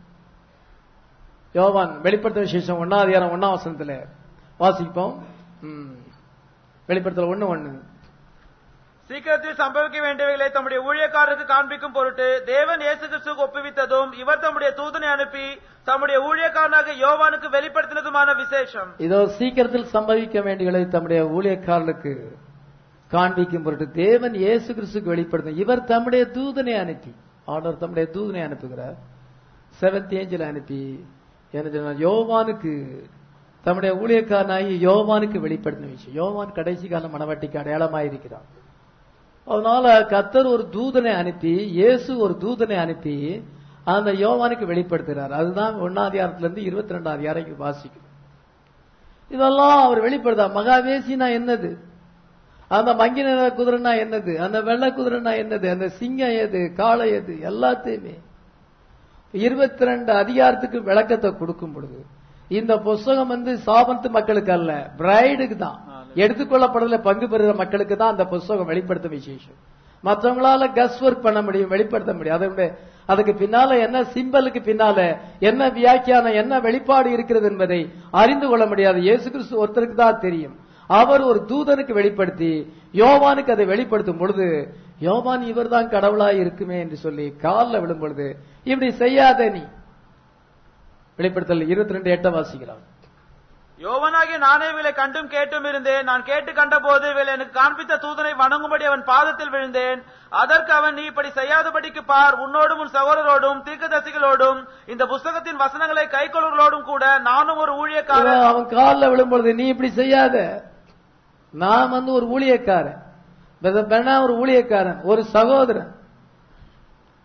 யோவான் வெளிப்படுத்த விசேஷம் ஒன்னாவது அதிகாரம் ஒன்னாம் வசனத்துல வாசிப்போம் ம். வெளிப்படுத்தல ஒண்ணு ஒண்ணு சீக்கிரத்தில் சம்பவிக்க வேண்டியவைகளை தம்முடைய ஊழியக்காரருக்கு காண்பிக்கும் பொருட்டு தேவன் இயேசு கிறிஸ்துக்கு ஒப்புவித்ததும் இவர் தம்முடைய தூதனை அனுப்பி தம்முடைய ஊழியக்காரனாக யோவானுக்கு வெளிப்படுத்தினதுமான விசேஷம் இதோ சீக்கிரத்தில் சம்பவிக்க வேண்டியவை தம்முடைய ஊழியக்காரர்களுக்கு காண்பிக்கும் பொருட்டு தேவன் இயேசு கிறிஸ்துக்கு வெளிப்படுத்தும் இவர் தம்முடைய தூதனை அனுப்பி ஆர்டர் தம்முடைய தூதனை அனுப்புகிறார் செவன்த் ஏஞ்சல் அனுப்பி என்ன சொன்னார்? யோவானுக்கு தம்முடைய ஊழியக்காரனாகி யோவானுக்கு வெளிப்படுத்தின விஷயம் யோவான் கடைசி கால மனவாட்டிக்கு அடையாளமாயிருக்கிறான் அதனால கத்தர் ஒரு தூதனை அனுப்பி இயேசு ஒரு தூதனை அனுப்பி அந்த யோவானுக்கு வெளிப்படுத்துகிறார் அதுதான் ஒன்னாம் அதிகாரத்துல இருந்து இருபத்தி ரெண்டாம் அதிகாரம் வாசிக்கும் இதெல்லாம் அவர் வெளிப்படுத்தா மகாவேசினா என்னது அந்த மங்கி நிற குதிரைனா என்னது அந்த வெள்ளை குதிரைனா என்னது அந்த சிங்கம் எது காளை எது எல்லாத்தையுமே இருபத்தி ரெண்டு அதிகாரத்துக்கு விளக்கத்தை கொடுக்கும் பொழுது இந்த புஸ்தகம் வந்து சாபத்து மக்களுக்கு அல்ல பிரைடுக்கு தான் எடுத்துக்கொள்ளப்படுறதுல பங்கு பெறுகிற மக்களுக்கு தான் அந்த புஸ்தகம் வெளிப்படுத்த விசேஷம் மற்றவங்களால கஸ் ஒர்க் பண்ண முடியும் வெளிப்படுத்த முடியும் அதனுடைய அதுக்கு பின்னால என்ன சிம்பலுக்கு பின்னால என்ன வியாக்கியானம் என்ன வெளிப்பாடு இருக்கிறது என்பதை அறிந்து கொள்ள முடியாது இயேசு கிறிஸ்து ஒருத்தருக்கு தான் தெரியும் அவர் ஒரு தூதனுக்கு வெளிப்படுத்தி யோவானுக்கு அதை வெளிப்படுத்தும் பொழுது யோவான் இவர்தான் கடவுளாய் இருக்குமே என்று சொல்லி காலில் விழும் பொழுது இப்படி செய்யாத நீ வெளிப்படுத்தல் இருபத்தி ரெண்டு எட்ட வாசிக்கலாம் யோவனாகிய நானே இவளை கண்டும் கேட்டும் இருந்தேன் நான் கேட்டு கண்டபோது இவள் எனக்கு காண்பித்த தூதனை வணங்கும்படி அவன் பாதத்தில் விழுந்தேன் அதற்கு அவன் நீ இப்படி செய்யாதபடிக்கு பார் உன்னோடும் உன் சகோதரோடும் தீர்க்கதரிசிகளோடும் இந்த புஸ்தகத்தின் வசனங்களை கைக்கொள்வர்களோடும் கூட நானும் ஒரு ஊழியக்காரன் இவன் அவன் காலில் விழும் பொழுது நீ இப்படி செய்யாத நான் வந்து ஒரு ஊழியக்காரன் பிரதர் பெர்னா ஒரு ஊழியக்காரன் ஒரு சகோதரன்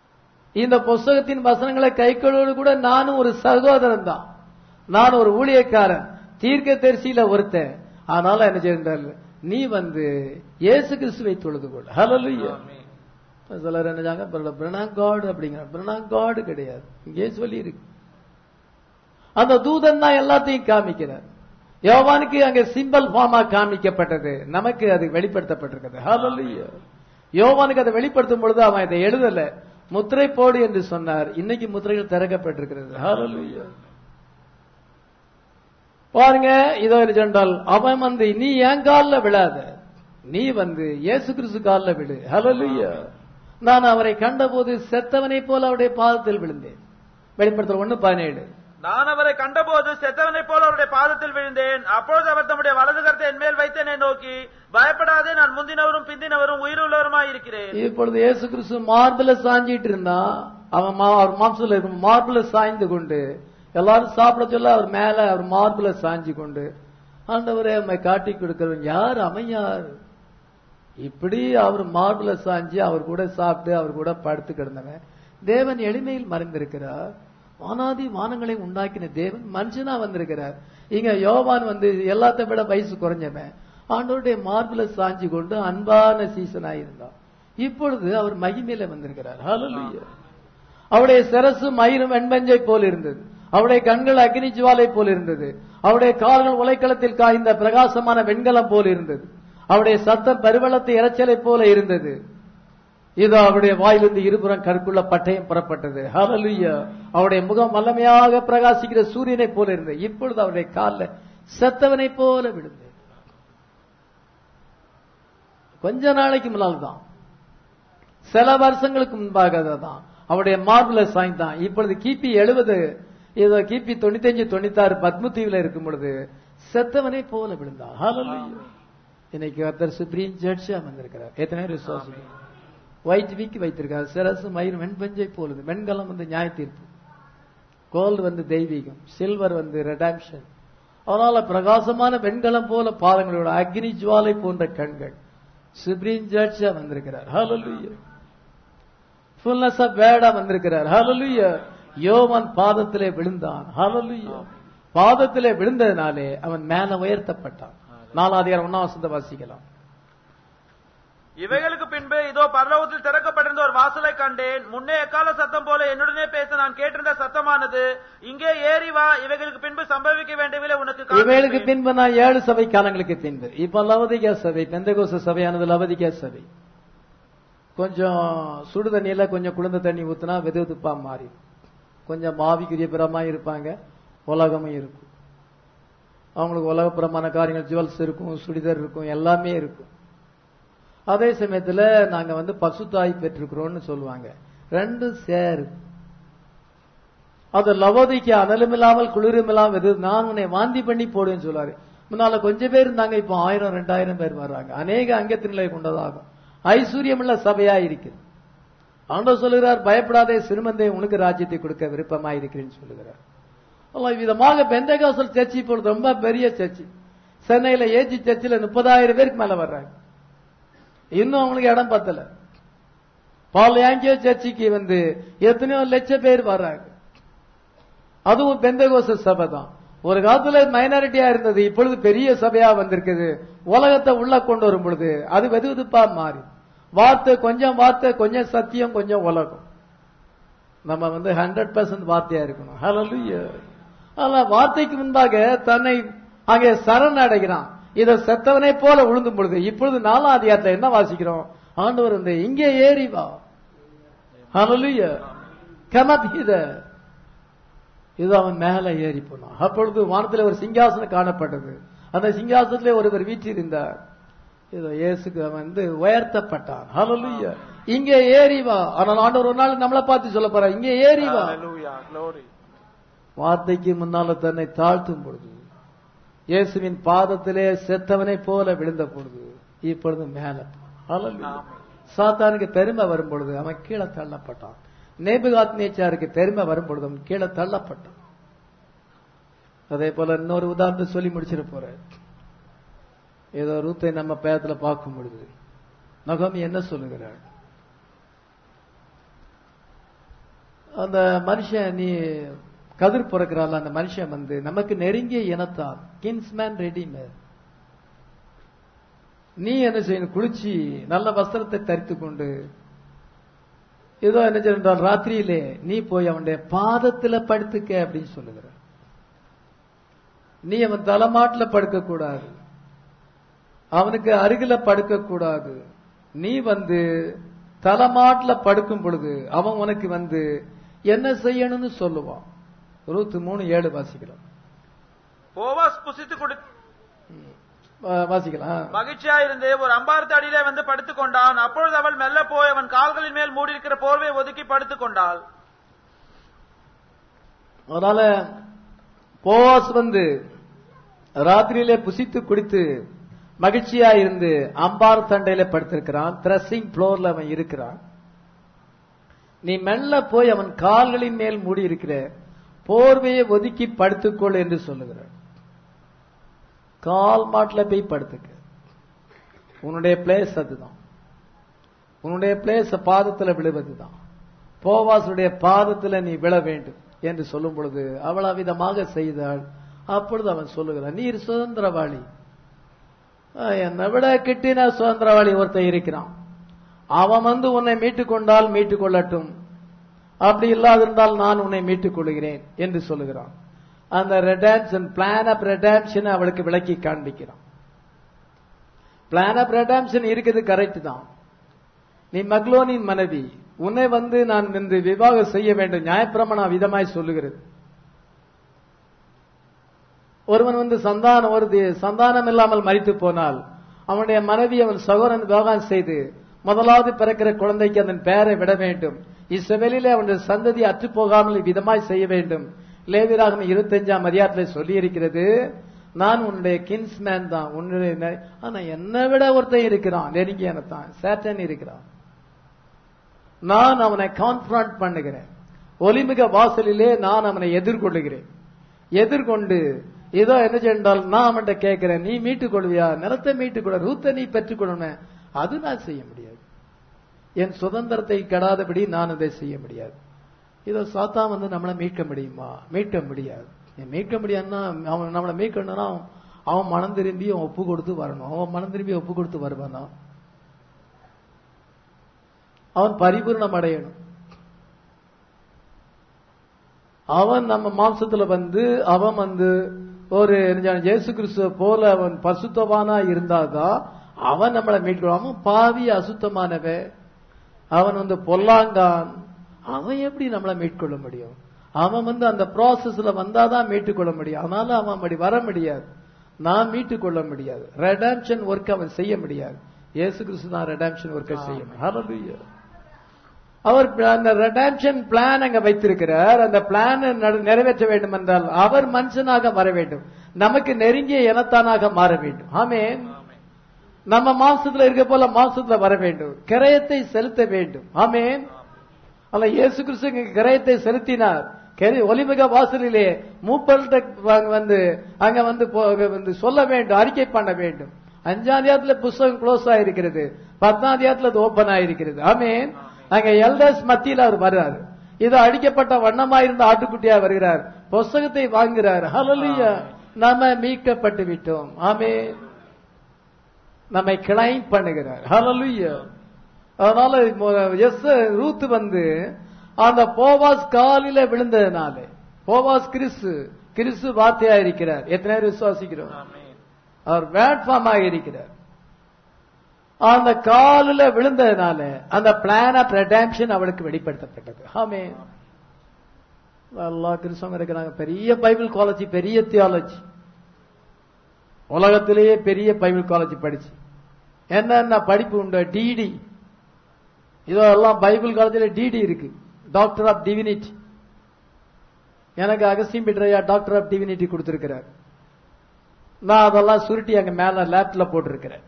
இந்த புஸ்தகத்தின் வசனங்களை கைக்கொள்ளோடு கூட நானும் ஒரு சகோதரன் தான் நான் ஒரு ஊழியக்காரன் தீர்க்க தரிசியில ஒருத்தன் அதனால என்ன செய்தால் நீ வந்து இயேசு கிறிஸ்துவை தொழுது கொள் ஹalleluya சிலர் என்ன பிரணா காட் அப்படிங்கிற பிரணா காடு கிடையாது இங்கே சொல்லி இருக்கு அந்த தூதன் தான் எல்லாத்தையும் காமிக்கிறார் யோவானுக்கு அங்க சிம்பல் ஃபார்மா காமிக்கப்பட்டது நமக்கு அது வெளிப்படுத்தப்பட்டிருக்கிறது ஹalleluya யோவானுக்கு அதை வெளிப்படுத்தும் பொழுது அவன் இதை எழுதல முத்திரை போடு என்று சொன்னார் இன்னைக்கு முத்திரைகள் திறக்கப்பட்டிருக்கிறது ஹalleluya பாருங்க இதோ என்ன சொன்னால் அவன் வந்து நீ என் காலில் விழாத நீ வந்து இயேசு கிறிஸ்து காலில் விழு ஹalleluya நான் அவரை கண்டபோது செத்தவனை போல அவருடைய பாதத்தில் விழுந்தேன் வெளிப்படுத்தல் ஒண்ணு பதினேழு நான் அவரை கண்டபோது செத்தவனைப் போல அவருடைய பாதத்தில் விழுந்தேன் அப்பொழுது அவர் தம்முடைய வலது கரத்தை என் மேல் வைத்து என்னை நோக்கி பயப்படாதே நான் முந்தினவரும் பிந்தினவரும் உயிருள்ளவருமாய் இருக்கிறேன் இப்பொழுது இயேசு கிறிஸ்து மார்பில சாஞ்சிட்டு இருந்தா அவன் மா- அவர் மாம்சத்துல இருக்கும் மார்பில சாய்ந்து கொண்டு எல்லாரும் சாப்பிட சொல்ல அவர் மேல அவர் மார்பில சாஞ்சி கொண்டு ஆண்டவரே அம்மை காட்டி கொடுக்கிறவன் யார் அவன் யார் இப்படி அவர் மார்பில சாஞ்சி அவர் கூட சாப்பிட்டு அவர் கூட படுத்து கிடந்தவன் தேவன் எளிமையில் மறைந்திருக்கிறார் வானாதி வானங்களை உண்டாக்கின தேவன் மனுஷனா வந்திருக்கிறார் இங்க யோவான் வந்து எல்லாத்த விட வயசு குறைஞ்சவன் ஆண்டவருடைய மார்பில சாஞ்சி கொண்டு அன்பான சீசனா இருந்தான் இப்பொழுது அவர் மகிமையில வந்திருக்கிறார் ஹalleluya அவருடைய சிரசு மயிரும் வெண்பஞ்சை போல் இருந்தது அவருடைய கண்கள் அக்னி ஜுவாலை போல் இருந்தது அவருடைய கால்கள் உலைக்களத்தில் காய்ந்த பிரகாசமான வெண்கலம் போல் இருந்தது அவருடைய சத்தம் பருவளத்து இரைச்சலை போல இருந்தது இதோ அவருடைய வாயிலிருந்து இருபுறம் கற்குள்ள பட்டயம் புறப்பட்டது ஹalleluya அவருடைய முகம் வல்லமையாக பிரகாசிக்கிற சூரியனை போல இருந்தது இப்பொழுது அவருடைய காலில் செத்தவனை போல விழுந்தது கொஞ்ச நாளைக்கு முன்னால் தான் சில வருஷங்களுக்கு முன்பாக தான் அவருடைய மார்பிள சாய்ந்தான் இப்பொழுது கிபி எழுபது ஏதோ கிபி தொண்ணூத்தஞ்சு தொண்ணூத்தாறு பத்மத்தீவுல இருக்கும் பொழுது செத்தவனை போல விழுந்தான் ஹalleluya இன்னைக்கு ஒருத்தர் சுப்ரீம் ஜட்ஜா வந்திருக்கிறார் எத்தனை பேர் விசுவாசிக்கிறீங்க ஒயிட் வீக் வைத்திருக்கார் சிரசு மயிர் வெண்பஞ்சை போலுது வெண்கலம் வந்து நியாய தீர்ப்பு கோல்டு வந்து தெய்வீகம் சில்வர் வந்து ரெடாம்ஷன் அதனால பிரகாசமான வெண்கலம் போல பாதங்களோட அக்னி ஜுவாலை போன்ற கண்கள் சுப்ரீம் ஜட்ஜா வந்திருக்கிறார் ஹalleluya ஃபுல்னஸ் ஆஃப் வேர்டா வந்திருக்கிறார் ஹalleluya யோவான் பாதத்திலே விழுந்தான் ஹalleluya பாதத்திலே விழுந்ததினாலே அவன் மேல உயர்த்தப்பட்டான் நாலாதிகாரம் ஒன்னாம் வசந்த வாசிக்கலாம் இவைகளுக்கு பின்பு இதோ பரலோகத்தில் திறக்கப்பட்டிருந்த ஒரு வாசலை கண்டேன் முன்னே எக்கால சத்தம் போல என்னுடனே பேச நான் கேட்டிருந்த சத்தமானது இங்கே ஏறி வா இவைகளுக்கு பின்பு சம்பவிக்க வேண்டியவில்லை உனக்கு இவைகளுக்கு காண்பிப்பேன். பின்பு நான் ஏழு சபை காலங்களுக்கு பின்பு இப்ப லவதிகா சபை பெந்தகோச சபையானது லவதிகா சபை கொஞ்சம் சுடு தண்ணியில கொஞ்சம் குளிர்ந்த தண்ணி ஊத்துனா வெது வெதுப்பா மாறி கொஞ்சம் மாவிக்குரியபுரமா இருப்பாங்க உலகமும் இருக்கும் அவங்களுக்கு உலகப்புறமான காரியங்கள் ஜுவல்ஸ் இருக்கும் சுடிதர் இருக்கும் எல்லாமே இருக்கும் அதே சமயத்துல நாங்க வந்து பசுத்தாய் பெற்றிருக்கிறோம்னு சொல்லுவாங்க ரெண்டும் சேரு அது லவோதிக்கு அனலும் இல்லாமல் குளிரும் இல்லாமல் எது நான் உன்னை வாந்தி பண்ணி போடுவேன்னு சொல்லுவாரு முன்னால கொஞ்சம் பேர் இருந்தாங்க இப்போ ஆயிரம் ரெண்டாயிரம் பேர் வர்றாங்க அநேக அங்கத்தின் நிலை கொண்டதாகும் ஐஸ்வர்யமுள்ள சபையா இருக்குது ஆண்டவர் சொல்லுகிறார் பயப்படாதே சிறுமந்தை உனக்கு ராஜ்யத்தை கொடுக்க விருப்பமா இருக்கிறேன்னு சொல்லுகிறார் அல்ல, விதமாக பெந்தகாசல் சர்ச்சு இப்பொழுது ரொம்ப பெரிய சர்ச்சு சென்னையில ஏஜி சர்ச்சில் முப்பதாயிரம் பேருக்கு மேல வர்றாங்க இன்னும் அவங்களுக்கு இடம் பத்தல பால் ஏங்கியோ சர்ச்சுக்கு வந்து எத்தனையோ லட்சம் பேர் வர்றாங்க அதுவும் பெந்தகோச சபை தான் ஒரு காலத்துல மைனாரிட்டியா இருந்தது இப்பொழுது பெரிய சபையா வந்திருக்குது உலகத்தை உள்ள கொண்டு வரும் பொழுது அது வெது வெதுப்பா மாறி வார்த்தை கொஞ்சம் வார்த்தை கொஞ்சம் சத்தியம் கொஞ்சம் உலகம் நம்ம வந்து ஹண்ட்ரட் பர்சன்ட் வார்த்தையா இருக்கணும் ஹalleluya ஆனா வார்த்தைக்கு முன்பாக தன்னை அங்கே சரண் அடைகிறான் இத செத்தவனை போல விழுந்தும் பொழுது இப்பொழுது நாலாம் அதிகாரத்துல என்ன வாசிக்கிறோம் ஆண்டவர் வந்து இங்கே ஏறி வா ஹalleluya கமத் இத இது அவன் மேல ஏறி போனான் அப்பொழுது வானத்துல ஒரு சிங்காசனம் காணப்பட்டது அந்த சிங்காசனத்திலே ஒருவர் வீற்றிருந்தார் இதோ இயேசுக்கு அவன் வந்து உயர்த்தப்பட்டான் ஹalleluya இங்கே ஏறி வா ஆனால் ஆண்டவர் ஒரு நாள் நம்மளை பார்த்து சொல்ல போறார் இங்கே ஏறி வா Hallelujah, glory. வார்த்தைக்கு முன்னால தன்னை தாழ்த்தும் பொழுது இயேசுவின் பாதத்திலே செத்தவனை போல விழுந்த பொழுது இப்பொழுது மேல ஹalleluya. சாத்தானுக்கு பெருமை வரும் பொழுது அவன் கீழே தள்ளப்பட்டான் நேபுகாத் நேச்சாருக்கு பெருமை வரும் பொழுது அவன் கீழே தள்ளப்பட்டான் அதே போல இன்னொரு உதாரணத்தை சொல்லி முடிச்சிட போறேன் ஏதோ ரூத்தை நம்ம பேரத்துல பார்க்கும் பொழுது நகமி என்ன சொல்லுகிறாள் அந்த மனுஷன் நீ கதிர் பிறக்கிறாள் அந்த மனுஷன் வந்து நமக்கு நெருங்கிய இனத்தால் கின்ஸ்மேன் ரெடிமேட் நீ என்ன செய்யணும் குளிச்சு நல்ல வஸ்திரத்தை தரித்து கொண்டு ஏதோ என்ன செய்யறால் ராத்திரியிலே நீ போய் அவனுடைய பாதத்துல படுத்துக்க அப்படின்னு சொல்லுகிற நீ அவன் தலைமாட்டுல படுக்க கூடாது அவனுக்கு அருகில படுக்க கூடாது நீ வந்து தலைமாட்டுல படுக்கும் பொழுது அவன் உனக்கு வந்து என்ன செய்யணும்னு சொல்லுவான் இருபத்தி மூணு ஏழு வாசிக்கலாம் போவாஸ் புசித்து குடி வா- வாசிக்கலாம் மகிழ்ச்சியா இருந்து ஒரு அம்பாரத்து அடியிலே வந்து படுத்துக் கொண்டான் அப்பொழுது அவள் மெல்ல போய் அவன் கால்களின் மேல் மூடியிருக்கிற போர்வை ஒதுக்கி படுத்துக் கொண்டாள் அதனால போவாஸ் வந்து ராத்திரியிலே புசித்து குடித்து மகிழ்ச்சியா இருந்து அம்பார் தண்டையில படுத்திருக்கிறான் த்ரெஸ்ஸிங் ஃப்ளோர்ல அவன் இருக்கிறான் நீ மெல்ல போய் அவன் கால்களின் மேல் மூடி இருக்கிற போர்வையை ஒதுக்கி படுத்துக்கொள் என்று சொல்லுகிறார் கால் மாட்டுல போய் படுத்துக்க உன்னுடைய பிளேஸ் அதுதான் உன்னுடைய பிளேஸ் பாதத்துல விழுவதுதான் போவாசுடைய பாதத்துல நீ விழ வேண்டும் என்று சொல்லும் பொழுது அவள் அவ்விதமாக செய்தாள் அப்பொழுது அவன் சொல்லுகிறான் நீர் சுதந்திரவாளி ஆஹ், என்னை விட கிட்டின சுதந்திரவாளி ஒருத்தன் இருக்கிறான் அவன் வந்து உன்னை மீட்டுக் கொண்டால் மீட்டுக் கொள்ளட்டும் அப்படி இல்லாதிருந்தால் நான் உன்னை மீட்டுக் கொள்கிறேன் என்று சொல்லுகிறான் அந்த ரெடான்ஷன் பிளான் ஆஃப் ரெடான்ஷன் அவளுக்கு விளக்கி காண்பிக்கிறான் பிளான் ஆஃப் ரெடான்ஷன் இருக்குது கரெக்ட் தான் நீ மக்லோனின் மனைவி உன்னை வந்து நான் இன்று விவாகம் செய்ய வேண்டும் நியாயப்பிரமண விதமாய் சொல்லுகிறது ஒருவன் வந்து சந்தானம் ஒரு தி- சந்தானம் இல்லாமல் மரித்து போனால் அவனுடைய மனைவி அவன் சகோதரன் விவாகம் செய்து முதலாவது பிறக்கிற குழந்தைக்கு அதன் பெயரை விட வேண்டும் இஸ்ரவேலிலே அவனுடைய சந்ததி அற்று போகாமல் விதமாய் செய்ய வேண்டும் லேவிராகம் இருபத்தஞ்சாம் அதிகாரத்தில் சொல்லி இருக்கிறது நான் உன்னுடைய கின்ஸ்மேன் தான் உன்னுடைய நெ- ஆனா என்னை விட ஒருத்தன் இருக்கிறான் நெருங்கியனத்தான் சேட்டன் இருக்கிறான் நான் அவனை கான்ஃபரண்ட் பண்ணுகிறேன் ஒலிமிக வாசலிலே நான் அவனை எதிர்கொள்ளுகிறேன் எதிர்கொண்டு ஏதோ என்ன சென்றால் நான் அவன்கிட்ட கேட்கிறேன் நீ மீட்டுக் கொள்வியா நிலத்தை மீட்டுக் கொள்ள ரூத்தை நீ பெற்றுக்கொள்ளணும் அது நான் செய்ய முடியாது என் சுதந்திரத்தை கெடாதபடி நான் அதை செய்ய முடியாது இதோ சாத்தா வந்து நம்மளை மீட்க முடியுமா மீட்க முடியாது ஏன் மீட்க முடியாதுன்னா அவன் நம்மளை மீட்கணும்னா அவன் அவன் மனம் திரும்பி அவன் ஒப்பு கொடுத்து வரணும் அவன் மனம் திரும்பி ஒப்பு கொடுத்து வருவானா அவன் பரிபூர்ணம் அடையணும் அவன் நம்ம மாம்சத்துல வந்து அவன் வந்து ஒரு என்ன சொல்றது, இயேசு கிறிஸ்துவ போல அவன் பசுத்தவானா இருந்தாதான் அவன் நம்மளை மீட்கணும் அவன் பாவி அசுத்தமானவன் அவன் வந்து பொல்லாங்கான் அவன் எப்படி நம்மளை மீட்கொள்ள முடியும் அவன் வந்து அந்த ப்ராசஸ்ல வந்தாதான் மீட்டுக்கொள்ள முடியும் அதனால அவன் அப்படி வர முடியாது நான் மீட்டுக்கொள்ள முடியாது ரெடாம்ஷன் ஒர்க் அவன் செய்ய முடியாது இயேசு கிறிஸ்து தான் ரெடாம்ஷன் ஒர்க்கை செய்யணும் Hallelujah. அவர் அந்த ரெடாம்ஷன் பிளான் அங்க வைத்திருக்கிறார் அந்த பிளான் நிறைவேற்ற வேண்டும் என்றால் அவர் மனுஷனாக வர வேண்டும் நமக்கு நெருங்கிய இனத்தானாக மாற வேண்டும் ஆமென் நம்ம மாம்சத்துல இருக்க போல மாம்சத்துல வர வேண்டும் கிரயத்தை செலுத்த வேண்டும் ஆமென் அல்ல இயேசு கிறிஸ்து இங்க கிரயத்தை செலுத்தினார் கெரி- ஒலிமிக வாசலிலே மூப்பர்கிட்ட வாங்க வந்து அங்க வந்து போ- வந்து சொல்ல வேண்டும் அறிக்கை பண்ண வேண்டும் அஞ்சாம் அதிகாரத்துல புஸ்தகம் க்ளோஸ் ஆயிருக்கிறது பத்தாம் அதிகாரத்துல அது ஓபன் ஆயிருக்கிறது ஆமென் அங்க எல்டர்ஸ் மத்தியில் அவர் வர்றாரு இது அடிக்கப்பட்ட வண்ணமா இருந்த ஆட்டுக்குட்டியா வருகிறார் புஸ்தகத்தை வாங்குகிறார் ஹalleluya நாம மீட்கப்பட்டு விட்டோம் ஆமென் நம்மை கிளைம் பண்ணுகிறார் ஹalleluya அதனால எஸ் ரூத் வந்து அந்த போவாஸ் காலில விழுந்ததுனால போவாஸ் கிறிஸ்து கிறிஸ்து வார்த்தையா இருக்கிறார் எத்தனை பேர் விசுவாசிக்கிறோம் அவர் பிளாட்ஃபார்மாக இருக்கிறார் அந்த காலில் விழுந்ததுனால அந்த பிளான் ஆஃப் ரெடாம்ஷன் அவளுக்கு வெளிப்படுத்தப்பட்டது ஆமே எல்லா கிறிஸ்தவங்க இருக்கிறாங்க பெரிய பைபிள் காலேஜ் பெரிய தியாலஜி உலகத்திலேயே பெரிய பைபிள் காலேஜ் படிச்சு என்னென்ன படிப்பு உண்டு டிடி இதோ எல்லாம் பைபிள் காலேஜில் டிடி இருக்கு டாக்டர் ஆஃப் டிவினிட்டி எனக்கு அகஸ்டின் பிட்ரையா டாக்டர் ஆஃப் டிவினிட்டி கொடுத்திருக்கிறார் நான் அதெல்லாம் சுருட்டி அங்க மேல லேப்ல போட்டிருக்கிறேன்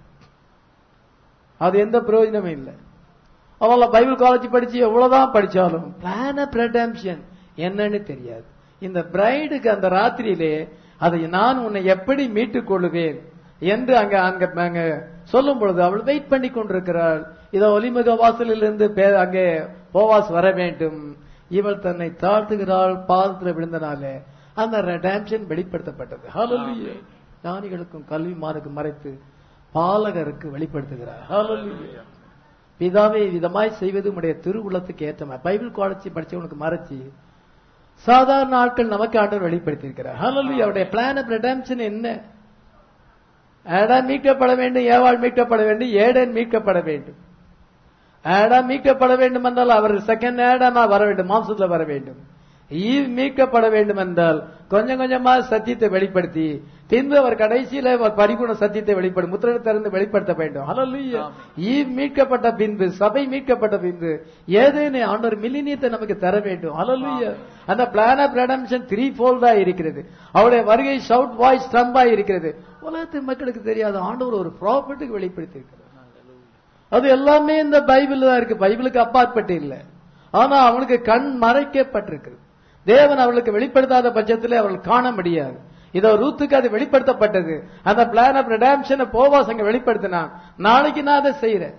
அது எந்த பிரயோஜனமும் இல்லை அவங்கள பைபிள் காலேஜ் படிச்சு எவ்வளவுதான் படிச்சாலும் பிளான் ஆஃப் ரெடம்ஷன் என்னன்னு தெரியாது இந்த பிரைடுக்கு அந்த ராத்திரியிலே அதை நான் உன்னை எப்படி மீட்டுக் கொள்ளுவேன் என்று அங்க அங்க அங்க சொல்லும் பொழுது அவள் வெயிட் பண்ணி கொண்டிருக்கிறாள் இதோ ஒலிமுக வாசலில் இருந்து பே- அங்கே போவாஸ் வர வேண்டும் இவள் தன்னை தாழ்த்துகிறாள் பாதத்தில் விழுந்தனாலே அந்த ரெடாம்ஷன் வெளிப்படுத்தப்பட்டது ஹalleluya ஞானிகளுக்கும் கல்விமானுக்கும் மறைத்து பாலகருக்கு வெளிப்படுத்துகிறார் ஹalleluya பிதாவை விதமாய் செய்வது உடைய திருவுள்ளத்துக்கு ஏற்றமா பைபிள் காலேஜ் படிச்சவனுக்கு மறைச்சி சாதாரண ஆட்கள் நமக்கு ஆண்டவர் வெளிப்படுத்தியிருக்கிறார் ஹalleluya அவருடைய பிளான் ஆஃப் ரெடாம்ஷன் என்ன ஆடாம் மீட்கப்பட வேண்டும் ஏவாள் மீட்கப்பட வேண்டும் ஏடன் மீட்கப்பட வேண்டும் ஆடாம் மீட்கப்பட வேண்டும் என்றால் அவர் செகண்ட் ஆடாமா வர வேண்டும் மாம்சத்துல வர வேண்டும் ஈவ் மீட்கப்பட வேண்டும் என்றால் கொஞ்சம் கொஞ்சமா சத்தியத்தை வெளிப்படுத்தி பின்பு அவர் கடைசியில அவர் பரிபூர்ண சத்தியத்தை வெளிப்படும் முத்திரை திறந்து வெளிப்படுத்த வேண்டும் ஹalleluya ஈவ் மீட்கப்பட்ட பின்பு சபை மீட்கப்பட்ட பின்பு ஏதேனே ஆண்டவர் மில்லினியத்தை நமக்கு தர வேண்டும் ஹalleluya அந்த பிளான் ஆஃப் ரெடம்ஷன் த்ரீ ஃபோல்டா இருக்கிறது அவருடைய வருகை ஷவுட் வாய்ஸ் ஸ்டம்பா இருக்கிறது உலகத்தின் மக்களுக்கு தெரியாத ஆண்டவர் ஒரு ப்ராஃபிட்டுக்கு வெளிப்படுத்தி இருக்கிறார் அது எல்லாமே இந்த பைபிள் தான் இருக்கு பைபிளுக்கு அப்பாற்பட்டு இல்ல ஆனா அவனுக்கு கண் மறைக்கப்பட்டிருக்கு தேவன் அவளுக்கு வெளிப்படுத்தாத பட்சத்தில் அவள் காண முடியாது இதோ ரூத்துக்கு அது வெளிப்படுத்தப்பட்டது அந்த பிளான் ஆஃப் ரெடாம்ஷனை போவாஸ் அங்க வெளிப்படுத்தினான் நாளைக்கு நான் அதை செய்யறேன்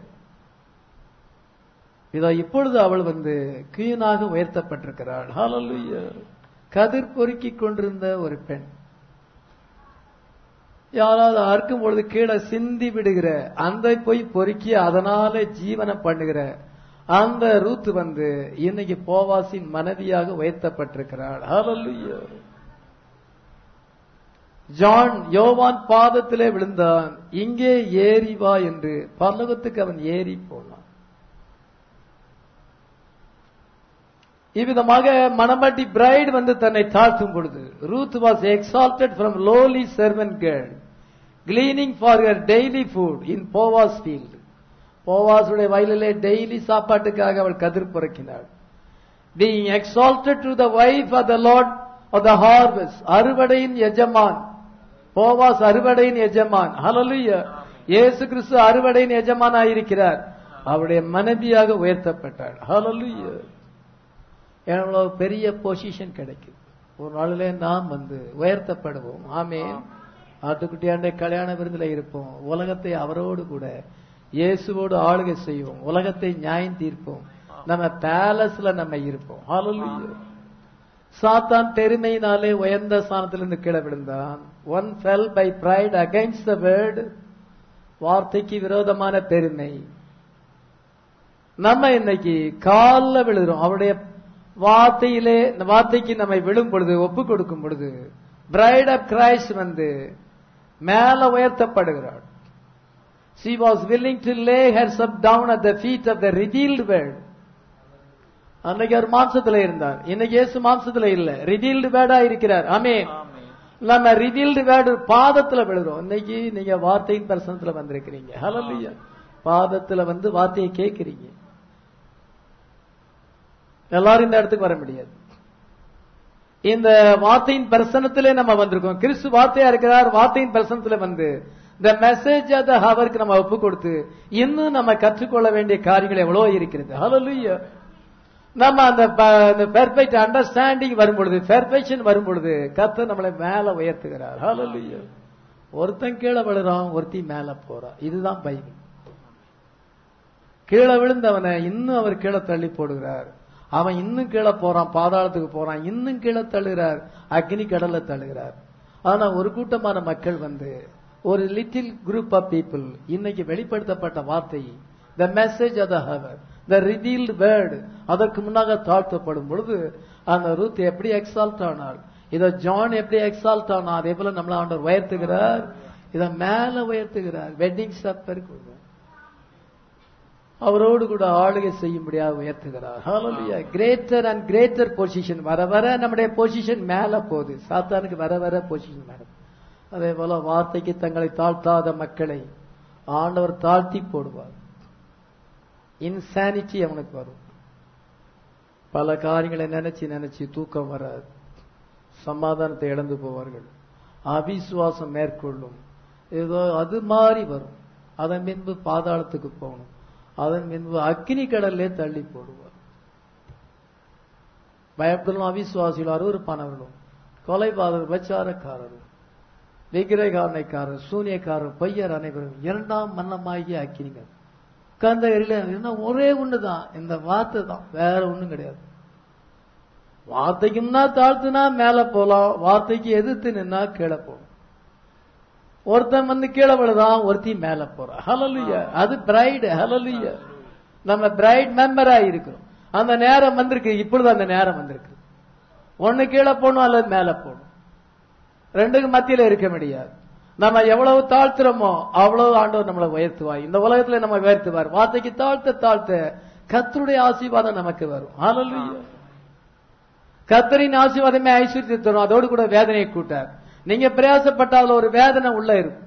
இதோ இப்பொழுது அவள் வந்து கீனாக உயர்த்தப்பட்டிருக்கிறாள் ஹalleluya கதிர் பொறுக்கிக் கொண்டிருந்த ஒரு பெண் யாராவது அறுக்கும் பொழுது கீழே சிந்தி விடுகிற அந்த போய் பொறுக்கி அதனால ஜீவனம் பண்ணுகிற அந்த ரூத் வந்து இன்னைக்கு போவாசின் மனைவியாக உயர்த்தப்பட்டிருக்கிறாள் ஹalleluya ஜான் யோவான் பாதத்திலே விழுந்தான் இங்கே ஏறி வா என்று பல்லவத்துக்கு அவன் ஏறி போனான் இவ்விதமாக மணமட்டி பிரைட் வந்து தன்னை தாழ்த்தும் பொழுது Ruth was exalted from lowly servant girl gleaning for her daily food in Boaz field போவாசுடைய வயலிலே டெய்லி சாப்பாட்டுக்காக அவள் கதிர் புறக்கினாள் being exalted to the wife of the lord of the harvest அறுவடையின் எஜமான் போவாஸ் அறுவடையின் எஜமான் ஹalleluya இயேசு கிறிஸ்து அறுவடையின் எஜமானாய் இருக்கிறார் அவருடைய மனைவியாக உயர்த்தப்பட்டாள் ஹalleluya எவ்வளவு பெரிய பொசிஷன் கிடைக்கும் ஒரு நாளிலே நாம் வந்து உயர்த்தப்படுவோம் ஆமேன் ஆட்டுக்குட்டியாண்டே கல்யாண விருந்துல இருப்போம் உலகத்தை அவரோடு கூட இயேசுவோடு ஆளுகை செய்வோம் உலகத்தை நியாயம் தீர்ப்போம் நம்ம பேலஸ்ல நம்ம இருப்போம் ஹalleluya சாத்தான் பெருமையினாலே உயர்ந்த ஸ்தானத்திலிருந்து கீழே விழுந்தான் one fell by pride against the word வார்த்தைக்கு விரோதமான பெருமை நம்ம இன்னைக்கு கால்ல விழுகிறோம் அவருடைய வார்த்தையிலே இந்த வார்த்தைக்கு நம்மை விழும் பொழுது ஒப்பு கொடுக்கும் பொழுது பிரைட் ஆஃப் கிரைஸ்ட் வந்து மேல உயர்த்தப்படுகிறாள் she was willing to lay herself down at the feet of the revealed word அன்னைக்கு அவர் மாம்சத்துல இருந்தார் இன்னைக்கு இயேசு மாம்சத்துல இல்ல ரிவீல்டு வேர்டா இருக்கிறார் ஆமே நம்ம ரிவீல்டு வேர்டு பாதத்துல விழுறோம் இன்னைக்கு நீங்க வார்த்தையின் பிரசனத்துல வந்திருக்கிறீங்க ஹalleluya பாதத்துல வந்து வார்த்தையை கேட்கிறீங்க எல்லாரும் இந்த இடத்துக்கு வர முடியாது இந்த வார்த்தையின் பிரசனத்திலே நம்ம வந்திருக்கோம் கிறிஸ்து வார்த்தையா இருக்கிறார் வார்த்தையின் பிரசனத்துல வந்து இந்த மெசேஜ் அந்த அவருக்கு நம்ம ஒப்பு கொடுத்து இன்னும் நம்ம கற்றுக்கொள்ள வேண்டிய காரியங்கள் எவ்வளவு இருக்கிறது ஹalleluya நம்ம அந்த பெர்ஃபெக்ட் அண்டர்ஸ்டாண்டிங் வரும் பொழுது பெர்ஃபெக்ஷன் வரும் பொழுது கத்த நம்மளை மேல உயர்த்துகிறார் ஹalleluya ஒருத்தன் கீழே விழுறான் ஒருத்தி மேல போறான் இதுதான் பைபிள் கீழே விழுந்தவனை இன்னும் அவர் கீழே தள்ளி போடுகிறார் அவன் இன்னும் கீழே போறான் பாதாளத்துக்கு போறான் இன்னும் கீழே தள்ளுகிறார் அக்னி கடல்ல தள்ளுகிறார் ஆனா ஒரு கூட்டமான மக்கள் வந்து ஒரு லிட்டில் குரூப் ஆஃப் பீப்புள் இன்னைக்கு வெளிப்படுத்தப்பட்ட வார்த்தை the message of the hour the revealed word அதற்கு முன்னாக தாழ்த்தப்படும் பொழுது அந்த ரூத் எப்படி எக்ஸால்ட் ஆனாள் இத ஜான் எப்படி எக்ஸால்ட் ஆனா அதே போல நம்மள ஆண்டவர் உயர்த்துகிறார் இத மேல உயர்த்துகிறார் வெட்டிங் சப்பர் அவரோடு கூட ஆளுகை செய்யும்படியாக உயர்த்துகிறார் ஹalleluya கிரேட்டர் அண்ட் கிரேட்டர் பொசிஷன் வர வர நம்முடைய பொசிஷன் மேல போகுது சாத்தானுக்கு வர வர பொசிஷன் மேல அதே போல வார்த்தைக்கு தங்களை தாழ்த்தாத மக்களை ஆண்டவர் தாழ்த்தி போடுவார் இன்சானிட்டி அவனுக்கு வரும் பல காரியங்களை நினைச்சு நினைச்சு தூக்கம் வராது சமாதானத்தை இழந்து போவார்கள் அவிசுவாசம் மேற்கொள்ளும் ஏதோ அது மாறி வரும் அதன் பின்பு பாதாளத்துக்கு போகணும் அதன் பின்பு அக்னி கடல்லே தள்ளி போடுவார் பயப்படலும் அவிசுவாசிகள் அருவறுப்பானவர்களும் கொலைபாதர் விபச்சாரக்காரரும் விக்கிரகாரனைக்காரர் சூனியக்காரர் பொய்யர் அனைவரும் இரண்டாம் மன்னமாகிய அக்கினிகள் கந்த எரில ஒரே ஒண்ணுதான் இந்த வார்த்தை தான் வேற ஒண்ணும் கிடையாது வார்த்தைக்கு முன்னா தாழ்த்துனா மேல போலாம் வார்த்தைக்கு எதிர்த்து நின்னா கீழே போகும் ஒருத்தன் வந்து கீழே விழுதான் ஒருத்தி மேல போறா ஹலலுயா அது பிரைடு ஹலலுயா நம்ம பிரைட் மெம்பரா இருக்கிறோம் அந்த நேரம் வந்திருக்கு இப்பொழுது அந்த நேரம் வந்திருக்கு ஒண்ணு கீழே போகணும் அல்லது மேல போகணும் ரெண்டுக்கு மத்தியில இருக்க முடியாது நம்ம எவ்வளவு தாழ்த்துறோமோ அவ்வளவு ஆண்டவர் நம்மளை உயர்த்துவார் இந்த உலகத்துல நம்ம உயர்த்துவார் வார்த்தைக்கு தாழ்த்த தாழ்த்த கத்தருடைய ஆசீர்வாதம் நமக்கு வரும் ஹalleluya கத்தரின் ஆசீர்வாதமே ஐஸ்வர்யத்தை தரும் அதோடு கூட வேதனையை கூட்டார் நீங்க பிரயாசப்பட்டால் ஒரு வேதனை உள்ள இருக்கும்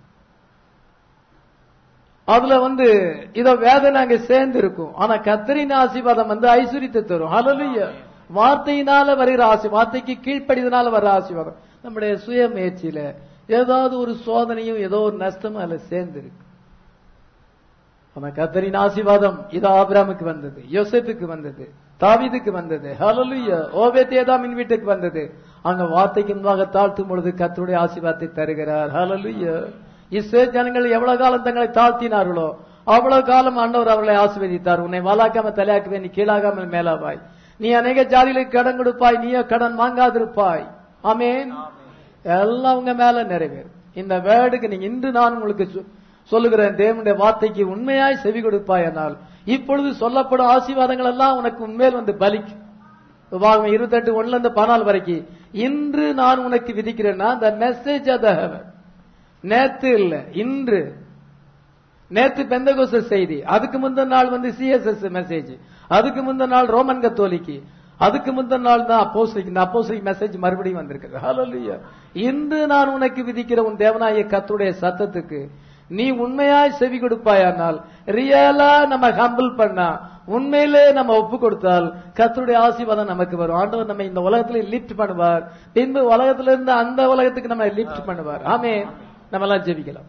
அதுல வந்து இத வேதனை அங்க சேர்ந்து இருக்கும் ஆனா கத்தரின் ஆசீர்வாதம் வந்து ஐஸ்வர்யத்தை தரும் ஹalleluya வார்த்தையினால வருகிற ஆசி வார்த்தைக்கு கீழ்ப்படிதனால வர ஆசீர்வாதம் நம்முடைய சுய முயற்சியில ஏதாவது ஒரு சோதனையும் ஏதோ ஒரு நஷ்டமும் அதுல சேர்ந்து இருக்கு ஆனா கத்தரின் ஆசீர்வாதம் இது ஆபிராமுக்கு வந்தது யோசேப்புக்கு வந்தது தாவீதுக்கு வந்தது ஹalleluya ஓபேத்தேதாமின் வீட்டுக்கு வந்தது அங்க வார்த்தைக்கு முன்பாக தாழ்த்தும் பொழுது கத்தருடைய ஆசீர்வாதத்தை தருகிறார் ஹalleluya இஸ்ரேல் ஜனங்கள் எவ்வளவு காலம் தங்களை தாழ்த்தினார்களோ அவ்வளவு காலம் ஆண்டவர் அவர்களை ஆசீர்வதித்தார் உன்னை வாலாக்காம தலையாக்குவே நீ கீழாகாமல் மேலாவாய் நீ அநேக ஜாதிகளுக்கு கடன் கொடுப்பாய் நீயோ கடன் வாங்காதிருப்பாய் ஆமென் எல்லாம் உங்க மேல நிறைவேறும் இந்த வேர்டுக்கு நீங்க இன்று நான் உங்களுக்கு சொ- சொல்லுகிறேன் தேவனுடைய வார்த்தைக்கு உண்மையாய் செவி கொடுப்பாய் என்னால் இப்பொழுது சொல்லப்படும் ஆசீர்வாதங்கள் எல்லாம் உனக்கு உண்மையில் வந்து பலிக்கும் உபாகமம் இருபத்தெட்டு ஒண்ணுல இருந்து பதினாலு வரைக்கும் இன்று நான் உனக்கு விதிக்கிறேன்னா the message of the heaven நேத்து இல்ல இன்று நேத்து பெந்தகோச செய்தி அதுக்கு முந்தின நாள் வந்து சிஎஸ்எஸ் மெசேஜ் அதுக்கு முந்தின நாள் ரோமன் கத்தோலிக்கு அதுக்கு முந்தின நாள் தான் அப்போஸ்லிக் இந்த அப்போஸ்லிக் மெசேஜ் மறுபடியும் வந்திருக்கு ஹalleluya இன்று நான் உனக்கு விதிக்கிற உன் தேவனாய கத்துடைய சத்தத்துக்கு நீ உண்மையாய் செவி கொடுப்பாயானால் ரியலா நம்ம ஹம்பிள் பண்ணா உண்மையிலே நம்ம ஒப்பு கொடுத்தால் கர்த்தருடைய ஆசீர்வாதம் நமக்கு வரும் ஆண்டவர் நம்ம இந்த உலகத்துல லிஃப்ட் பண்ணுவார் பின்பு உலகத்துல இருந்து அந்த உலகத்துக்கு நம்ம லிஃப்ட் பண்ணுவார் ஆமே நம்ம எல்லாம் ஜெபிக்கலாம்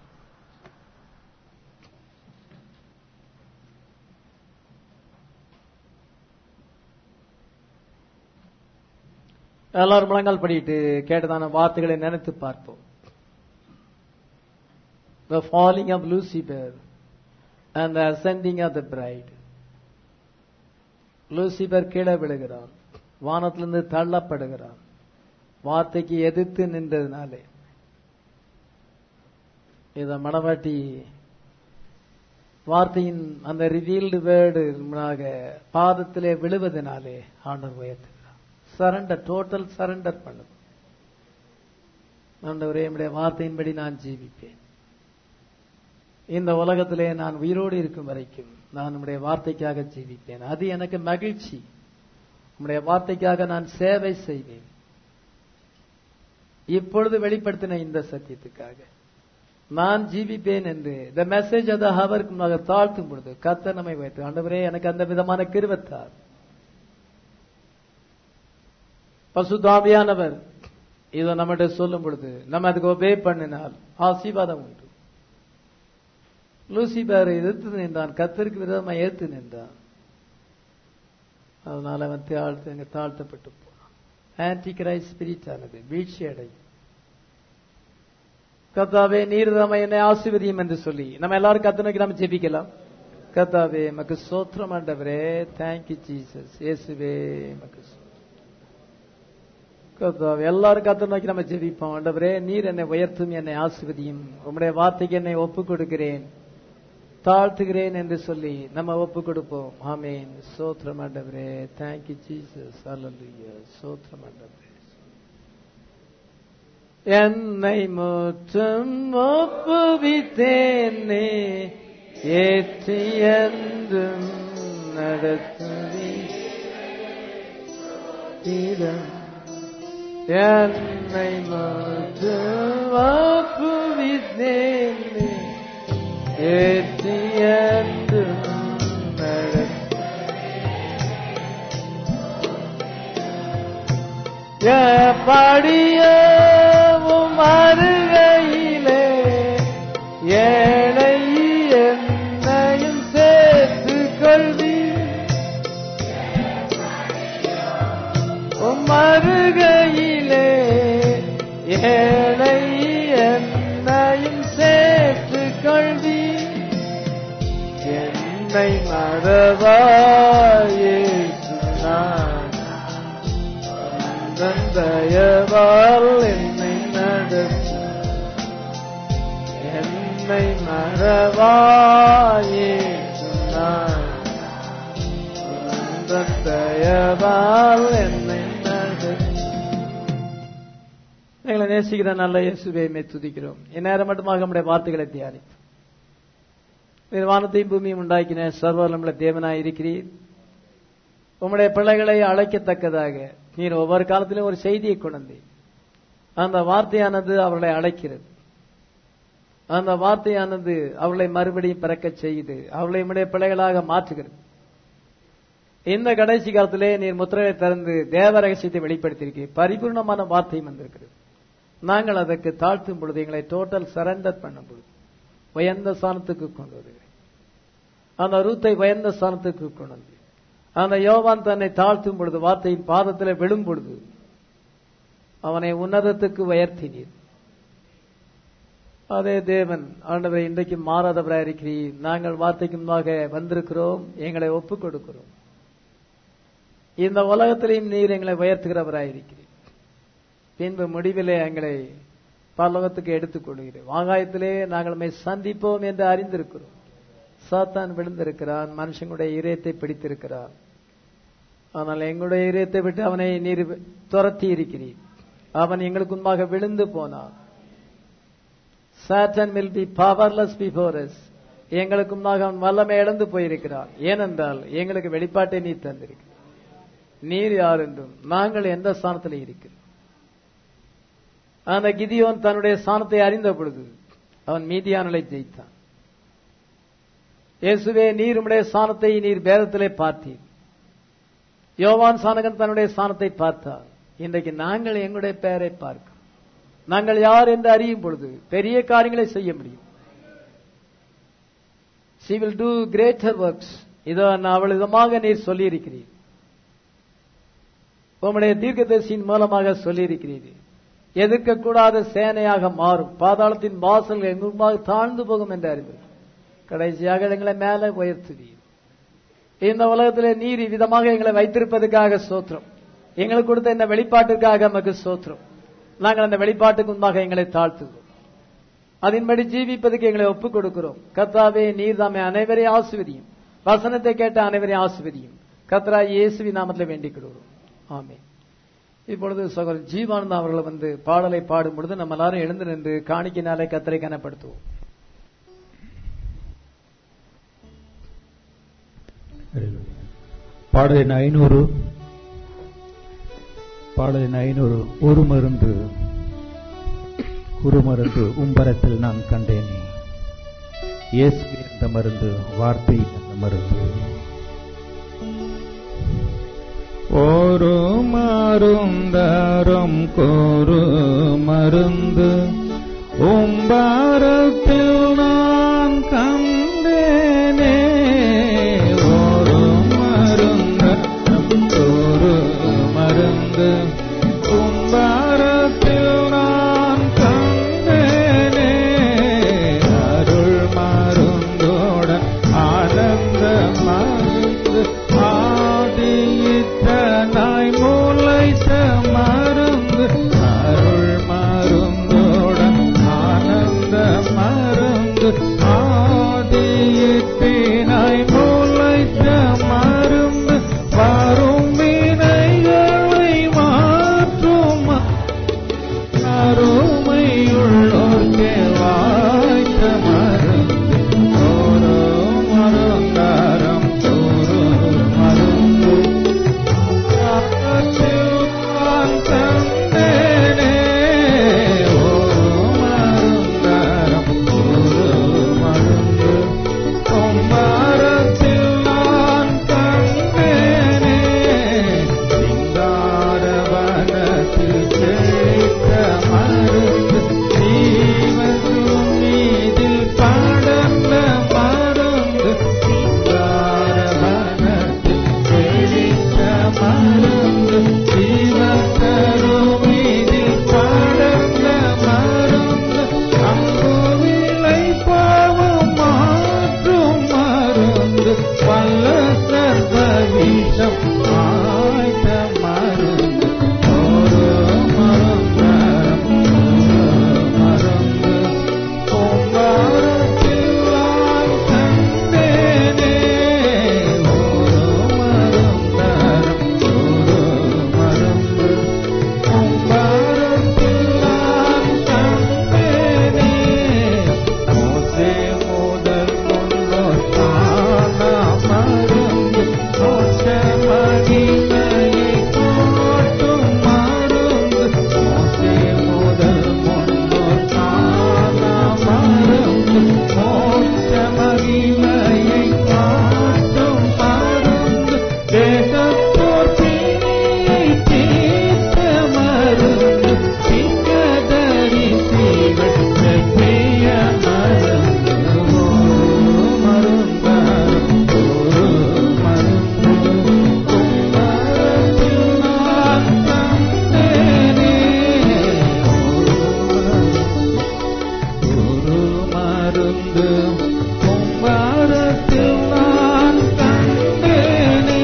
எல்லாரும் முழங்கால் படிட்டு கேட்டதான வார்த்தைகளை நினைத்து பார்ப்போம் The falling of Lucifer and the ascending of the bride. Lucifer கீழே விழுகிறான் வானத்திலிருந்து தள்ளப்படுகிறான் வார்த்தைக்கு எதிர்த்து நின்றதுனாலே இத மணவாட்டி வார்த்தையின் அந்த ரிவீல்டு வேர்டு பாதத்திலே விழுவதனாலே ஆண்டவர் உயர்த்துகிறார் சரண்டர் டோட்டல் சரண்டர் பண்ணுது ஆண்டவரே என்னுடைய வார்த்தையின்படி நான் ஜீவிப்பேன் இந்த உலகத்திலே நான் உயிரோடு இருக்கும் வரைக்கும் நான் உம்முடைய வார்த்தைக்காக ஜீவிப்பேன் அது எனக்கு மகிழ்ச்சி உம்முடைய வார்த்தைக்காக நான் சேவை செய்வேன் இப்பொழுது வெளிப்படுத்தின இந்த சத்தியத்துக்காக நான் ஜீவிப்பேன் என்று இந்த மெசேஜ் அதை அவருக்கு முன்னாக தாழ்த்தும் பொழுது கத்த நம்மை வைத்து ஆண்டவரே எனக்கு அந்த விதமான கிருவத்தார் பசுதாபியானவர் இதை நம்மகிட்ட சொல்லும் பொழுது நம்ம அதுக்கு ஒபே பண்ணினால் ஆசீர்வாதம் உண்டு லூசிபரை எதிர்த்து நின்றான் கத்தருக்கு விரோதமா ஏத்து நின்றான் அதனால அவன் தாழ்த்து அங்க தாழ்த்தப்பட்டு போனான் ஆன்டி கிரைஸ்ட் ஸ்பிரிட் ஆனது வீழ்ச்சி அடையும் கத்தாவே நீர் தாம என்னை ஆசீர்வதியும் என்று சொல்லி நம்ம எல்லாரும் கத்த நோக்கி நம்ம ஜெபிக்கலாம் கத்தாவே மக்கு சோத்திரம் ஆண்டவரே தேங்க்யூ ஜீசஸ் இயேசுவே மக்கு கத்தாவே எல்லாரும் கத்த நோக்கி நம்ம ஜெபிப்போம் ஆண்டவரே நீர் என்னை உயர்த்தும் என்னை ஆசீர்வதியும் உம்முடைய வார்த்தைக்கு என்னை ஒப்புக் கொடுக்கிறேன் தாழ்த்துகிறேன் என்று சொல்லி நம்ம ஒப்பு கொடுப்போம் ஆமேன் சோத்திரம் ஆண்டவரே தேங்க்யூ ஜீசஸ் அல்லேலூயா சோத்திரம் ஆண்டவரே என்னை முற்றும் ஒப்புவித்தேனே ஏற்றி என்றும் நடத்துவி என்னை முற்றும் ஒப்புவித்தேனே ஏற்றி என்றும் நடத்துவி படியவும் அருகையிலே ஏழை என்னையும் சேர்த்து கொள்வி உம் அருகையிலே ஏழை என்னையும் சேர்த்து கொள்வி என்னை மறவாயே நான் தயவால் என்னை நடத்து என்னை மறவாயே சொன்னாய் உந்தன் தயவால் என்னை நடத்து எங்களை நேசிக்கிற நல்ல இயேசுவை துதிக்கிறோம் இந்நேரம் மட்டுமாக நம்முடைய வார்த்தைகளை தியானித்து நீர் வானத்தையும் பூமியும் உண்டாக்கின சர்வர் நம்மள தேவனாய் இருக்கிறீர் உம்முடைய பிள்ளைகளை அழைக்கத்தக்கதாக நீர் ஒவ்வொரு காலத்திலும் ஒரு செய்தியை கொண்டு அந்த வார்த்தையானது அவர்களை அழைக்கிறது அந்த வார்த்தையானது அவர்களை மறுபடியும் பிறக்கச் செய்து அவர்களை உம்முடைய பிள்ளைகளாக மாற்றுகிறது இந்த கடைசி காலத்திலே நீர் முத்திரையை திறந்து தேவ ரகசியத்தை வெளிப்படுத்தியிருக்கீர் பரிபூர்ணமான வார்த்தையும் வந்திருக்கிறது நாங்கள் அதற்கு தாழ்த்தும் பொழுது எங்களை டோட்டல் சரண்டர் பண்ணும் பொழுது உயர்ந்த ஸ்தானத்துக்கு கொண்டு வருகிறேன் அந்த ரூத்தை உயர்ந்த ஸ்தானத்துக்கு கொண்டு வந்து அந்த யோவான் தன்னை தாழ்த்தும் பொழுது வார்த்தையின் பாதத்தில் விழும் பொழுது அவனை உன்னதத்துக்கு உயர்த்தினீர் அதே தேவன் ஆண்டவரை இன்றைக்கு மாறாதவராக இருக்கிறீர் நாங்கள் வார்த்தைக்கு முன்பாக வந்திருக்கிறோம் எங்களை ஒப்புக் கொடுக்கிறோம் இந்த உலகத்திலையும் நீர் எங்களை உயர்த்துகிறவராக இருக்கிறீர் பின்பு முடிவிலே எங்களை பரலோகத்துக்கு எடுத்துக் கொள்கிறேன் வாகாயத்திலே நாங்கள் உண்மை சந்திப்போம் என்று அறிந்திருக்கிறோம் சாத்தான் விழுந்திருக்கிறான் மனுஷங்களுடைய இதயத்தை பிடித்திருக்கிறான் ஆனால் எங்களுடைய இதயத்தை விட்டு அவனை நீர் துரத்தி இருக்கிறீர் அவன் எங்களுக்கு முன்பாக விழுந்து போனான் Satan will be powerless before us எங்களுக்கு முன்பாக அவன் வல்லமை இழந்து போயிருக்கிறான் ஏனென்றால் எங்களுக்கு வெளிப்பாட்டை நீ தந்திருக்க நீர் யார் என்றும் நாங்கள் எந்த ஸ்தானத்தில் இருக்கிறோம் அந்த கிதியோன் தன்னுடைய ஸ்தானத்தை அறிந்த பொழுது அவன் மீதியானலை ஜெயித்தான் இயேசுவே நீர் உம்முடைய ஸ்தானத்தை நீர் பேதத்திலே பார்த்தீர் யோவான் சானகன் தன்னுடைய ஸ்தானத்தை பார்த்தார் இன்றைக்கு நாங்கள் எங்களுடைய பெயரை பார்க்கிறோம் நாங்கள் யார் என்று அறியும் பொழுது பெரிய காரியங்களை செய்ய முடியும் she will do greater works இதோ அவள் விதமாக நீர் சொல்லியிருக்கிறீர் உம்முடைய தீர்க்கதரிசியின் மூலமாக சொல்லியிருக்கிறீர்கள் எதிர்க்கக்கூடாத சேனையாக மாறும் பாதாளத்தின் வாசல் எங்குமாக தாழ்ந்து போகும் என்று அறிந்தது கடைசியாக எங்களை மேலே உயர்த்துவீர் இந்த உலகத்திலே நீர் விதமாக எங்களை வைத்திருப்பதற்காக சோத்திரம் எங்களுக்கு கொடுத்த இந்த வெளிப்பாட்டிற்காக நமக்கு சோத்திரம் நாங்கள் அந்த வெளிப்பாட்டுக்கு முன்பாக எங்களை தாழ்த்துவோம் அதன்படி ஜீவிப்பதற்கு எங்களை ஒப்புக் கொடுக்கிறோம் கத்தாவே நீர் தாமே அனைவரையும் ஆசுவதியும் வசனத்தை கேட்ட அனைவரையும் ஆசுவதியும் கத்ரா இயேசுவி நாமத்தில் வேண்டிக் கொள்கிறோம் ஆமே இப்பொழுது சகோதரர் ஜீவானந்தா அவர்கள் வந்து பாடலை பாடும் பொழுது நம்ம எல்லாரும் எழுந்து நின்று காணிக்கினாலே கத்தரை கனப்படுத்துவோம் பாடலின் ஐநூறு பாடலின் ஐநூறு ஒரு மருந்து ஒரு மருந்து உம்பரத்தில் நான் கண்டேனே இயேசு அந்த மருந்து வார்த்தை அந்த மருந்து ஒரு மருந்தரும் கோரு மருந்து உம்பாரத்தில் நான் கண்டேனே ஒரு மருந்தரும் கோரு மருந்து உம்பாரத்தில் நான் கண்டேனே அருள் மருந்தோட ஆனந்த மருந்து ஆதியித்தனாய் மூளைத்த மருந்து அருள் மருந்தோட ஆனந்த மருந்து ஆதியித்தினாய் மூளைத்த மருந்து வரும் வினைகளை மாற்றும் அருமையுள்ளோர்க்கே வாய்த்த மருந்து ஒரு மருந்தாரம் ஒரு மருந்து காற்றில் நான் தந்தேனே ஒரு மருந்தாரம் ஒரு மருந்து கொம்பரத்தில் நான் கண்டேனே மருந்து கும்பாரத்தில் நான் கண்டேனே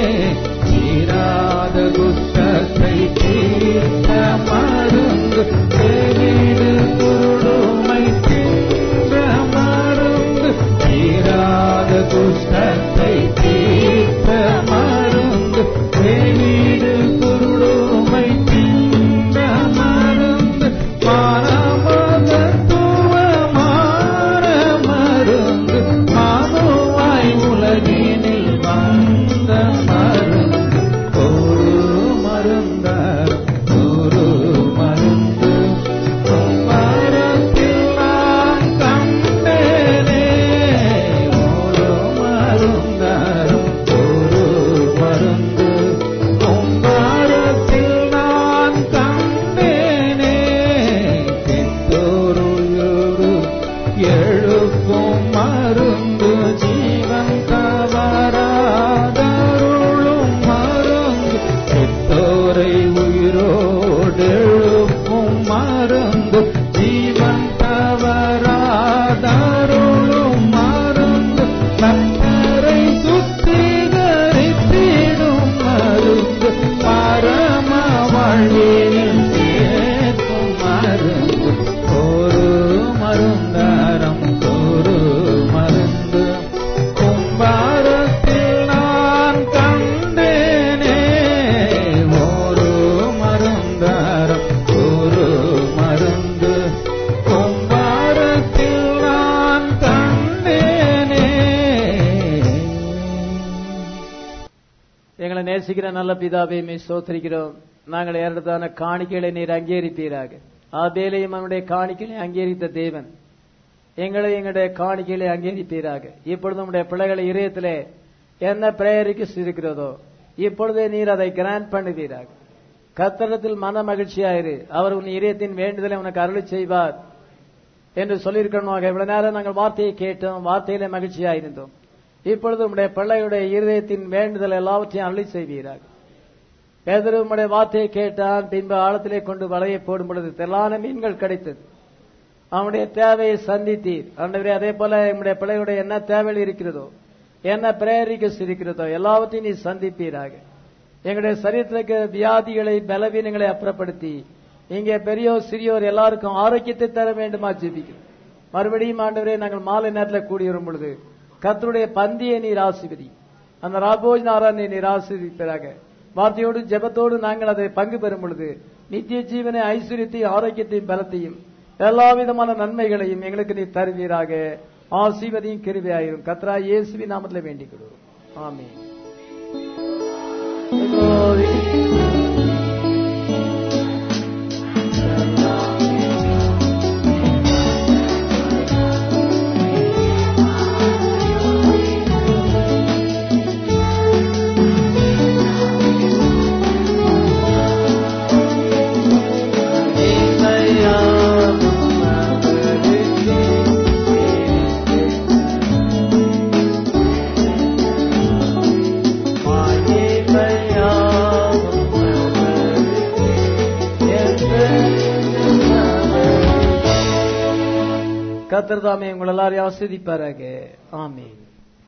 தீராத குஷ்டத்தை தீர்த்த மருந்து தேவீடு குருடுமை தீர்ந்த மருந்து தீராத குஷ்டத்தை தீர்த்த மருந்து தேவீடு குருடுமை தீர்ந்த மருந்து மானமகத்துவமான மருந்து மானுவாய் உலகினில் வந்த மருந்து ஒரு மருந்தார் ஒரு மருந்து மரத்தில் நான் கண்டேனே ஒரு மருந்தாரும் ஒரு மருந்து கும்பாரத்தில் நான் கண்டேனே செந்தோருயோடு எழுப்பும் மருந்து ஜீவன் கவராதருளும் மருந்து செத்தோரை உயிரோடு எழுப்பும் மருந்து ஜீவன் தவறாதருளும் மருந்து கத்தரை சுத்திகரித்திடும் மருந்து பரம வாழ்வினில் சேர்க்கும் மருந்து ஒரு மருந்தாரம் ஒரு மருந்து கும்பாரத்தில் நான் கண்டேனே ஒரு மருந்தாரம் ஒரு மருந்து கும்பாரத்தில் நான் கண்டேனே எங்களை நேசிக்கிற நல்ல பிதாவை மே சோத்திரிக்கிறோம் நாங்கள் ஏறதான காணிக்கைகளை நீர் அங்கீகரிப்பீராக ஆபேலையும் அவனுடைய காணிக்கைகளை அங்கீகரித்த தேவன் எங்களை எங்களுடைய காணிக்கைகளை அங்கீகரிப்பீராக இப்பொழுது உங்களுடைய பிள்ளைகளை இதயத்திலே என்ன பிரேரிக்கு இருக்கிறதோ இப்பொழுதே நீர் அதை கிராண்ட் பண்ணுவீராக கத்தடத்தில் மன மகிழ்ச்சியாயிரு அவர் உன் இதயத்தின் வேண்டுதலை உனக்கு அருளி செய்வார் என்று சொல்லியிருக்கணும் இவ்வளவு நேரம் நாங்கள் வார்த்தையை கேட்டோம் வார்த்தையிலே மகிழ்ச்சியாயிருந்தோம் இப்பொழுது உம்முடைய பிள்ளையுடைய இருதயத்தின் வேண்டுதல் எல்லாவற்றையும் அருளி செய்வீராக பேதரு உம்முடைய வார்த்தையை கேட்டான் பின்பு ஆழத்திலே கொண்டு வலையை போடும் பொழுது தெல்லான மீன்கள் கிடைத்தது அவனுடைய தேவையை சந்தித்தீர் ஆண்டவரே அதே போல நம்முடைய பிள்ளையுடைய என்ன தேவைகள் இருக்கிறதோ என்ன பிரேரிக்கஸ் இருக்கிறதோ எல்லாவற்றையும் நீ சந்திப்பீராக எங்களுடைய சரீரத்தில் இருக்கிற வியாதிகளை பலவீனங்களை அப்புறப்படுத்தி இங்கே பெரியோர் சிறியோர் எல்லாருக்கும் ஆரோக்கியத்தை தர வேண்டுமா ஜெபிக்கிறோம் மறுபடியும் ஆண்டவரே நாங்கள் மாலை நேரத்தில் கூடி வரும் பொழுது கர்த்தருடைய பந்தியை நீர் ஆசிர்வதி அந்த ராபோஜ் நாராயணை நீர் ஆசிரியப்பதாக வார்த்தையோடு ஜெபத்தோடு நாங்கள் அதை பங்கு பெறும் பொழுது நித்திய ஜீவனை ஐஸ்வர்யத்தையும் ஆரோக்கியத்தையும் பலத்தையும் எல்லா விதமான நன்மைகளையும் எங்களுக்கு நீ தருவீராக ஆசீர்வதியும் கிருவியாயிரும் கத்ரா இயேசுவி நாமத்தில் வேண்டிக் கொள்வோம் ஆமென் கத்தர் தாமே உங்கள் எல்லாரையும் ஆஸ்வதிப்பாராக ஆமென்